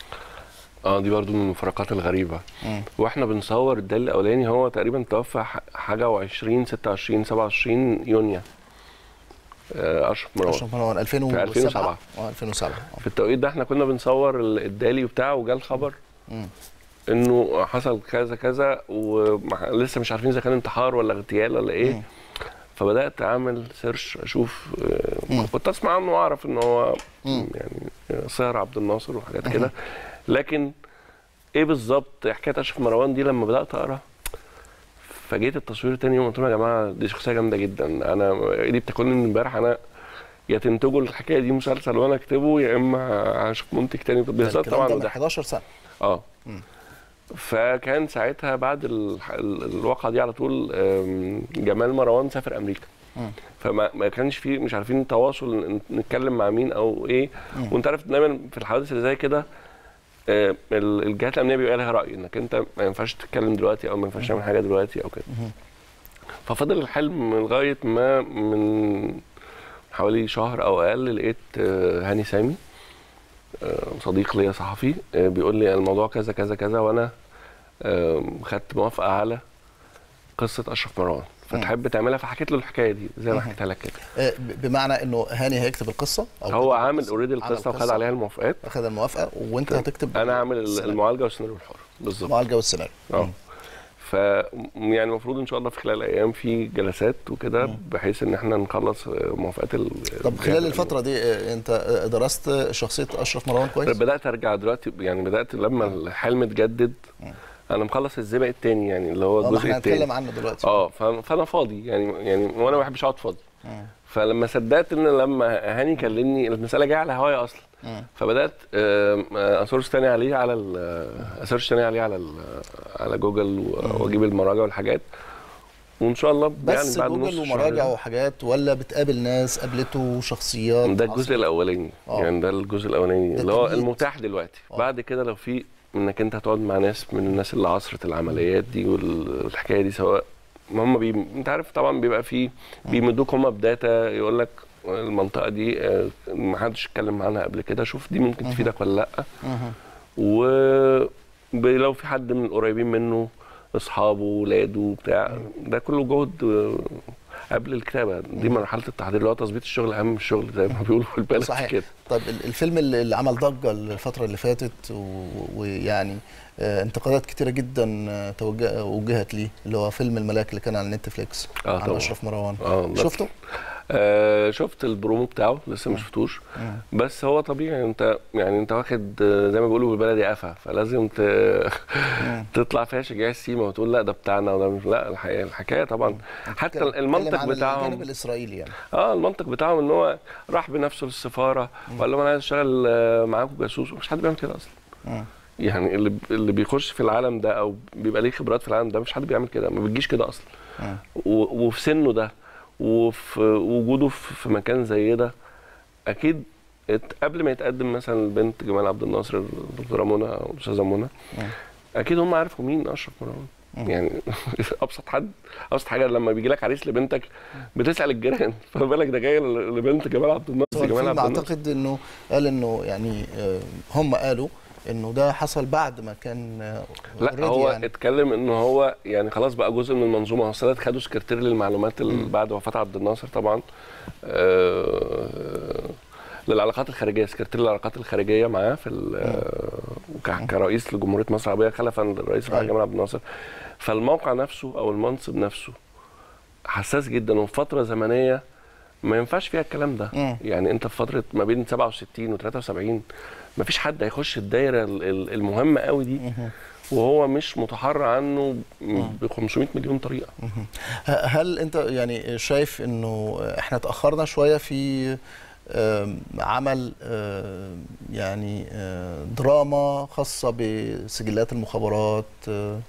اه دي برضو من المفارقات الغريبه مم. واحنا بنصور الدال الاولاني هو تقريبا توفى ح- حاجه و20 26 27 يونيو آه، اشرف مروان اشرف مروان في 2007 2007 اه 2007 في التوقيت ده احنا كنا بنصور ال- الدالي وبتاع وجا الخبر مم. انه حصل كذا كذا ولسه مش عارفين اذا كان انتحار ولا اغتيال ولا ايه فبدات اعمل سيرش اشوف آه، كنت اسمع عنه واعرف ان هو يعني سهر عبد الناصر وحاجات كده لكن ايه بالظبط حكايه اشرف مروان دي لما بدات اقرا فجيت التصوير تاني يوم قلت لهم يا جماعه دي شخصيه جامده جدا انا ايدي بتاكلني من امبارح انا يا تنتجوا الحكايه دي مسلسل وانا اكتبه يا اما هشوف منتج تاني بيهزر الكلام طبعا ده من وده 11 سنه اه مم. فكان ساعتها بعد ال- ال- الواقعه دي على طول آم، جمال مروان سافر امريكا مم. فما ما كانش في مش عارفين تواصل ن- نتكلم مع مين او ايه مم. وانت عارف دايما في الحوادث اللي زي كده آه، ال- الجهات الامنيه بيبقى لها راي انك انت ما ينفعش تتكلم دلوقتي او ما ينفعش تعمل حاجه دلوقتي او كده مهم. ففضل الحلم لغايه ما من حوالي شهر او اقل لقيت آه، هاني سامي آه، صديق ليا صحفي آه، بيقول لي الموضوع كذا كذا كذا وانا آه، خدت موافقه على قصه اشرف مروان فتحب تعملها فحكيت له الحكايه دي زي ما مهم. حكيتها لك كده آه، ب- بمعنى انه هاني هيكتب القصه او هو كتب عامل القصة، اوريدي عمل القصه وخد قصة، عليها الموافقات اخذ الموافقه وانت هتكتب انا عامل ال- السيناريو. المعالجه والسيناريو الحر بالظبط المعالجه والسيناريو اه ف يعني المفروض ان شاء الله في خلال الايام في جلسات وكده بحيث ان احنا نخلص آه، موافقات ال طب خلال الفتره دي آه، انت آه، درست شخصيه اشرف مروان كويس بدات ارجع دلوقتي يعني بدات لما الحلم اتجدد انا مخلص الزبق التاني يعني اللي هو آه، ما الجزء احنا التاني هنتكلم عنه دلوقتي اه ف- فانا فاضي يعني يعني وانا ما بحبش اقعد فاضي مم. فلما صدقت ان لما هاني كلمني المساله جايه على هوايا اصلا مم. فبدات آم، آه، اسيرش تاني عليه على ال- اسيرش تاني عليه على ال- على جوجل و- واجيب المراجع والحاجات وان شاء الله بس بعد جوجل نص ومراجع شهر وحاجات ولا بتقابل ناس قابلته شخصيات ده الجزء الاولاني آه. يعني ده الجزء الاولاني ده اللي هو تمهيد. المتاح دلوقتي بعد كده لو في انك انت هتقعد مع ناس من الناس اللي عصرت العمليات دي وال- والحكايه دي سواء ما هم بي... انت عارف طبعا بيبقى في بيمدوك هم بداتا يقول لك المنطقه دي آه، ما حدش اتكلم عنها قبل كده شوف دي ممكن مهم. تفيدك ولا لا مهم. ولو في حد من القريبين منه اصحابه ولاده بتاع ده كله جهد آه، قبل الكتابه دي مرحله التحضير اللي هو تظبيط الشغل اهم من الشغل زي ما بيقولوا في البلد صحيح كده طيب ال- الفيلم اللي اللي عمل ضجه الفتره اللي فاتت و- ويعني آه، انتقادات كتيره جدا آه، توجه- وجهت ليه اللي هو فيلم الملاك اللي كان على نتفليكس اه عن طبعا اشرف مروان اه بس- شفته؟ آه شفت البرومو بتاعه لسه ما شفتوش بس هو طبيعي انت يعني انت واخد آه، زي ما بيقولوا بالبلدي قفا فلازم ت... تطلع فيها شجاع السيما وتقول لا ده بتاعنا وده مش لا الحقيقه الحكايه طبعا حتى بتتكلم المنطق عن بتاعهم الجانب الاسرائيلي يعني اه المنطق بتاعهم ان هو راح بنفسه للسفاره وقال لهم انا عايز اشتغل آه، معاكم جاسوس مش حد بيعمل كده اصلا مم. يعني اللي اللي بيخش في العالم ده او بيبقى ليه خبرات في العالم ده مش حد بيعمل كده ما بتجيش كده اصلا مم. و- وفي سنه ده وفي وجوده في في مكان زي ده اكيد ات- قبل ما يتقدم مثلا البنت جمال عبد الناصر الدكتوره منى او الاستاذه منى اكيد هم عارفوا مين اشرف مروان يعني ابسط حد ابسط حاجه لما بيجي لك عريس لبنتك بتسال الجيران فما بالك ده جاي لبنت جمال عبد هو الناصر جمال الفيلم عبد الناصر اعتقد انه قال انه يعني آه، هم قالوا انه ده حصل بعد ما كان آه، لا already هو يعني اتكلم ان هو يعني خلاص بقى جزء من المنظومه هو السادات خدوا سكرتير للمعلومات اللي بعد وفاه عبد الناصر طبعا آه، للعلاقات الخارجيه سكرتير العلاقات الخارجيه معاه في ال- آه، وك- كرئيس لجمهوريه مصر العربيه خلفا للرئيس الراحل جمال عبد الناصر فالموقع نفسه او المنصب نفسه حساس جدا وفي فتره زمنيه ما ينفعش فيها الكلام ده مم. يعني انت في فتره ما بين 67 و 73 ما فيش حد هيخش الدايره ال- ال- المهمه قوي دي وهو مش متحرى عنه ب 500 مليون طريقه ه- هل انت يعني شايف انه احنا تاخرنا شويه في آم، عمل آم، يعني آه، دراما خاصه بسجلات المخابرات آه،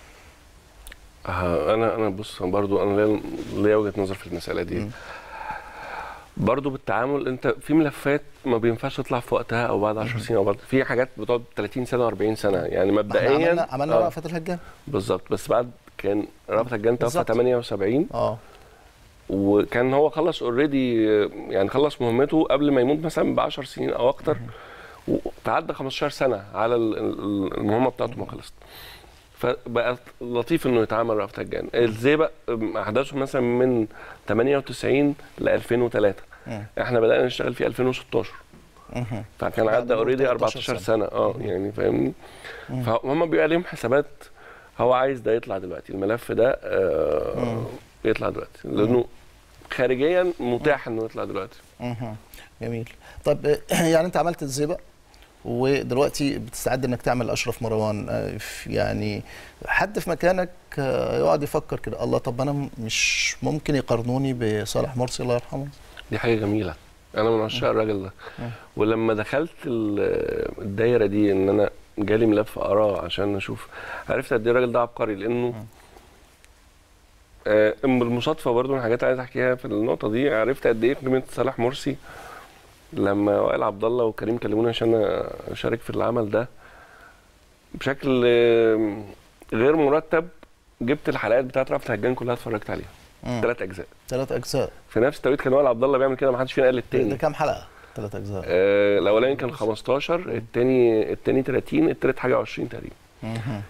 آه، انا انا بص برضو انا ليا- ليا وجهه نظر في المساله دي برضو بالتعامل انت في ملفات ما بينفعش تطلع في وقتها او بعد 10 سنين او بعد في حاجات بتقعد 30 سنه و40 سنه يعني احنا مبدئيا عملنا عملنا آه، رأفت الهجان بالظبط بس بعد كان رأفت الهجان توفى بالظبط. 78 اه وكان هو خلص اوريدي يعني خلص مهمته قبل ما يموت مثلا ب 10 سنين او اكتر وتعدى 15 سنه على ال- ال- المهمه بتاعته ما خلصت فبقى لطيف انه يتعامل رأفت هجان ازاي بقى احداثه مثلا من 98 ل 2003 مم. احنا بدانا نشتغل في 2016 مهم. فكان بعد عدى مرور اوريدي 13 14 سنه اه يعني فاهمني مم. فهم بيبقى ليهم حسابات هو عايز ده يطلع دلوقتي الملف ده آه يطلع دلوقتي لانه خارجيا متاح انه يطلع دلوقتي مهم. جميل طب آه، يعني انت عملت الزيبق ودلوقتي بتستعد انك تعمل اشرف مروان آه، ف- يعني حد في مكانك آه، يقعد يفكر كده الله طب انا م- مش ممكن يقارنوني بصالح مرسي الله يرحمه دي حاجه جميله انا من عشاق الراجل ده مم. ولما دخلت ال- الدايره دي ان انا جالي ملف اقراه عشان اشوف عرفت قد ايه الراجل ده عبقري لانه آه بالمصادفه برضو من الحاجات اللي عايز احكيها في النقطه دي عرفت قد ايه قيمه صالح مرسي لما وائل عبد الله وكريم كلموني عشان اشارك في العمل ده بشكل آه، غير مرتب جبت الحلقات بتاعت رأفت الهجان كلها اتفرجت عليها مم. ثلاث اجزاء ثلاث اجزاء في نفس التوقيت كان وائل عبد الله بيعمل كده ما حدش فينا قال ده للتاني كام حلقه ثلاث اجزاء آه، الاولاني كان 15 التاني التاني 30 التالت حاجه 20 تقريبا مهم.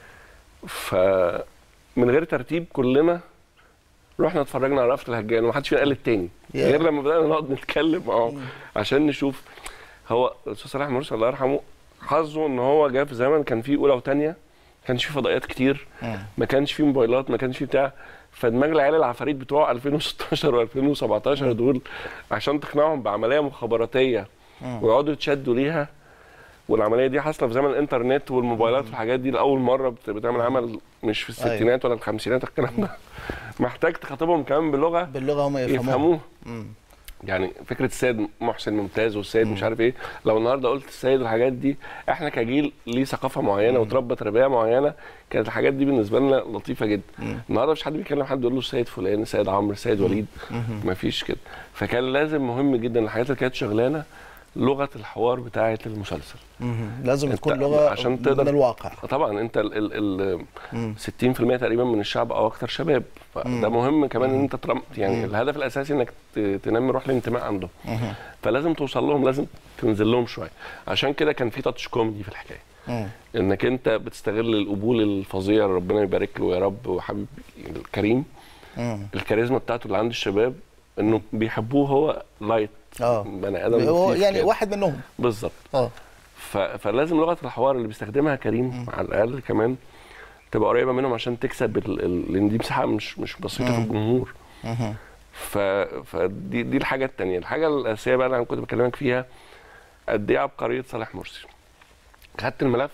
فمن غير ترتيب كلنا رحنا اتفرجنا على رأفت الهجان ومحدش فينا قال للتاني ياه. غير لما بدانا نقعد نتكلم اه عشان نشوف هو الاستاذ صلاح مرسي الله يرحمه حظه ان هو جه في زمن كان فيه اولى وثانيه ما كانش فيه فضائيات كتير مم. ما كانش فيه موبايلات ما كانش فيه بتاع فدماغ العيال العفاريت بتوع 2016 و2017 دول عشان تقنعهم بعمليه مخابراتيه مم. ويقعدوا يتشدوا ليها والعمليه دي حاصله في زمن الانترنت والموبايلات والحاجات دي لاول مره بت- بتعمل عمل مش في أيوة. الستينات ولا الخمسينات الكلام ده محتاج تخاطبهم كمان بلغه باللغه هم يفهموها يفهموها مم. يعني فكره السيد محسن ممتاز والسيد مش عارف ايه لو النهارده قلت السيد والحاجات دي احنا كجيل ليه ثقافه معينه وتربى تربيه معينه كانت الحاجات دي بالنسبه لنا لطيفه جدا النهارده مش حد بيكلم حد يقول له السيد فلان السيد عمرو السيد وليد مهم. مفيش كده فكان لازم مهم جدا الحاجات اللي كانت شغلانه لغه الحوار بتاعه المسلسل مهم. لازم أنت تكون لغه عشان تقدر من الواقع طبعا انت ال ال مم. ال 60% تقريبا من الشعب او اكتر شباب مم. فده مهم كمان ان انت ترم يعني مم. الهدف الاساسي انك ت- تنمي روح الانتماء عندهم مهم. فلازم توصل لهم لازم تنزل لهم شويه عشان كده كان في تاتش كوميدي في الحكايه مم. انك انت بتستغل القبول الفظيع ربنا يبارك له يا رب وحبيب الكريم مم. الكاريزما بتاعته اللي عند الشباب انه بيحبوه هو لايت اه بني ادم هو لطيف يعني كده. واحد منهم بالظبط اه ف... فلازم لغه الحوار اللي بيستخدمها كريم على الاقل كمان تبقى قريبه منهم عشان تكسب ال... ال... لان دي مساحه مش مش بسيطه في مم. الجمهور مهم. ف... فدي دي الحاجه الثانيه الحاجه الاساسيه بقى اللي انا كنت بكلمك فيها قد ايه عبقريه صالح مرسي خدت الملف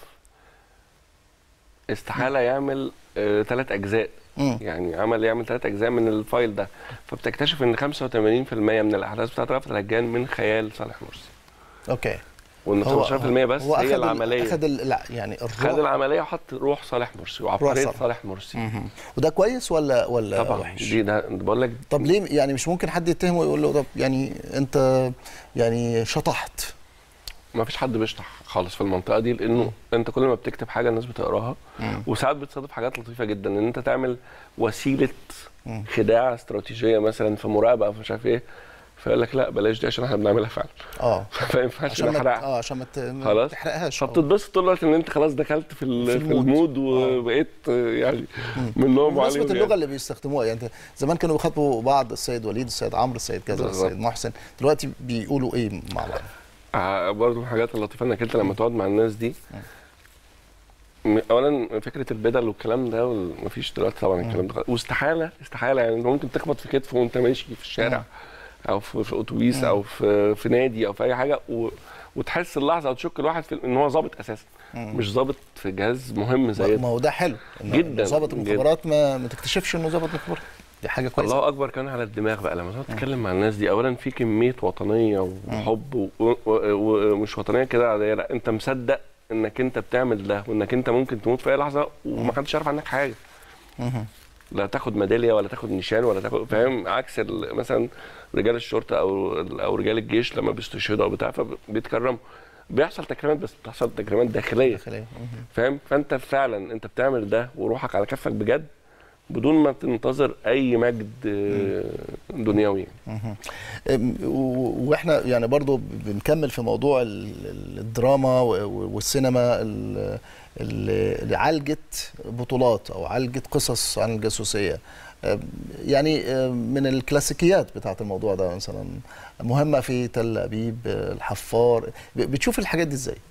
استحاله يعمل ثلاث اجزاء مم. يعني عمل يعمل ثلاث اجزاء من الفايل ده فبتكتشف ان 85% من الاحداث بتاعت رأفت الهجان من خيال صالح مرسي اوكي وان 15% بس هو هي أخد ال- العمليه اخذ ال- لا، يعني الروح خد العمليه وحط روح صالح مرسي وعبقريه صالح. صالح مرسي مهم. وده كويس ولا ولا طبعا وحش؟ دي ده بقول لك طب ليه يعني مش ممكن حد يتهمه ويقول له طب يعني انت يعني شطحت ما فيش حد بيشطح خالص في المنطقه دي لانه انت كل ما بتكتب حاجه الناس بتقراها مم. وساعات بتصادف حاجات لطيفه جدا ان انت تعمل وسيله مم. خداع استراتيجيه مثلا في مراقبه في مش عارف ايه فيقول لك لا بلاش دي عشان احنا بنعملها فعلا اه فما ينفعش عشان ما نحرقها اه عشان ما ت- ما خلاص تحرقهاش فبتتبسط طول الوقت ان انت خلاص دخلت في, ال- في في المود. المود وبقيت آه، يعني منهم بمناسبة وعليهم اللغة يعني. اللي بيستخدموها يعني انت زمان كانوا بيخاطبوا بعض السيد وليد السيد عمرو السيد كذا بالظبط. السيد محسن دلوقتي بيقولوا ايه مع بعض آه، برضه من الحاجات اللطيفه انك انت لما تقعد مع الناس دي م- اولا فكره البدل والكلام ده وال- مفيش دلوقتي طبعا الكلام ده خالص. واستحاله استحاله يعني انت ممكن تخبط في كتفه وانت ماشي في الشارع او في, في اتوبيس او في في نادي او في اي حاجه و وتحس اللحظه او تشك الواحد في ان هو ظابط اساسا مم. مش ظابط في جهاز مهم زي ما هو ده حلو إن- جدا إن ضابط جدا. المخابرات ما, ما تكتشفش انه ضابط مخابرات دي حاجه كويسه الله اكبر كمان على الدماغ بقى لما تقعد تتكلم مع الناس دي اولا في كميه وطنيه وحب و- و- و- ومش وطنيه كده عاديه لا انت مصدق انك انت بتعمل ده وانك انت ممكن تموت في اي لحظه ومحدش يعرف عنك حاجه مهم. لا تاخد ميداليه ولا تاخد نيشان ولا تاخد فاهم عكس ال- مثلا رجال الشرطه او او رجال الجيش لما بيستشهدوا او بتاع فبيتكرموا بيحصل تكريمات بس بتحصل تكريمات داخليه داخليه فاهم فانت فعلا انت بتعمل ده وروحك على كفك بجد بدون ما تنتظر اي مجد آه، دنيوي مهم. أم، و- واحنا يعني برضو بنكمل في موضوع ال- ال- الدراما و- و- والسينما ال- ال- اللي عالجت بطولات او عالجت قصص عن الجاسوسيه أم، يعني أم، من الكلاسيكيات بتاعت الموضوع ده مثلا مهمه في تل ابيب الحفار ب- بتشوف الحاجات دي ازاي؟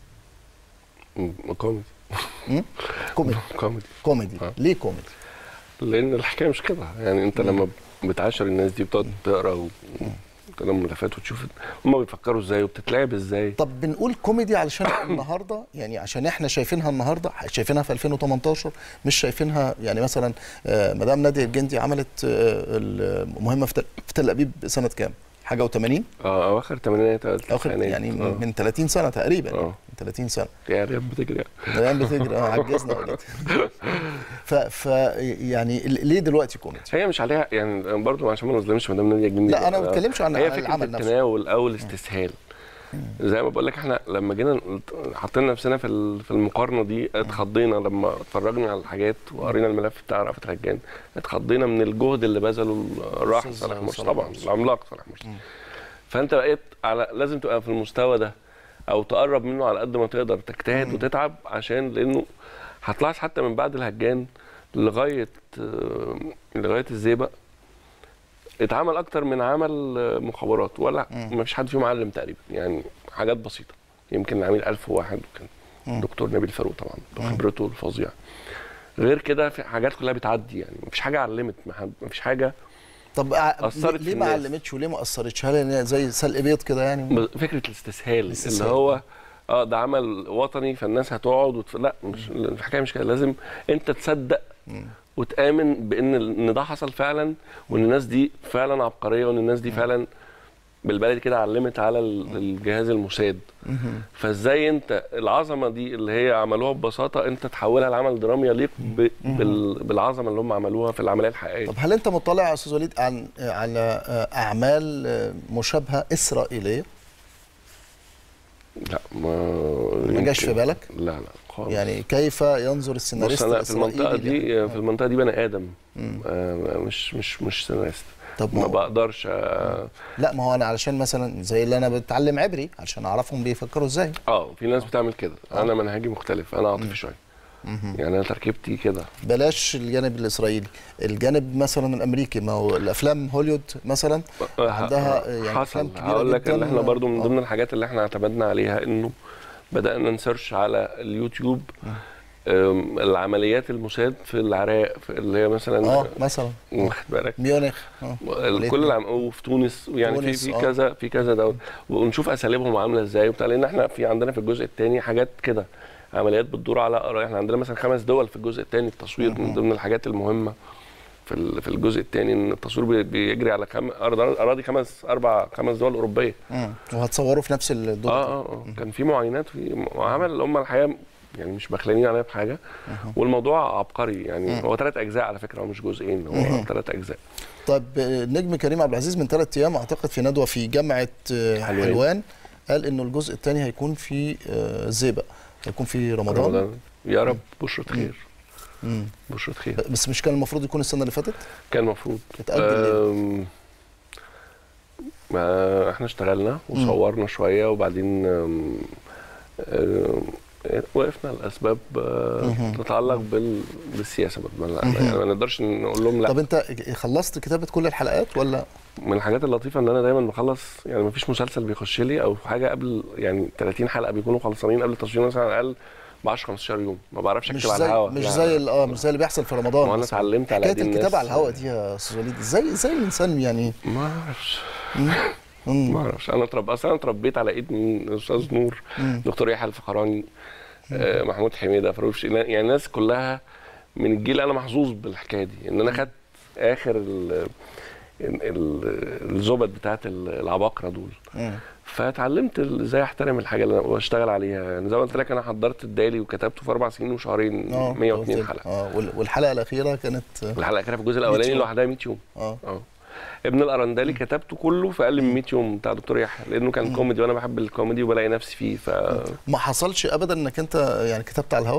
كوميدي مم؟ كوميدي كوميدي كوميدي ليه كوميدي؟ لان الحكايه مش كده يعني انت لما بتعاشر الناس دي بتقعد تقرا و- وتقرا ملفات وتشوف هم بيفكروا ازاي وبتتلعب ازاي طب بنقول كوميدي علشان النهارده يعني عشان احنا شايفينها النهارده شايفينها في 2018 مش شايفينها يعني مثلا آه، مدام ناديه الجندي عملت آه، المهمه في تل- في تل ابيب سنه كام؟ حاجه و80 اه اواخر الثمانينات اخر يعني من, من 30 سنه تقريبا يعني من 30 سنه يا ريال بتجري الايام بتجري اه عجزنا ولا ف, ف يعني ليه دلوقتي كوميدي؟ هي مش عليها يعني برضه عشان ما نظلمش مدام ناديه الجندي لا، أنا ما بتكلمش عن- هي عن فكره العمل نفسه. التناول او الاستسهال زي ما بقول لك احنا لما جينا حطينا نفسنا في ال- في المقارنه دي اتخضينا لما اتفرجنا على الحاجات وقرينا الملف بتاع رأفت الهجان اتخضينا من الجهد اللي بذله الراحل أستاذ صالح مرسي صالح طبعا مرسي. العملاق صالح مرسي فانت بقيت على لازم تبقى في المستوى ده او تقرب منه على قد ما تقدر تجتهد وتتعب عشان لانه هتلاحظ حتى من بعد الهجان لغايه آه، لغايه الزيبق اتعمل اكتر من عمل آه، مخابرات ولا ما فيش حد فيهم علم تقريبا يعني حاجات بسيطه يمكن عامل ألف واحد وكان مم. دكتور نبيل فاروق طبعا مم. بخبرته الفظيعه غير كده في حاجات كلها بتعدي يعني ما فيش حاجه علمت ما فيش حاجه طب ع- أثرت ليه في ما الناس. علمتش وليه ما اثرتش؟ هل هي زي سلق بيض كده يعني؟ ب- فكره الاستسهال الاستسهال. اللي هو اه ده عمل وطني فالناس هتقعد وتف... لا مش الحكايه مش كده لازم انت تصدق وتامن بان ان ده حصل فعلا وان الناس دي فعلا عبقريه وان الناس دي فعلا بالبلدي كده علمت على ال- الجهاز الموساد فازاي انت العظمه دي اللي هي عملوها ببساطه انت تحولها لعمل درامي يليق ب... بال... بالعظمه اللي هم عملوها في العمليه الحقيقيه طب هل انت مطلع يا استاذ وليد عن على آه، اعمال آه، مشابهه اسرائيليه؟ لا ما ما جاش في يمكن- بالك؟ لا لا خالص يعني كيف ينظر بص السيناريست انا في المنطقه الإسرائيلي دي في المنطقه دي بني ادم مم. آه مش مش مش سيناريست طب ما ما هو- بقدرش آه, لا ما هو انا علشان مثلا زي اللي انا بتعلم عبري علشان اعرفهم بيفكروا ازاي اه في ناس بتعمل كده انا منهجي مختلف انا عاطفي شويه مهم. يعني انا تركيبتي كده بلاش الجانب الاسرائيلي الجانب مثلا الامريكي ما هو الافلام هوليوود مثلا عندها يعني حصل افلام كبيره هقول لك ان جداً. احنا برضو من آه. ضمن الحاجات اللي احنا اعتمدنا عليها انه بدانا نسيرش على اليوتيوب أم، العمليات الموساد في العراق في اللي هي مثلا اه مثلا واخد بالك ميونخ آه. ال- كل العم... وفي تونس يعني في تونس، في آه. كذا في كذا دوله ونشوف اساليبهم عامله ازاي وبتاع لان احنا في عندنا في الجزء الثاني حاجات كده عمليات بتدور على آراء. احنا عندنا مثلا خمس دول في الجزء الثاني التصوير من ضمن الحاجات المهمه في ال- في الجزء الثاني ان التصوير بي- بيجري على خم... أرض- اراضي خمس اربع خمس دول اوروبيه مم. وهتصوروا في نفس الدور اه اه اه كان في معاينات في عمل هم الحقيقه يعني مش بخلانين عليها بحاجه والموضوع عبقري يعني مم. هو ثلاث اجزاء على فكره هو مش جزئين هو مهم. ثلاث اجزاء طيب آه، النجم كريم عبد العزيز من ثلاث ايام اعتقد في ندوه في جامعه آه، حلوان. حلوان قال انه الجزء الثاني هيكون في آه، زيبق هيكون في رمضان, رمضان. يا رب بشرة خير مم. بشرة خير بس مش كان المفروض يكون السنه اللي فاتت كان المفروض اتأجل ليه؟ أم، ما احنا اشتغلنا وصورنا شويه وبعدين أم، أم، وقفنا لاسباب أه، مهم. تتعلق بال... بالسياسه بقى. ما- يعني ما نقدرش نقول لهم لا طب انت خلصت كتابه كل الحلقات ولا من الحاجات اللطيفه ان انا دايما بخلص يعني ما فيش مسلسل بيخش لي او حاجه قبل يعني 30 حلقه بيكونوا خلصانين قبل التصوير مثلا على الاقل ب 10 15 يوم ما بعرفش مش اكتب على زي الهوا مش يعني. زي ال- اه مش زي اللي بيحصل في رمضان وانا مثلاً. اتعلمت على حكايه ايدي الناس الكتابه على الهواء دي يا استاذ وليد ازاي ازاي الانسان يعني ما اعرفش مم. ما اعرفش انا اتربى اصلا انا اتربيت على ايد مين استاذ نور مم. دكتور يحيى الفخراني آه، محمود حميده فاروق شيلان يعني الناس كلها من الجيل انا محظوظ بالحكايه دي ان انا خدت اخر ال- ال- الزبد بتاعت العباقره دول مم. فتعلمت ال- ازاي احترم الحاجه اللي انا بشتغل عليها يعني زي ما قلت لك انا حضرت الدالي وكتبته في اربع سنين وشهرين اه 102 قلت- حلقه اه وال- والحلقه الاخيره كانت الحلقه الاخيره في الجزء 100 الاولاني يوم. لوحدها 100 يوم اه اه ابن الارندالي كتبته كله في اقل من 100 يوم بتاع دكتور يحيى لانه كان كوميدي وانا بحب الكوميدي وبلاقي نفسي فيه ف ما حصلش ابدا انك انت يعني كتبت على الهواء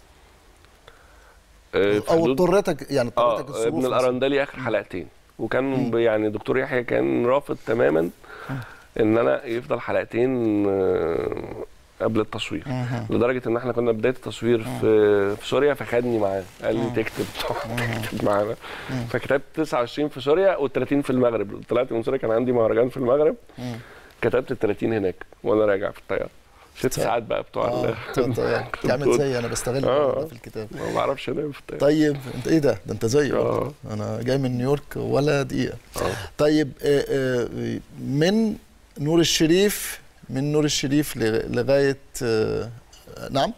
آه، في او حدود- اضطرتك يعني اضطرتك اه الظروف ابن مثلاً. الارندالي اخر حلقتين وكان ب- يعني دكتور يحيى كان رافض تماما ان انا يفضل حلقتين آه، قبل التصوير مهم. لدرجه ان احنا كنا بدايه التصوير في في سوريا فخدني معاه قال لي تكتب تكتب معانا فكتبت 29 في سوريا و30 في المغرب طلعت من سوريا كان عندي مهرجان في المغرب مم. كتبت ال 30 هناك وانا راجع في الطياره ست ساعات بقى بتوع اه ال- ت- ت- تعمل زي انا بستغل اه الموضوع ده في الكتاب ما بعرفش انام في الطياره طيب انت ايه ده ده انت زيي آه. برضه. انا جاي من نيويورك ولا دقيقه طيب آه، آه، من نور الشريف من نور الشريف لغ- لغايه آه، نعم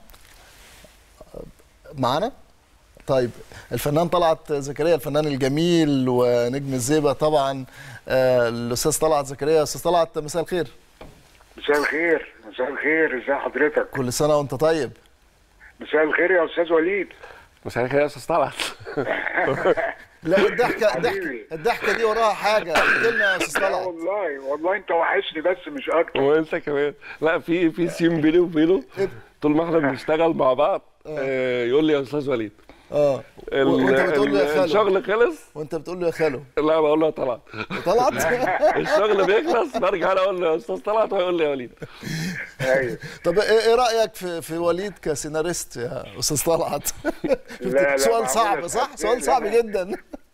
معانا طيب الفنان طلعت زكريا الفنان الجميل ونجم الزيبه طبعا آه، الاستاذ طلعت زكريا استاذ طلعت مساء الخير مساء الخير مساء الخير ازي حضرتك كل سنه وانت طيب مساء الخير يا استاذ وليد مساء الخير يا استاذ طلعت لا الضحكه الضحكه الضحكه دي وراها حاجه احكي لنا يا استاذ لا طلعت والله والله انت وحشني بس مش اكتر وانت كمان لا في في سين بيني وبينه طول ما احنا بنشتغل مع بعض آه، يقول لي يا استاذ وليد اه ال- وانت بتقول له يا ال- خالو الشغل خلص وانت بتقول له يا خالو لا بقول له يا طلعت طلعت الشغل بيخلص برجع انا اقول له يا استاذ طلعت ويقول لي يا وليد ايوه طب ايه إيه رايك في في وليد كسيناريست يا استاذ طلعت لا، سؤال معقولة صعب صح تحدي؟ سؤال صعب لا. جدا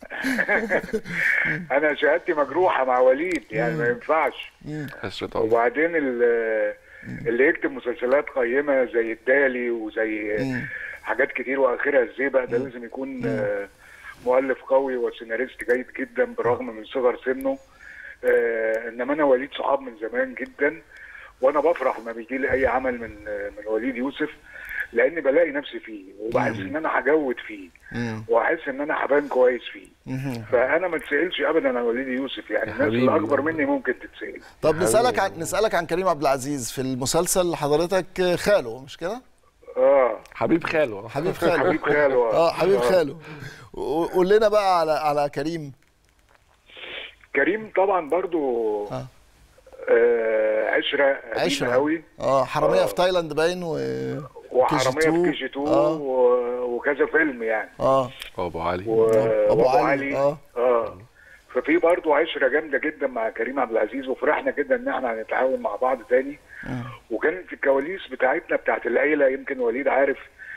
انا شهادتي مجروحه مع وليد يعني ما ينفعش حسرة عمر. وبعدين ال- اللي يكتب مسلسلات قيمه زي الدالي وزي حاجات كتير واخرها الزيبق ده لازم يكون آه، مؤلف قوي وسيناريست جيد جدا برغم من صغر سنه آه، انما انا وليد صحاب من زمان جدا وانا بفرح لما بيجي لي اي عمل من آه، من وليد يوسف لاني بلاقي نفسي فيه وبحس ان انا هجود فيه واحس ان انا هبان كويس فيه فانا ما اتسالش ابدا عن وليد يوسف يعني الناس حبيبي. اللي اكبر مني ممكن تتسال طب نسالك عن نسالك عن كريم عبد العزيز في المسلسل حضرتك خاله مش كده اه حبيب خاله حبيب خاله حبيب خاله اه حبيب خاله و- قول لنا بقى على على كريم كريم طبعا برضو آه. آه عشره قديمة عشرة قوي اه حراميه آه. في تايلاند باين و وحراميه KG2. في كي جي 2 اه و- وكذا فيلم يعني اه ابو علي و- أبو وابو علي، علي آه. اه ففي برضو عشره جامده جدا مع كريم عبد العزيز وفرحنا جدا ان احنا هنتعاون مع بعض تاني وكانت الكواليس بتاعتنا بتاعت العيله يمكن وليد عارف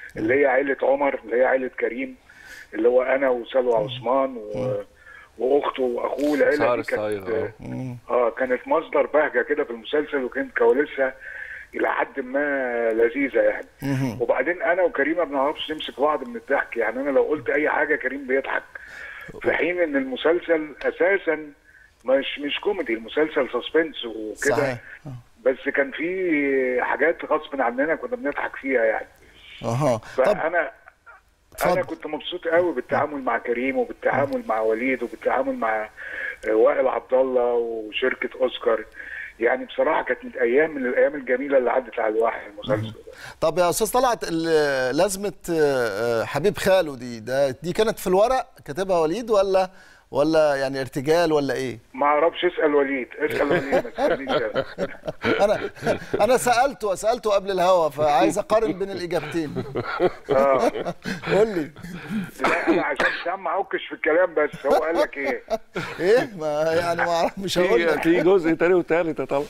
اللي هي عيله عمر اللي هي عيله كريم اللي هو انا وسلوى عثمان و... واخته واخوه العيله سهر دي الصايغ كانت اه كانت مصدر بهجه كده في المسلسل وكانت كواليسها الى حد ما لذيذه يعني وبعدين انا وكريم ما بنعرفش نمسك بعض من الضحك يعني انا لو قلت اي حاجه كريم بيضحك في حين ان المسلسل اساسا مش مش كوميدي المسلسل سسبنس وكده صحيح بس كان في حاجات غصب عننا كنا بنضحك فيها يعني اها فانا انا كنت مبسوط قوي بالتعامل مع كريم وبالتعامل مع وليد وبالتعامل مع آه، وائل عبد الله وشركه اوسكار يعني بصراحه كانت من ايام من الايام الجميله اللي عدت على الواحد المسلسل طب يا استاذ طلعت ال- لازمه آه، حبيب خاله دي ده دي كانت في الورق كاتبها وليد ولا ولا يعني ارتجال ولا ايه؟ ما اعرفش اسال وليد اسال وليد ما تسالنيش أنا. انا انا سالته سالته قبل الهوا فعايز اقارن بين الاجابتين اه قول لي لا انا عشان سام ما اعكش في الكلام بس هو قال لك ايه ايه ما يعني ما أعرف- مش هقول في لك في جزء تاني وتالت يا طبعا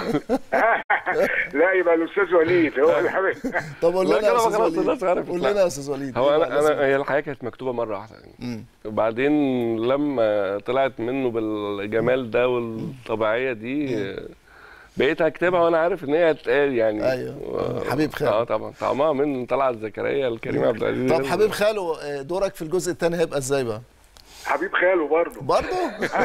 لا يبقى الاستاذ وليد هو اللي حبيب طب قول لا لنا يا كده استاذ خلاص الناس وليد عرفت قول لا. لنا يا استاذ وليد هو إيه انا بقى لازمة؟ انا هي الحقيقه كانت مكتوبه مره واحده يعني مم. وبعدين لما طلعت منه بالجمال ده والطبيعيه دي بقيت هكتبها وانا عارف ان هي هتتقال يعني ايوه حبيب خالو. اه طبعا طعمها من طلعت زكريا الكريم عبد العزيز طب حبيب خاله آه، دورك في الجزء الثاني هيبقى ازاي بقى؟ حبيب خاله برضه برضه؟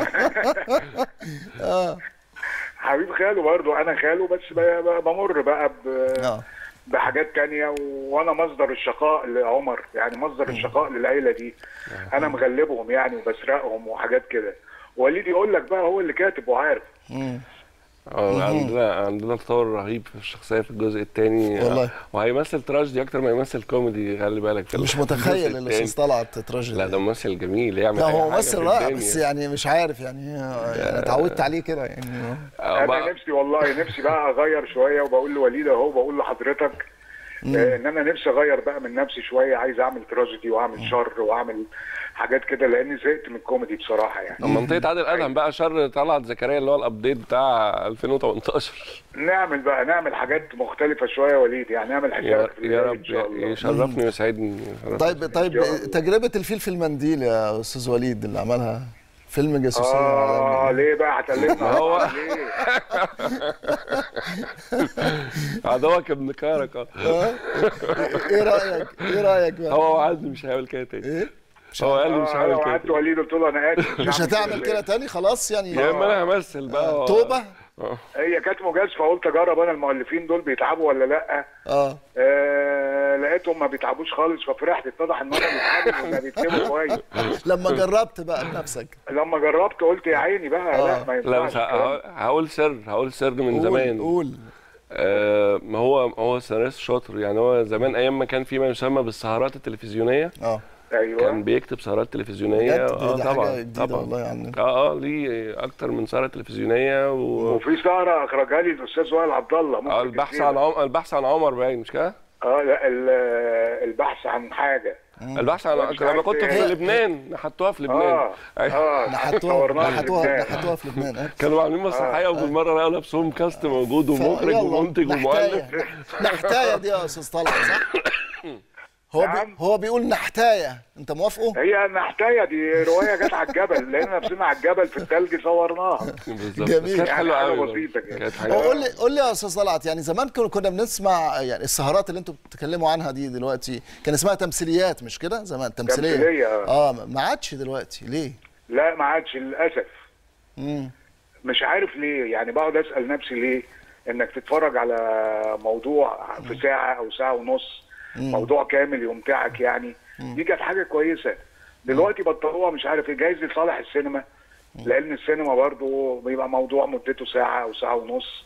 اه حبيب خاله برضه انا خاله بس ب- ب- بمر بقى ب... اه بحاجات تانية و- وانا مصدر الشقاء لعمر يعني مصدر الشقاء للعيله دي انا مغلبهم يعني وبسرقهم وحاجات كده وليد يقول لك بقى هو اللي كاتب وعارف اه عندنا عندنا تطور رهيب في الشخصيه في الجزء الثاني والله. وهيمثل تراجيدي اكتر ما يمثل كوميدي خلي بالك في مش الجزء متخيل التاني. الاستاذ طلعت تراجيدي لا ده ممثل جميل يعمل لا أي هو حاجة ممثل في رائع الدنيا. بس يعني مش عارف يعني يعني اتعودت عليه كده يعني انا نفسي والله نفسي بقى اغير شويه وبقول لوليد اهو بقول لحضرتك آه، ان انا نفسي اغير بقى من نفسي شويه عايز اعمل تراجيدي واعمل شر واعمل حاجات كده لاني زهقت من الكوميدي بصراحه يعني منطقه عادل ادهم بقى شر طلعت زكريا اللي هو الابديت بتاع 2018 نعمل بقى نعمل حاجات مختلفه شويه يا وليد يعني نعمل يا, حاجات في يا البداية رب إن شاء الله. يشرفني ويسعدني يشرفني. طيب طيب تجربه الفيل في المنديل يا استاذ وليد اللي عملها فيلم جاسوسيه اه ليه بقى هتكلمنا ما هو- ليه عدوك ابن كارك اه آه. ايه رايك ايه رايك بقى هو وعدني مش هيعمل كده تاني ايه هو قال لي مش آه، انا هعمل كده وعدت وليد قلت له انا اسف مش هتعمل كده تاني خلاص يعني يا اما انا همثل بقى توبه آه. هي كانت مجازفه قلت اجرب انا المؤلفين دول بيتعبوا ولا لا اه آه لقيتهم ما بيتعبوش خالص ففرحت اتضح ان هم بيتعبوا وما بيكتبوا كويس لما جربت بقى بنفسك لما جربت قلت يا عيني بقى لا ما لا ينفعش بس هقول- هقول سر هقول سر من قول- زمان قول آه ما هو هو سيناريست شاطر يعني هو زمان ايام ما كان في ما يسمى بالسهرات التلفزيونيه اه ايوه كان بيكتب سهرات تلفزيونيه بجد؟ اه دي حاجة طبعا جديدة طبعا والله يعني. اه اه ليه اكتر من سهره تلفزيونيه و... وفي سهره اخرجها لي الاستاذ وائل عبد الله اه ممكن البحث تسيبها. عن عمر البحث عن عمر باين مش كده؟ اه لا ال- البحث عن حاجه البحث عن مش لما عارف كنت في إيه. لبنان نحتوها في لبنان اه أيوة. اه نحتوها صورناها في نحتوها لبنان. نحتوها في لبنان آه. كانوا عاملين مسرحيه وبالمره لقوا نفسهم كاست موجود ومخرج يلا، ومنتج نحتاية. ومؤلف نحتايه دي يا استاذ طلعت صح؟ هو بي هو بيقول نحتايه انت موافقه؟ هي نحتايه دي روايه جت على الجبل لقينا نفسنا على الجبل في الثلج صورناها بالظبط جميل. كانت حلوه حاجة قوي بسيطة كده. كانت هو حلوه قول لي قول لي يا استاذ طلعت يعني زمان كنا كنا بنسمع يعني السهرات اللي انتوا بتتكلموا عنها دي دلوقتي كان اسمها تمثيليات مش كده زمان تمثيليه تمثيلية، آه. اه ما عادش دلوقتي ليه؟ لا ما عادش للاسف امم مش عارف ليه يعني بقعد اسال نفسي ليه انك تتفرج على موضوع في ساعه او ساعه ونص موضوع كامل يمتعك يعني دي كانت حاجه كويسه دلوقتي بطلوها مش عارف ايه جايز لصالح السينما لان السينما برضو بيبقى موضوع مدته ساعه او ساعه ونص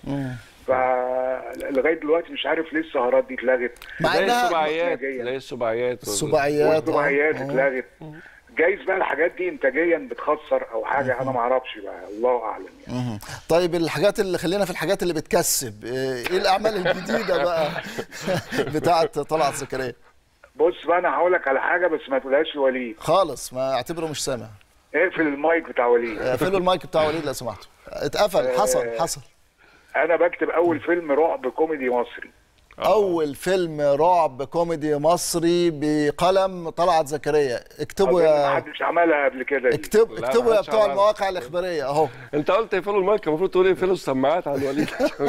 فلغايه دلوقتي مش عارف ليه السهرات دي اتلغت مع زي إنها- السباعيات إنتاجياً. زي السباعيات السباعيات آه. والسباعيات آه. اتلغت جايز بقى الحاجات دي انتاجيا بتخسر او حاجه انا ما اعرفش بقى الله اعلم يعني. مهم. طيب الحاجات اللي خلينا في الحاجات اللي بتكسب ايه الاعمال الجديده بقى بتاعه طلعت زكريا بص بقى انا هقول لك على حاجه بس ما تقولهاش لوليد خالص ما اعتبره مش سامع اقفل المايك بتاع وليد اقفلوا المايك بتاع وليد لو سمحتوا اتقفل حصل حصل انا بكتب اول فيلم رعب كوميدي مصري اول فيلم رعب كوميدي مصري بقلم طلعت زكريا اكتبوا ما يا حدش عملها قبل كده دي. اكتب لا، اكتبوا يا محدش بتوع عملها. المواقع الاخباريه اهو انت قلت يقفلوا المايك المفروض تقول يقفلوا السماعات على الوليد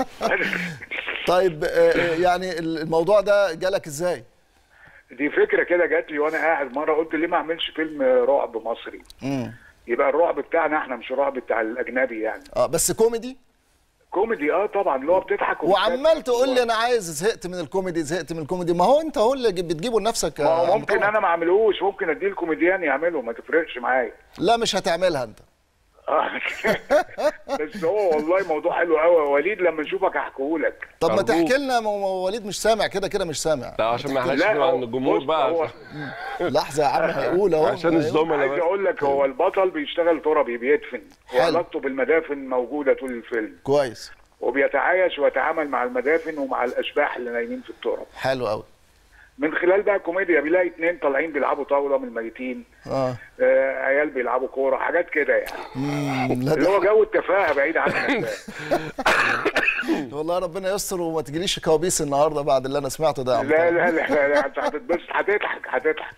طيب آه، آه، يعني الموضوع ده جالك ازاي دي فكره كده جات لي وانا قاعد مره قلت ليه ما اعملش فيلم رعب مصري امم يبقى الرعب بتاعنا احنا مش الرعب بتاع الاجنبي يعني اه بس كوميدي كوميدي اه طبعا اللي هو بتضحك وعمال تقول لي انا عايز زهقت من الكوميدي زهقت من الكوميدي ما هو انت هو اللي بتجيبه لنفسك يا ما هو عم ممكن طلعت. انا ما اعملوش ممكن اديه الكوميديان يعمله ما تفرقش معايا لا مش هتعملها انت آه. بس هو والله موضوع حلو قوي يا وليد لما نشوفك هحكيهولك طب ما تحكي لنا ما هو وليد مش سامع كده كده مش سامع لا عشان ما تحكي حدش لنا. يسمع عند الجمهور بقى هو- عشان- لحظه يا عم هيقول اهو عشان الزملاء عايز بس اقول لك هو البطل بيشتغل تربي بيدفن وعلاقته بالمدافن موجوده طول الفيلم كويس وبيتعايش ويتعامل مع المدافن ومع الاشباح اللي نايمين في التراب حلو قوي من خلال بقى كوميديا بيلاقي اتنين طالعين بيلعبوا طاوله من الميتين اه آه عيال بيلعبوا كوره حاجات كده يعني مم، لا اللي هو ده جو التفاهه بعيد عنك والله ربنا يستر وما تجيليش كوابيس النهارده بعد اللي انا سمعته ده يا عم لا طارق. لا لا, لا انت هتتبسط هتضحك هتضحك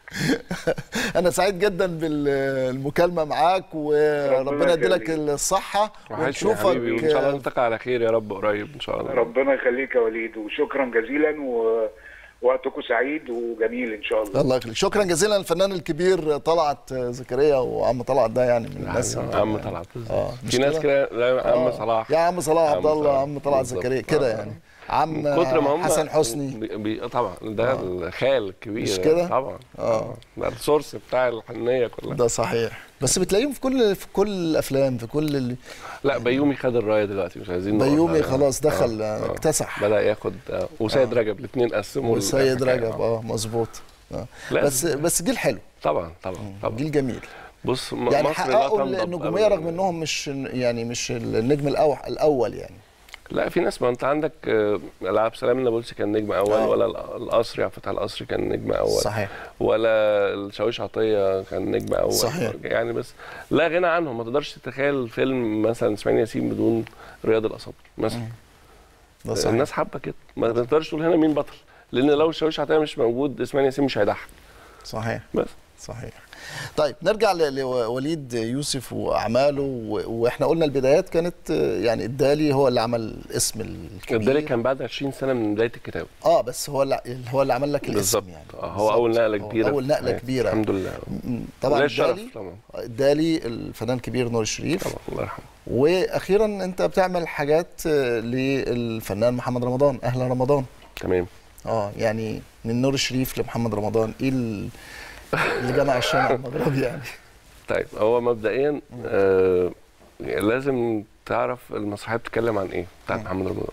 انا سعيد جدا بالمكالمه معاك وربنا يديلك يخليك. الصحه وحشني يا حبيبي وان شاء الله نلتقي على خير يا رب قريب ان شاء الله ربنا يخليك يا وليد وشكرا جزيلا ووقتكم سعيد وجميل ان شاء الله الله يخليك شكرا جزيلا الفنان الكبير طلعت زكريا وعم طلعت ده يعني من الناس يا عم طلعت اه في ناس كده لا يا عم صلاح يا عم صلاح عم عبد الله صلاح. عم طلعت بالظبط. زكريا كده آه. يعني عم من كتر ما هم حسن حسني بي بي طبعا ده الخال الكبير مش كده؟ طبعا اه ده السورس بتاع الحنيه كلها ده صحيح بس بتلاقيهم في كل في كل الافلام في كل اللي لا بيومي خد الرايه دلوقتي مش عايزين نقف بيومي على- خلاص دخل آه، آه، آه. اكتسح بدا ياخد آه، وسيد رجب الاثنين قسموا والسيد الحكاية. رجب اه مظبوط آه. لازم. بس بس جيل حلو طبعا طبعا طبعا جيل جميل بص م- يعني مصر لا حققوا تنضب النجوميه أبداً. رغم انهم مش يعني مش النجم الأو- الاول يعني لا في ناس ما انت عندك آه، العاب سلام النابلسي كان نجم اول آه. ولا ال- القصري عبد الفتاح القصري كان نجم اول صحيح. ولا الشاويش عطيه كان نجم اول صحيح. يعني بس لا غنى عنهم ما تقدرش تتخيل فيلم مثلا اسماعيل ياسين بدون رياض الاساطير مثلا ده صحيح. الناس حابه كده ما تقدرش تقول هنا مين بطل لان لو الشاويش عطيه مش موجود اسماعيل ياسين مش هيضحك صحيح بس صحيح طيب نرجع ل- لوليد يوسف واعماله و- واحنا قلنا البدايات كانت آه، يعني الدالي هو اللي عمل الاسم الكبير الدالي كان بعد 20 سنه من بدايه الكتابه اه بس هو اللي هو اللي عمل لك الاسم بالظبط يعني آه، هو اول نقله هو كبيره اول في نقله حياتي. كبيره الحمد لله م- طبعا وليه الشرف الدالي طبعا الدالي الفنان الكبير نور الشريف طبعا الله يرحمه واخيرا انت بتعمل حاجات آه، للفنان محمد رمضان اهلا رمضان تمام اه يعني من نور الشريف لمحمد رمضان ايه ال- اللي جمع الشمع المغربي يعني طيب هو مبدئيا آه لازم تعرف المسرحيه بتتكلم عن ايه بتاعت محمد رمضان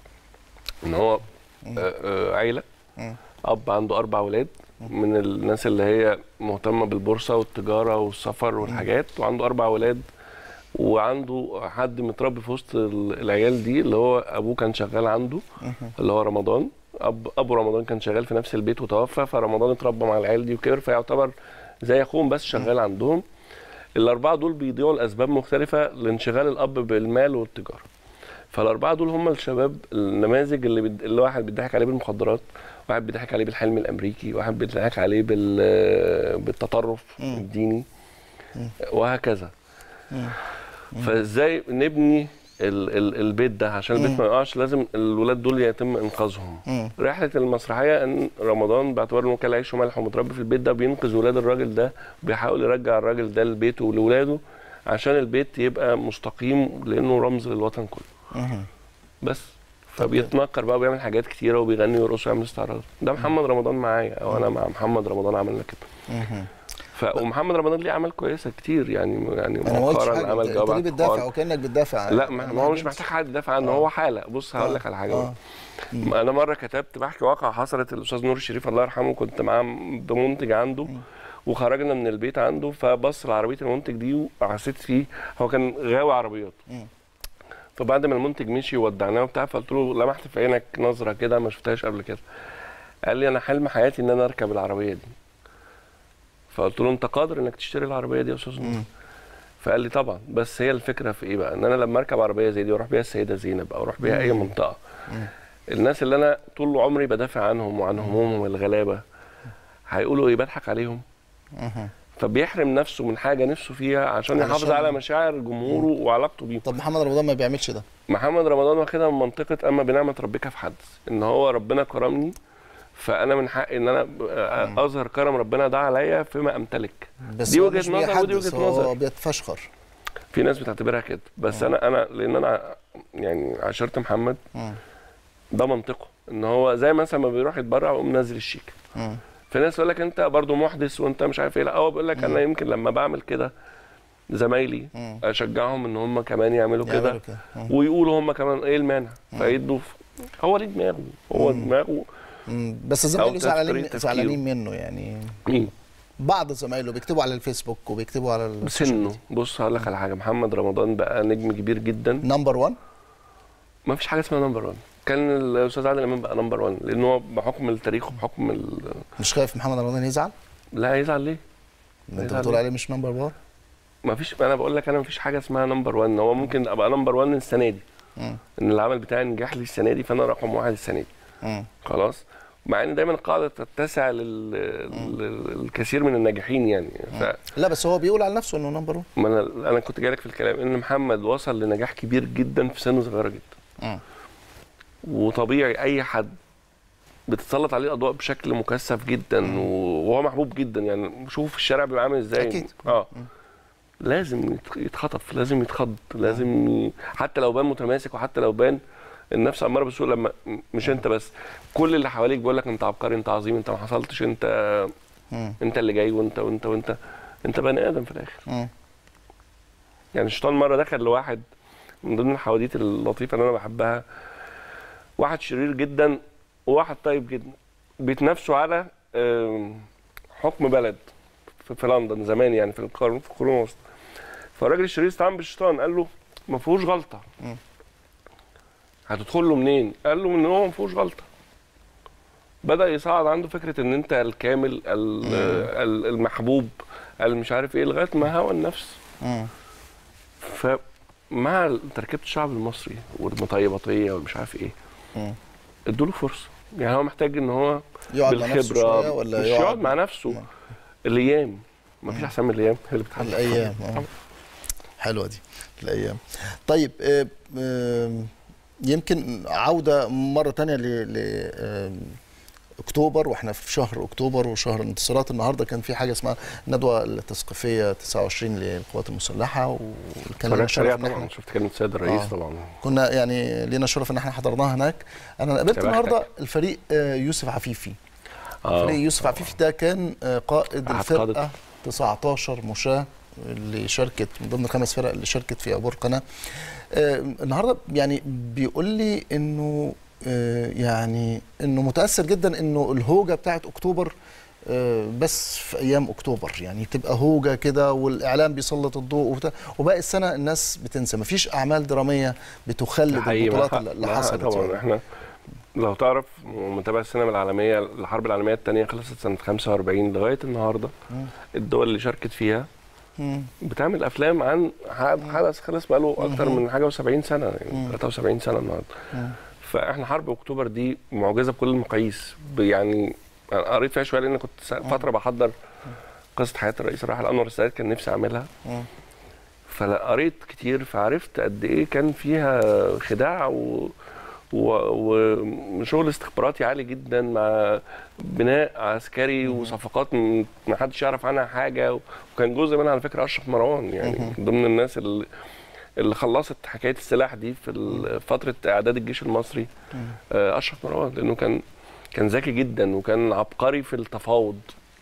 ان هو آه آه عيله اب عنده اربع اولاد من الناس اللي هي مهتمه بالبورصه والتجاره والسفر والحاجات وعنده اربع اولاد وعنده حد متربي في وسط ال- العيال دي اللي هو ابوه كان شغال عنده اللي هو رمضان اب ابو رمضان كان شغال في نفس البيت وتوفى فرمضان اتربى مع العيال دي وكبر فيعتبر زي اخوهم بس شغال عندهم الاربعه دول بيضيعوا لاسباب مختلفه لانشغال الاب بالمال والتجاره فالاربعه دول هم الشباب النماذج اللي بد... اللي واحد بيضحك عليه بالمخدرات واحد بيضحك عليه بالحلم الامريكي واحد بيضحك عليه بال... بالتطرف الديني وهكذا فازاي نبني ال ال البيت ده عشان البيت مم. ما يقعش لازم الولاد دول يتم انقاذهم مم. رحله المسرحيه ان رمضان باعتبار انه كان عيش وملح ومتربي في البيت ده بينقذ ولاد الراجل ده وبيحاول يرجع الراجل ده لبيته ولولاده عشان البيت يبقى مستقيم لانه رمز للوطن كله مهم. بس فبيتنكر بقى وبيعمل حاجات كتيره وبيغني ويرقص ويعمل استعراض ده محمد رمضان معايا او انا مع محمد رمضان عملنا كده مهم. ف ومحمد رمضان ليه اعمال كويسه كتير يعني يعني انا ما قلتش مؤخرا حاجه عمل انت جواب أنت ليه بتدافع أطفال. وكانك بتدافع لا ما ما هو مش محتاج حد يدافع عنه هو حاله بص هقول لك على حاجه آه. بقى. انا مره كتبت بحكي واقعه حصلت الاستاذ نور الشريف الله يرحمه كنت معاه بمنتج عنده وخرجنا من البيت عنده فبص لعربيه المنتج دي وحسيت فيه هو كان غاوي عربيات مم. فبعد ما المنتج مشي وودعناه وبتاع فقلت له لمحت في عينك نظره كده ما شفتهاش قبل كده قال لي انا حلم حياتي ان انا اركب العربيه دي فقلت له انت قادر انك تشتري العربيه دي يا استاذ نور فقال لي طبعا بس هي الفكره في ايه بقى ان انا لما اركب عربيه زي دي واروح بيها السيده زينب او اروح بيها اي مم. منطقه الناس اللي انا طول عمري بدافع عنهم وعن همومهم الغلابه هيقولوا ايه بضحك عليهم مهم. فبيحرم نفسه من حاجه نفسه فيها عشان يحافظ علشان- على مشاعر جمهوره وعلاقته بيهم طب محمد رمضان ما بيعملش ده محمد رمضان واخدها من منطقه اما بنعمه ربك فحدث ان هو ربنا كرمني فانا من حقي ان انا اظهر كرم ربنا ده عليا فيما امتلك بس دي هو وجهه مش نظر ودي بيحدث، وجهه هو نظر بيتفشخر في ناس بتعتبرها كده بس انا انا لان انا يعني عاشرت محمد مم. ده منطقه ان هو زي مثلا ما بيروح يتبرع ويقوم نازل الشيك مم. في ناس يقول لك انت برضو محدث وانت مش عارف ايه لا هو بيقول لك انا يمكن لما بعمل كده زمايلي مم. اشجعهم ان هم كمان يعملوا يعملوا كده كده. مم. ويقولوا هم كمان ايه المانع فيدوا في- هو ليه دماغه هو مم. دماغه مم. بس زمايله أو زعلانين طريقة تفكيره. زعلانين منه يعني مين؟ بعض زمايله بيكتبوا على الفيسبوك وبيكتبوا على السوشيال سنه بص هقول لك على حاجه محمد رمضان بقى نجم كبير جدا نمبر 1 ما فيش حاجه اسمها نمبر 1 كان الاستاذ عادل امام بقى نمبر 1 لان هو بحكم التاريخ وبحكم ال... مش خايف محمد رمضان يزعل؟ لا هيزعل ليه؟ انت هيزعل بتقول ليه؟ عليه مش نمبر 1 ما فيش انا بقول لك انا ما فيش حاجه اسمها نمبر 1 هو ممكن ابقى نمبر 1 السنه دي مم. ان العمل بتاعي نجح لي السنه دي فانا رقم واحد السنه دي مم. خلاص مع ان دايما القاعده تتسع لل... لل- للكثير من الناجحين يعني ف... لا بس هو بيقول على نفسه انه نمبر 1 ما انا انا كنت جاي لك في الكلام ان محمد وصل لنجاح كبير جدا في سن صغيره جدا مم. وطبيعي اي حد بتتسلط عليه الاضواء بشكل مكثف جدا وهو محبوب جدا يعني شوف في الشارع بيبقى عامل ازاي أكيد. اه لازم يت- يتخطف لازم يتخض لازم ي... حتى لو بان متماسك وحتى لو بان النفس اماره بالسوء لما مش انت بس كل اللي حواليك بيقول لك انت عبقري انت عظيم انت ما حصلتش انت مم. انت اللي جاي وانت وانت وانت انت بني ادم في الاخر مم. يعني الشيطان مره دخل لواحد من ضمن الحواديت اللطيفه اللي انا بحبها واحد شرير جدا وواحد طيب جدا بيتنافسوا على آم، حكم بلد في, في لندن زمان يعني في القرن في القرون الوسطى فالراجل الشرير استعان بالشيطان قال له ما فيهوش غلطه مم. هتدخل له منين؟ قال له ان هو ما فيهوش غلطه بدا يصعد عنده فكره ان انت الكامل ال- ال- المحبوب المش عارف ايه لغايه ما هوى النفس مم. فمع تركيبه الشعب المصري والمطيبطيه والمش عارف ايه مم. ادوا له فرصه يعني هو محتاج ان هو يقعد مع نفسه بالخبره شوية ولا مش يقعد- يقعد مع نفسه الايام ما فيش احسن من الايام هي اللي بتحدد الايام آه. حلوه دي الايام طيب آه، آه، يمكن عوده مره تانية ل ل- آه، اكتوبر واحنا في شهر اكتوبر وشهر الانتصارات النهارده كان في حاجه اسمها الندوه التثقيفيه 29 للقوات المسلحه وكان لنا اتفرجت شرف عليها إن طبعا إحنا- شفت كلمه السيد الرئيس آه. طبعا كنا يعني لينا شرف ان احنا حضرناها هناك انا قابلت يا بختك. النهارده الفريق آه، يوسف عفيفي آه. فريق يوسف عفيفي ده كان آه، قائد أحد الفرقه قادة. 19 مشاة اللي شاركت من ضمن الخمس فرق اللي شاركت في عبور قناه آه، النهارده يعني بيقول لي انه آه، يعني انه متاثر جدا انه الهوجه بتاعت اكتوبر آه، بس في ايام اكتوبر يعني تبقى هوجه كده والاعلام بيسلط الضوء وبتاع وباقي السنه الناس بتنسى مفيش اعمال دراميه بتخلد حقيقي البطولات معاها- اللي- اللي معاها حصلت طبعا يعني. احنا لو تعرف متابع السينما العالميه الحرب العالميه الثانيه خلصت سنه 45 لغايه النهارده مم. الدول اللي شاركت فيها مم. بتعمل افلام عن ح- حدث خلص بقاله اكتر مم. من حاجه و70 سنه مم. يعني 73 سنه النهارده مم. فاحنا حرب اكتوبر دي معجزه بكل المقاييس ب- يعني انا قريت فيها شويه لان كنت س- فتره بحضر قصه حياه الرئيس الراحل انور السادات كان نفسي اعملها مم. فقريت كتير فعرفت قد ايه كان فيها خداع و و- وشغل استخباراتي عالي جدا مع بناء عسكري وصفقات م- ما حدش يعرف عنها حاجه وكان جزء منها على فكره اشرف مروان يعني مهم. ضمن الناس اللي اللي خلصت حكايه السلاح دي في ال- فتره اعداد الجيش المصري آه، اشرف مروان لانه كان كان ذكي جدا وكان عبقري في التفاوض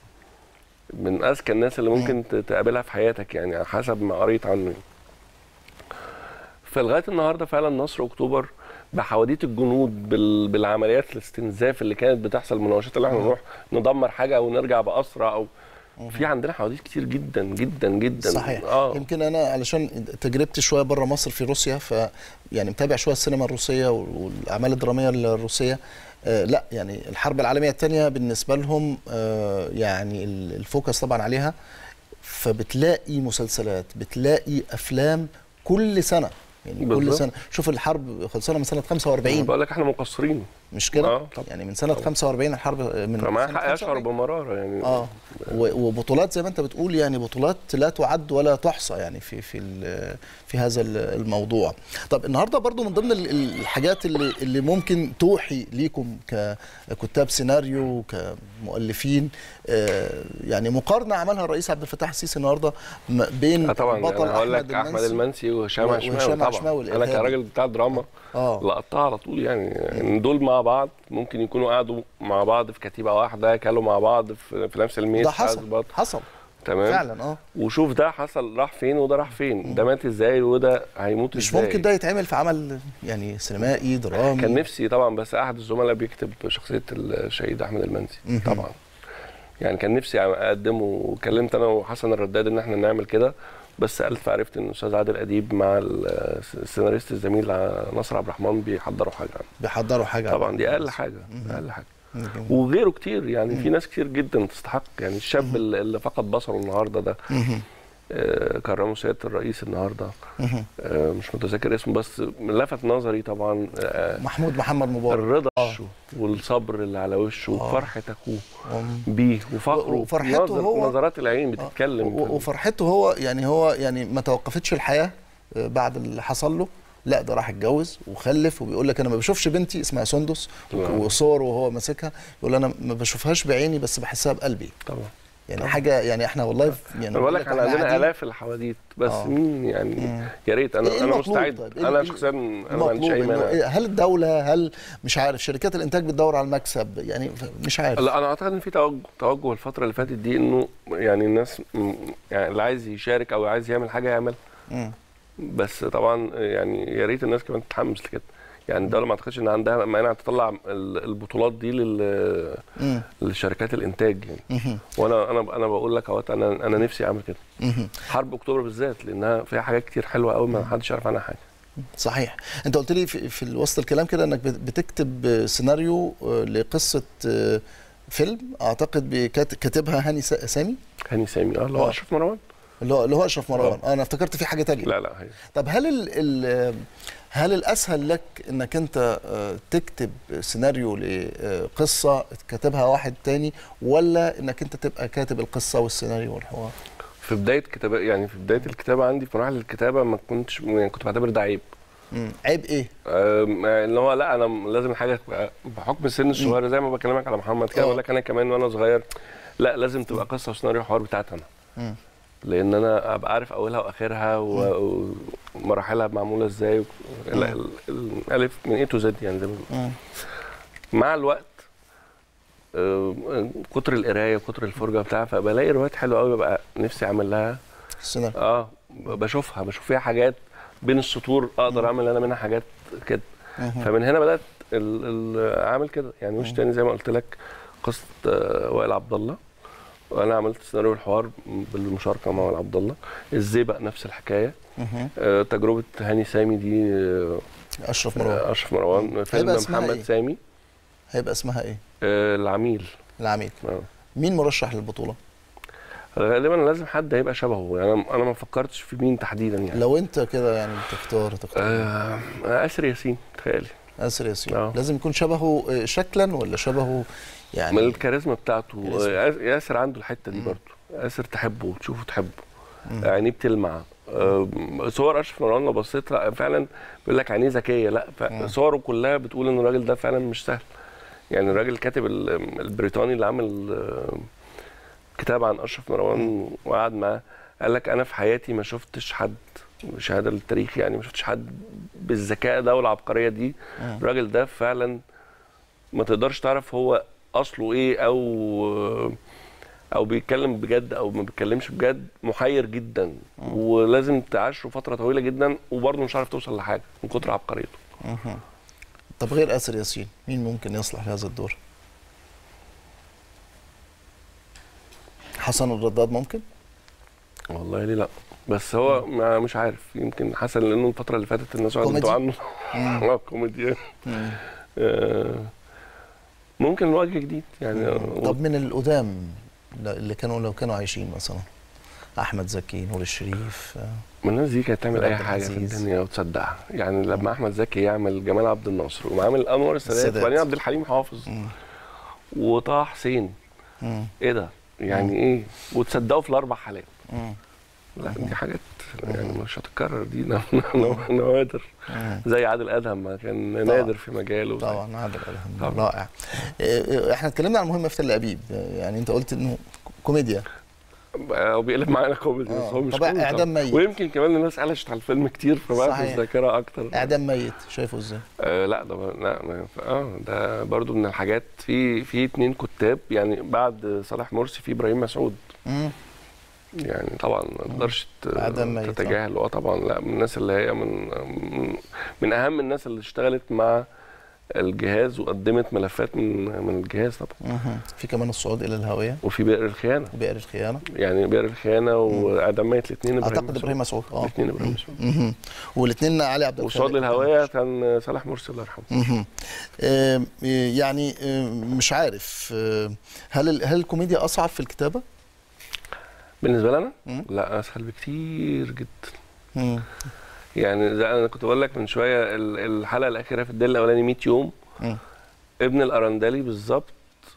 من اذكى الناس اللي ممكن ت- تقابلها في حياتك يعني حسب ما قريت عنه يعني. فلغايه النهارده فعلا نصر اكتوبر بحواديت الجنود بال... بالعمليات الاستنزاف اللي كانت بتحصل المناوشات اللي احنا نروح ندمر حاجه او نرجع باسرى او في عندنا حواديت كتير جدا جدا جدا صحيح اه يمكن انا علشان تجربتي شويه بره مصر في روسيا ف يعني متابع شويه السينما الروسيه والاعمال الدراميه الروسيه آه لا يعني الحرب العالميه الثانيه بالنسبه لهم آه يعني ال- الفوكس طبعا عليها فبتلاقي مسلسلات بتلاقي افلام كل سنه يعني كل بالظبط. سنه شوف الحرب خلصانه من سنه 45 بقول لك احنا مقصرين مش كده آه، طبعا. يعني من سنه 45 الحرب من فما سنة حق يشعر 45. بمراره يعني اه و- وبطولات زي ما انت بتقول يعني بطولات لا تعد ولا تحصى يعني في في ال- في هذا ال- الموضوع طب النهارده برضو من ضمن ال- ال- الحاجات اللي اللي ممكن توحي ليكم ككتاب سيناريو كمؤلفين آه، يعني مقارنه عملها الرئيس عبد الفتاح السيسي النهارده م- بين آه طبعا البطل انا هقول لك احمد المنسي وهشام و- عشماوي وهشام طبعا عشماوي انا الإرهابي. كراجل بتاع دراما اه لقطتها على طول يعني, يعني دول مع بعض ممكن يكونوا قعدوا مع بعض في كتيبه واحده كلوا مع بعض في, في نفس الميز ده في حصل عزبات. حصل تمام فعلا اه وشوف ده حصل راح فين وده راح فين ده مات ازاي وده هيموت مش ازاي ممكن ده يتعمل في عمل يعني سينمائي درامي كان نفسي طبعا بس احد الزملاء بيكتب شخصيه الشهيد احمد المنسي مهم. طبعا يعني كان نفسي اقدمه وكلمت انا وحسن الرداد ان احنا نعمل كده بس قلت عرفت ان الاستاذ عادل اديب مع السيناريست الزميل نصر عبد الرحمن بيحضروا حاجه بيحضروا حاجه طبعا دي اقل حاجه اقل حاجه وغيره كتير يعني في ناس كتير جدا تستحق يعني الشاب اللي اللي فقد بصره النهارده ده مهم. آه، كرمه سياده الرئيس النهارده مهم. آه، مش متذكر اسمه بس لفت نظري طبعا آه، محمود محمد مبارك الرضا والصبر اللي على وشه وفرحه اخوه بيه وفخره وفرحته نظر- هو- نظرات العين بتتكلم و- وفرحته هو يعني هو يعني ما توقفتش الحياه آه، بعد اللي حصل له لا ده راح اتجوز وخلف وبيقول لك انا ما بشوفش بنتي اسمها سندس نعم. وصور وهو ماسكها يقول انا ما بشوفهاش بعيني بس بحسها بقلبي طبعا يعني طبعا. حاجه يعني احنا والله في- يعني انا بقول لك إحنا احنا عندنا قاعدين- الاف الحواديت بس آه. مين يعني يا ريت انا إيه انا المطلوب مستعد طيب؟ إيه انا ال- شخصيا انا ما المطلوب عنديش اي إنه مانع إيه؟ هل الدوله هل مش عارف شركات الانتاج بتدور على المكسب يعني ف- مش عارف لا انا اعتقد ان في توجه توجه الفتره اللي فاتت دي انه يعني الناس م- يعني اللي عايز يشارك او عايز يعمل حاجه يعمل مم. بس طبعا يعني يا ريت الناس كمان تتحمس لكده يعني الدوله ما اعتقدش ان عندها مانع تطلع ال- البطولات دي لل مم. لشركات الانتاج يعني مهم. وانا انا انا بقول لك اهوت انا انا نفسي اعمل كده مهم. حرب اكتوبر بالذات لانها فيها حاجات كتير حلوه قوي ما حدش يعرف عنها حاجه صحيح انت قلت لي في, في وسط الكلام كده انك بت- بتكتب سيناريو آه، لقصه آه، فيلم اعتقد بكات- كاتبها هاني سا- سامي هاني سامي اه اللي هو آه. اشرف مروان اللي هو اللي هو اشرف مروان آه. انا افتكرت في حاجه تانية لا لا هي طب هل ال ال هل الاسهل لك انك انت آه، تكتب سيناريو لقصه كاتبها واحد تاني ولا انك انت تبقى كاتب القصه والسيناريو والحوار في بدايه كتابه يعني في بدايه الكتابه عندي في مراحل الكتابه ما كنتش يعني كنت بعتبر ده عيب مم. عيب ايه أم، اللي هو لا انا لازم الحاجه تبقى بحكم السن الصغير زي ما بكلمك على محمد كده آه. بقول لك انا كمان وانا صغير لا لازم تبقى قصه وسيناريو وحوار بتاعتي انا مم. لان انا ابقى عارف اولها واخرها و- ومراحلها معموله ازاي و- ال- ال- الالف من اي تو زد يعني زي ما بيقولوا. مم. مع الوقت آه، كتر القرايه وكتر الفرجه بتاع فبلاقي روايات حلوه قوي ببقى نفسي اعمل لها السيناريو اه بشوفها بشوف فيها حاجات بين السطور اقدر اعمل انا منها حاجات كده مهم. فمن هنا بدات ال- ال- اعمل كده يعني مش تاني زي ما قلت لك قصه آه، وائل عبد الله وانا عملت سيناريو الحوار بالمشاركه مع وائل عبد الله الزيبق نفس الحكايه مهم. آه، تجربه هاني سامي دي آه، اشرف مروان آه، اشرف مروان فيلم هيبقى اسمها محمد إيه؟ سامي هيبقى اسمها ايه آه، العميل العميل آه. مين مرشح للبطوله غالبا لازم حد هيبقى شبهه يعني انا انا ما فكرتش في مين تحديدا يعني لو انت كده يعني تختار تختار آه اسر ياسين تخيلي اسر ياسين آه. لازم يكون شبهه آه، شكلا ولا شبهه يعني من الكاريزما بتاعته كاريزما. آه، ياسر عنده الحته دي برضه ياسر تحبه وتشوفه تحبه مم. عينيه بتلمع آه، صور اشرف مروان لو بصيت لا فعلا بيقول لك عينيه ذكيه لا ف- صوره كلها بتقول ان الراجل ده فعلا مش سهل يعني الراجل الكاتب ال- البريطاني اللي عامل آه، كتاب عن اشرف مروان وقعد معاه قال لك انا في حياتي ما شفتش حد شهاده للتاريخ يعني ما شفتش حد بالذكاء ده والعبقريه دي مم. الراجل ده فعلا ما تقدرش تعرف هو اصله ايه او او بيتكلم بجد او ما بيتكلمش بجد محير جدا ولازم تعاشره فتره طويله جدا وبرضه مش عارف توصل لحاجه من كتر عبقريته مهم. طب غير اسر ياسين مين ممكن يصلح لهذا الدور حسن الرداد ممكن والله ليه لا بس هو ما مش عارف يمكن حسن لانه الفتره اللي فاتت الناس كوميدي؟ قعدوا عنه مم. اه كوميديان مم. آه، ممكن وجه جديد يعني طب من القدام ل- اللي كانوا لو كانوا عايشين مثلا احمد زكي نور الشريف آه، ما الناس دي كانت تعمل اي عبد حاجه في العزيز. الدنيا وتصدقها يعني لما احمد زكي يعمل جمال عبد الناصر وعامل انور السادات السادات. وبعدين عبد الحليم حافظ وطه حسين مم. ايه ده يعني ايه وتصدقوا في الاربع حالات مم. لا دي حاجات يعني مش هتتكرر دي نو- نو- نوادر مم. زي عادل ادهم ما كان طبعاً. نادر في مجاله طبعا عادل ادهم رائع آه، احنا اتكلمنا عن مهمه في تل ابيب آه، يعني انت قلت انه كوميديا وبيقلب معانا كوميدي بس هو مش طبعا كوميدي إعدام طبعاً. ميت. ويمكن كمان الناس قلشت على الفيلم كتير فبقى في صحيح. الذاكره اكتر اعدام ميت شايفه ازاي؟ آه لا ده لا ما ينفع- اه ده برضو من الحاجات في في اتنين كتاب يعني بعد صالح مرسي في ابراهيم مسعود مم. يعني طبعا ما تقدرش ت- إعدام ميت، آه. تتجاهل اه طبعا لا من الناس اللي هي من من- من اهم الناس اللي اشتغلت مع الجهاز وقدمت ملفات من من الجهاز طبعا مهم. في كمان الصعود الى الهويه وفي بئر الخيانه بئر الخيانه يعني بئر الخيانه واعدام ميت الاثنين اعتقد ابراهيم مسعود اه الاثنين ابراهيم مسعود مهم. والاثنين علي عبد والصعود الخالق للهويه كان صالح مرسي الله يرحمه مهم. آم، يعني آم، مش عارف آم، هل ال- هل الكوميديا اصعب في الكتابه؟ بالنسبه لنا لا اسهل بكتير جدا مم. يعني زي انا كنت بقول لك من شويه ال- الحلقه الاخيره في الدل الاولاني 100 يوم مم. ابن الارندلي بالظبط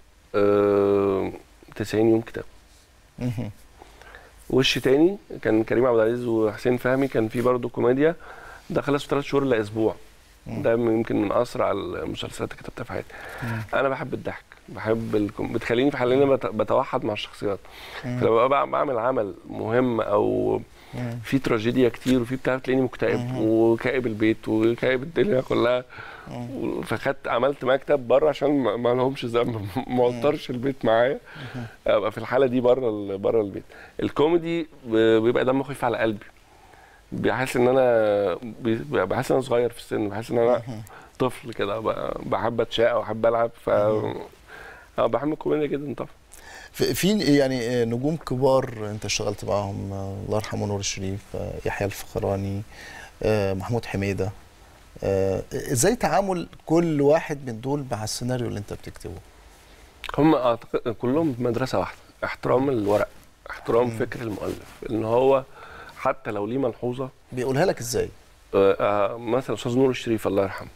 آه 90 يوم كتاب مهم. وش تاني كان كريم عبد العزيز وحسين فهمي كان في برضه كوميديا ده خلص في ثلاث شهور الا اسبوع ده من- يمكن من اسرع المسلسلات اللي كتبتها في حياتي انا بحب الضحك بحب الكم... بتخليني في حال ان انا بت... بتوحد مع الشخصيات مم. فلما ببقى بعمل عمل مهم او مم. في تراجيديا كتير وفي بتاع تلاقيني مكتئب وكائب البيت وكائب الدنيا كلها و- فخدت عملت مكتب بره عشان ما- ما لهمش ذنب ما اوترش البيت معايا ابقى في الحاله دي بره ال- بره البيت الكوميدي ب- بيبقى دمه خفيف على قلبي بحس ان انا بي- بحس ان انا صغير في السن بحس ان انا طفل كده ب- بحب اتشاقى واحب العب ف اه بحب الكوميديا جدا طبعا في في يعني آه، نجوم كبار انت اشتغلت معاهم آه، الله يرحمه نور الشريف آه، يحيى الفخراني آه، محمود حميده آه، ازاي تعامل كل واحد من دول مع السيناريو اللي انت بتكتبه؟ هم اعتقد كلهم مدرسه واحده احترام الورق احترام فكر المؤلف ان هو حتى لو ليه ملحوظه بيقولها لك ازاي؟ آه، آه، مثلا استاذ نور الشريف الله يرحمه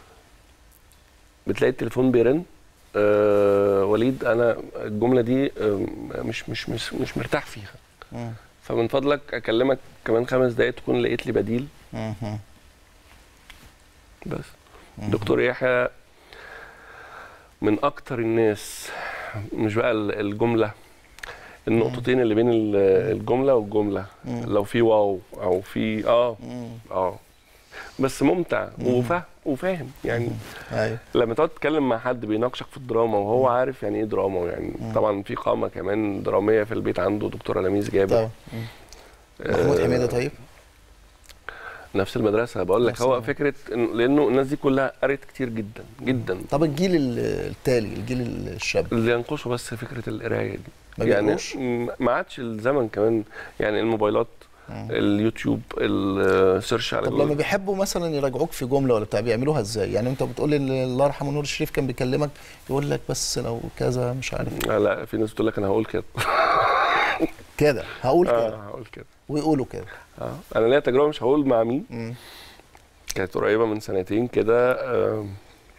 بتلاقي التليفون بيرن آه وليد انا الجمله دي آه مش مش مش مش مرتاح فيها مم. فمن فضلك اكلمك كمان خمس دقائق تكون لقيت لي بديل مهم. بس دكتور يحيى من اكتر الناس مش بقى ال- الجمله النقطتين اللي بين ال- الجمله والجمله مم. لو في واو او في اه اه بس ممتع وفاهم وفاهم يعني ايوه لما تقعد تتكلم مع حد بيناقشك في الدراما وهو عارف يعني ايه دراما يعني طبعا في قامه كمان دراميه في البيت عنده دكتوره لميس جابر طبعا محمود آه، حميده طيب؟ نفس المدرسه بقول لك نفس هو المدرسة. فكره إنه- لانه الناس دي كلها قريت كتير جدا جدا طب الجيل ال- التالي الجيل الشاب اللي ينقصه بس فكره القرايه دي ما يعني بيقروش؟ م- ما عادش الزمن كمان يعني الموبايلات اليوتيوب السيرش على طب جوجل. لما بيحبوا مثلا يراجعوك في جمله ولا بتاع بيعملوها ازاي؟ يعني انت بتقول لي الله يرحمه نور الشريف كان بيكلمك يقول لك بس لو كذا مش عارف لا لا في ناس بتقول لك انا هقول كده كده هقول اه كده هقول كده ويقولوا كده اه انا ليا تجربه مش هقول مع مين كانت قريبه من سنتين كده آم،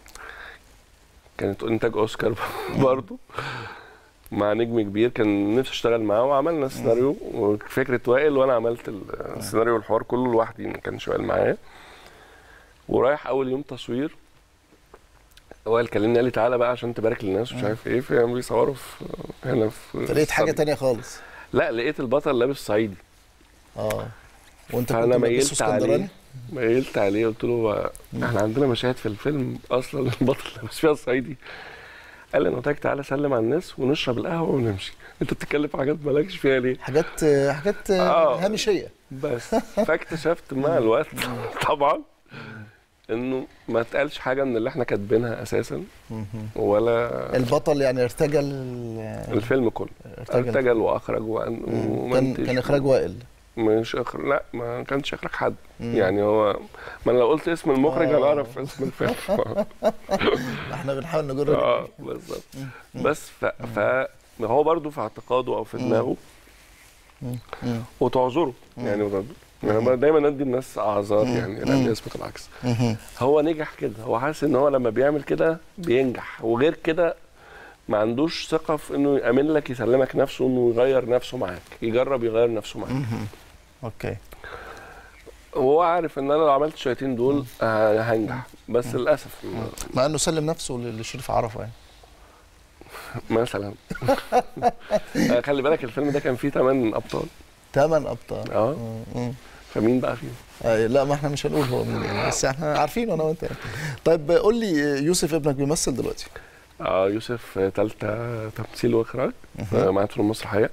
كانت انتاج اوسكار برضو مع نجم كبير كان نفسي اشتغل معاه وعملنا سيناريو وفكره وائل وانا عملت السيناريو والحوار كله لوحدي ما كانش وائل معايا ورايح اول يوم تصوير وائل كلمني قال لي تعالى بقى عشان تبارك للناس ومش عارف ايه فهم بيصوروا في هنا في فلقيت حاجه الصالة. تانية خالص لا لقيت البطل لابس صعيدي اه وانت فانا كنت ملبسه ميلت عليه اسكندراني؟ ميلت عليه قلت له هو احنا عندنا مشاهد في الفيلم اصلا البطل لابس فيها الصعيدي قال لي انا قلت لك تعالى سلم على الناس ونشرب القهوه ونمشي انت بتتكلم في حاجات مالكش فيها ليه حاجات حاجات آه. هامشيه بس فاكتشفت مع الوقت طبعا انه ما اتقالش حاجه من اللي احنا كاتبينها اساسا ولا البطل يعني ارتجل الفيلم كله ارتجل. ارتجل واخرج وأن- كان ومنتج كان اخراج وائل مش اخراج لا ما كانش اخراج حد مم. يعني هو ما انا لو قلت اسم المخرج آه. هنعرف اسم الفيلم احنا بنحاول نجر اه بالظبط بس ف... ف هو برضه في اعتقاده او في دماغه مم. وتعذره يعني يعني أنا دايما ادي الناس اعذار مم. يعني مم. لا يثبت العكس مهم. هو نجح كده هو حاسس ان هو لما بيعمل كده بينجح وغير كده ما عندوش ثقه في انه يامن لك يسلمك نفسه انه يغير نفسه معاك يجرب يغير نفسه معاك مهم. اوكي وهو عارف ان انا لو عملت الشويتين دول آه، هنجح بس للاسف مع انه سلم نفسه لشريف عرفه يعني مثلا آه، خلي بالك الفيلم ده كان فيه 8 ابطال ثمان ابطال اه مم. فمين بقى فيهم؟ آه لا ما احنا مش هنقول هو مين يعني بس احنا عارفينه انا وانت يعني. طيب قول لي يوسف ابنك بيمثل دلوقتي اه يوسف آه، تالتة تمثيل واخراج آه، معاه في المسرحيه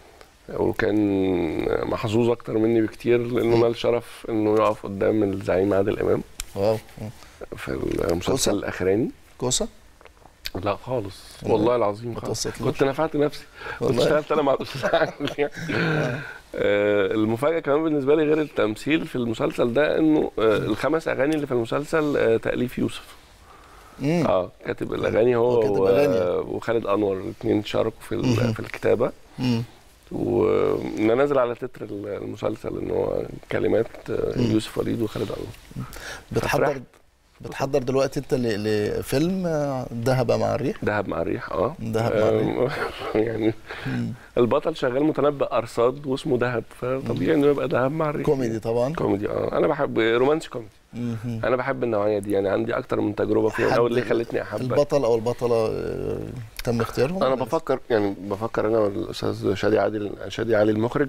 وكان محظوظ اكتر مني بكتير لانه نال شرف انه يقف قدام الزعيم عادل امام واو في المسلسل كوسة؟ الاخراني كوسه لا خالص والله العظيم خالص توسطلوش؟ كنت نفعت نفسي كنت والله؟ اشتغلت انا مع الاستاذ عادل يعني. آه، المفاجاه كمان بالنسبه لي غير التمثيل في المسلسل ده انه آه، الخمس اغاني اللي في المسلسل آه، تاليف يوسف مم. اه كاتب الاغاني هو كاتب و- أغاني. وخالد انور الاثنين شاركوا في مهم. ال- في الكتابه مم. وانا نازل على تتر المسلسل ان هو كلمات آه، مم. يوسف وليد وخالد انور بتحضر ففرحت. بتحضر دلوقتي انت ل- لفيلم آه، ذهب مع الريح دهب مع الريح اه دهب مع الريح. آه، يعني البطل شغال متنبأ ارصاد واسمه دهب فطبيعي انه يبقى دهب مع الريح كوميدي طبعا كوميدي اه انا بحب رومانسي كوميدي مهم. انا بحب النوعيه دي يعني عندي اكتر من تجربه فيها حد او اللي خلتني احبها البطل او البطله آه، تم اختيارهم انا بفكر يعني بفكر انا والاستاذ شادي عادل شادي علي المخرج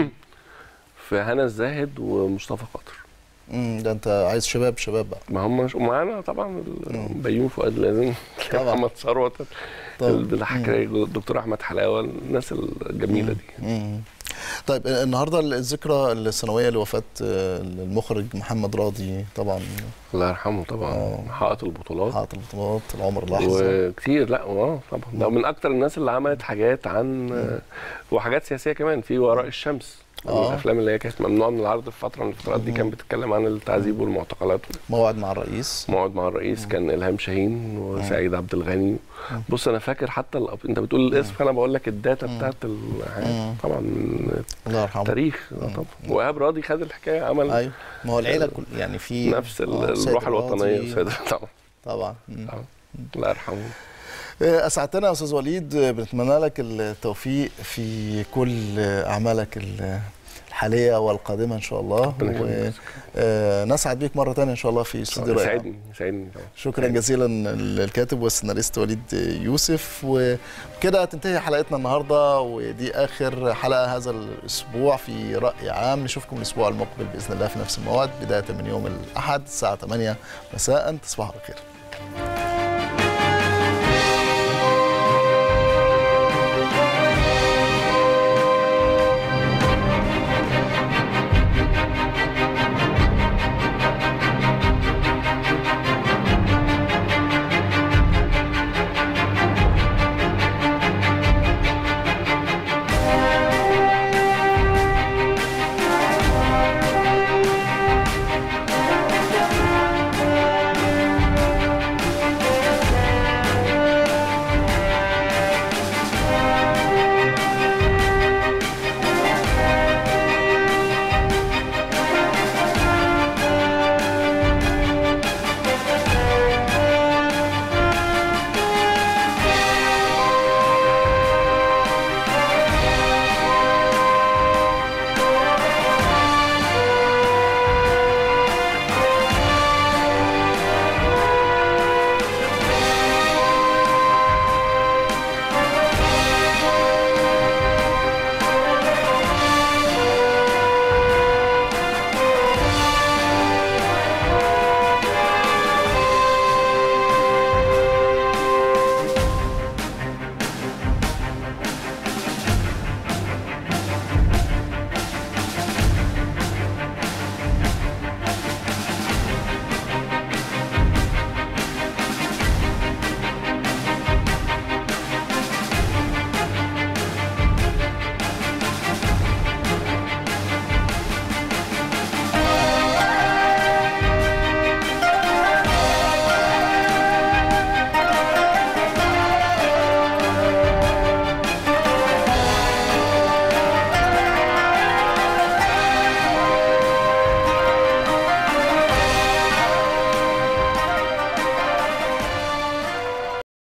في هنا الزاهد ومصطفى خاطر مم، ده انت عايز شباب شباب بقى ما هم ومعانا طبعا ال- بيومي فؤاد لازم طبعا. محمد ثروت طبعا. الضحك الدكتور احمد حلاوه الناس الجميله دي مم. طيب آه، النهارده الذكرى السنويه لوفاه آه، المخرج محمد راضي طبعا الله يرحمه طبعا حائط البطولات حائط البطولات العمر الاحظى وكتير لا اه طبعا ده من اكتر الناس اللي عملت حاجات عن وحاجات سياسيه كمان في وراء الشمس من آه. الافلام اللي هي كانت ممنوعه من العرض في فتره من الفترات دي كانت بتتكلم عن التعذيب والمعتقلات موعد مع الرئيس موعد مع الرئيس كان الهام شاهين وسعيد عبد الغني بص انا فاكر حتى الأب... انت بتقول الاسم فانا بقول لك الداتا بتاعت الحاجات طبعا من الله يرحمه تاريخ آه طبعا وايهاب راضي خد الحكايه عمل ايوه ما هو العيله كل يعني في نفس ال- آه، سيد الروح الراضي. الوطنيه وسيد طبعا طبعا مم. الله يرحمه آه، اسعدتنا يا استاذ وليد آه، بنتمنى لك التوفيق في كل آه، اعمالك ال- الحاليه والقادمه ان شاء الله ربنا يخليك. ونسعد بيك مره ثانيه ان شاء الله في استوديو رائع. يسعدني يسعدني طبعا شكرا جزيلا للكاتب والسيناريست وليد يوسف وكده تنتهي حلقتنا النهارده ودي اخر حلقه هذا الاسبوع في راي عام نشوفكم الاسبوع المقبل باذن الله في نفس الموعد بدايه من يوم الاحد الساعه 8 مساء تصبحوا على خير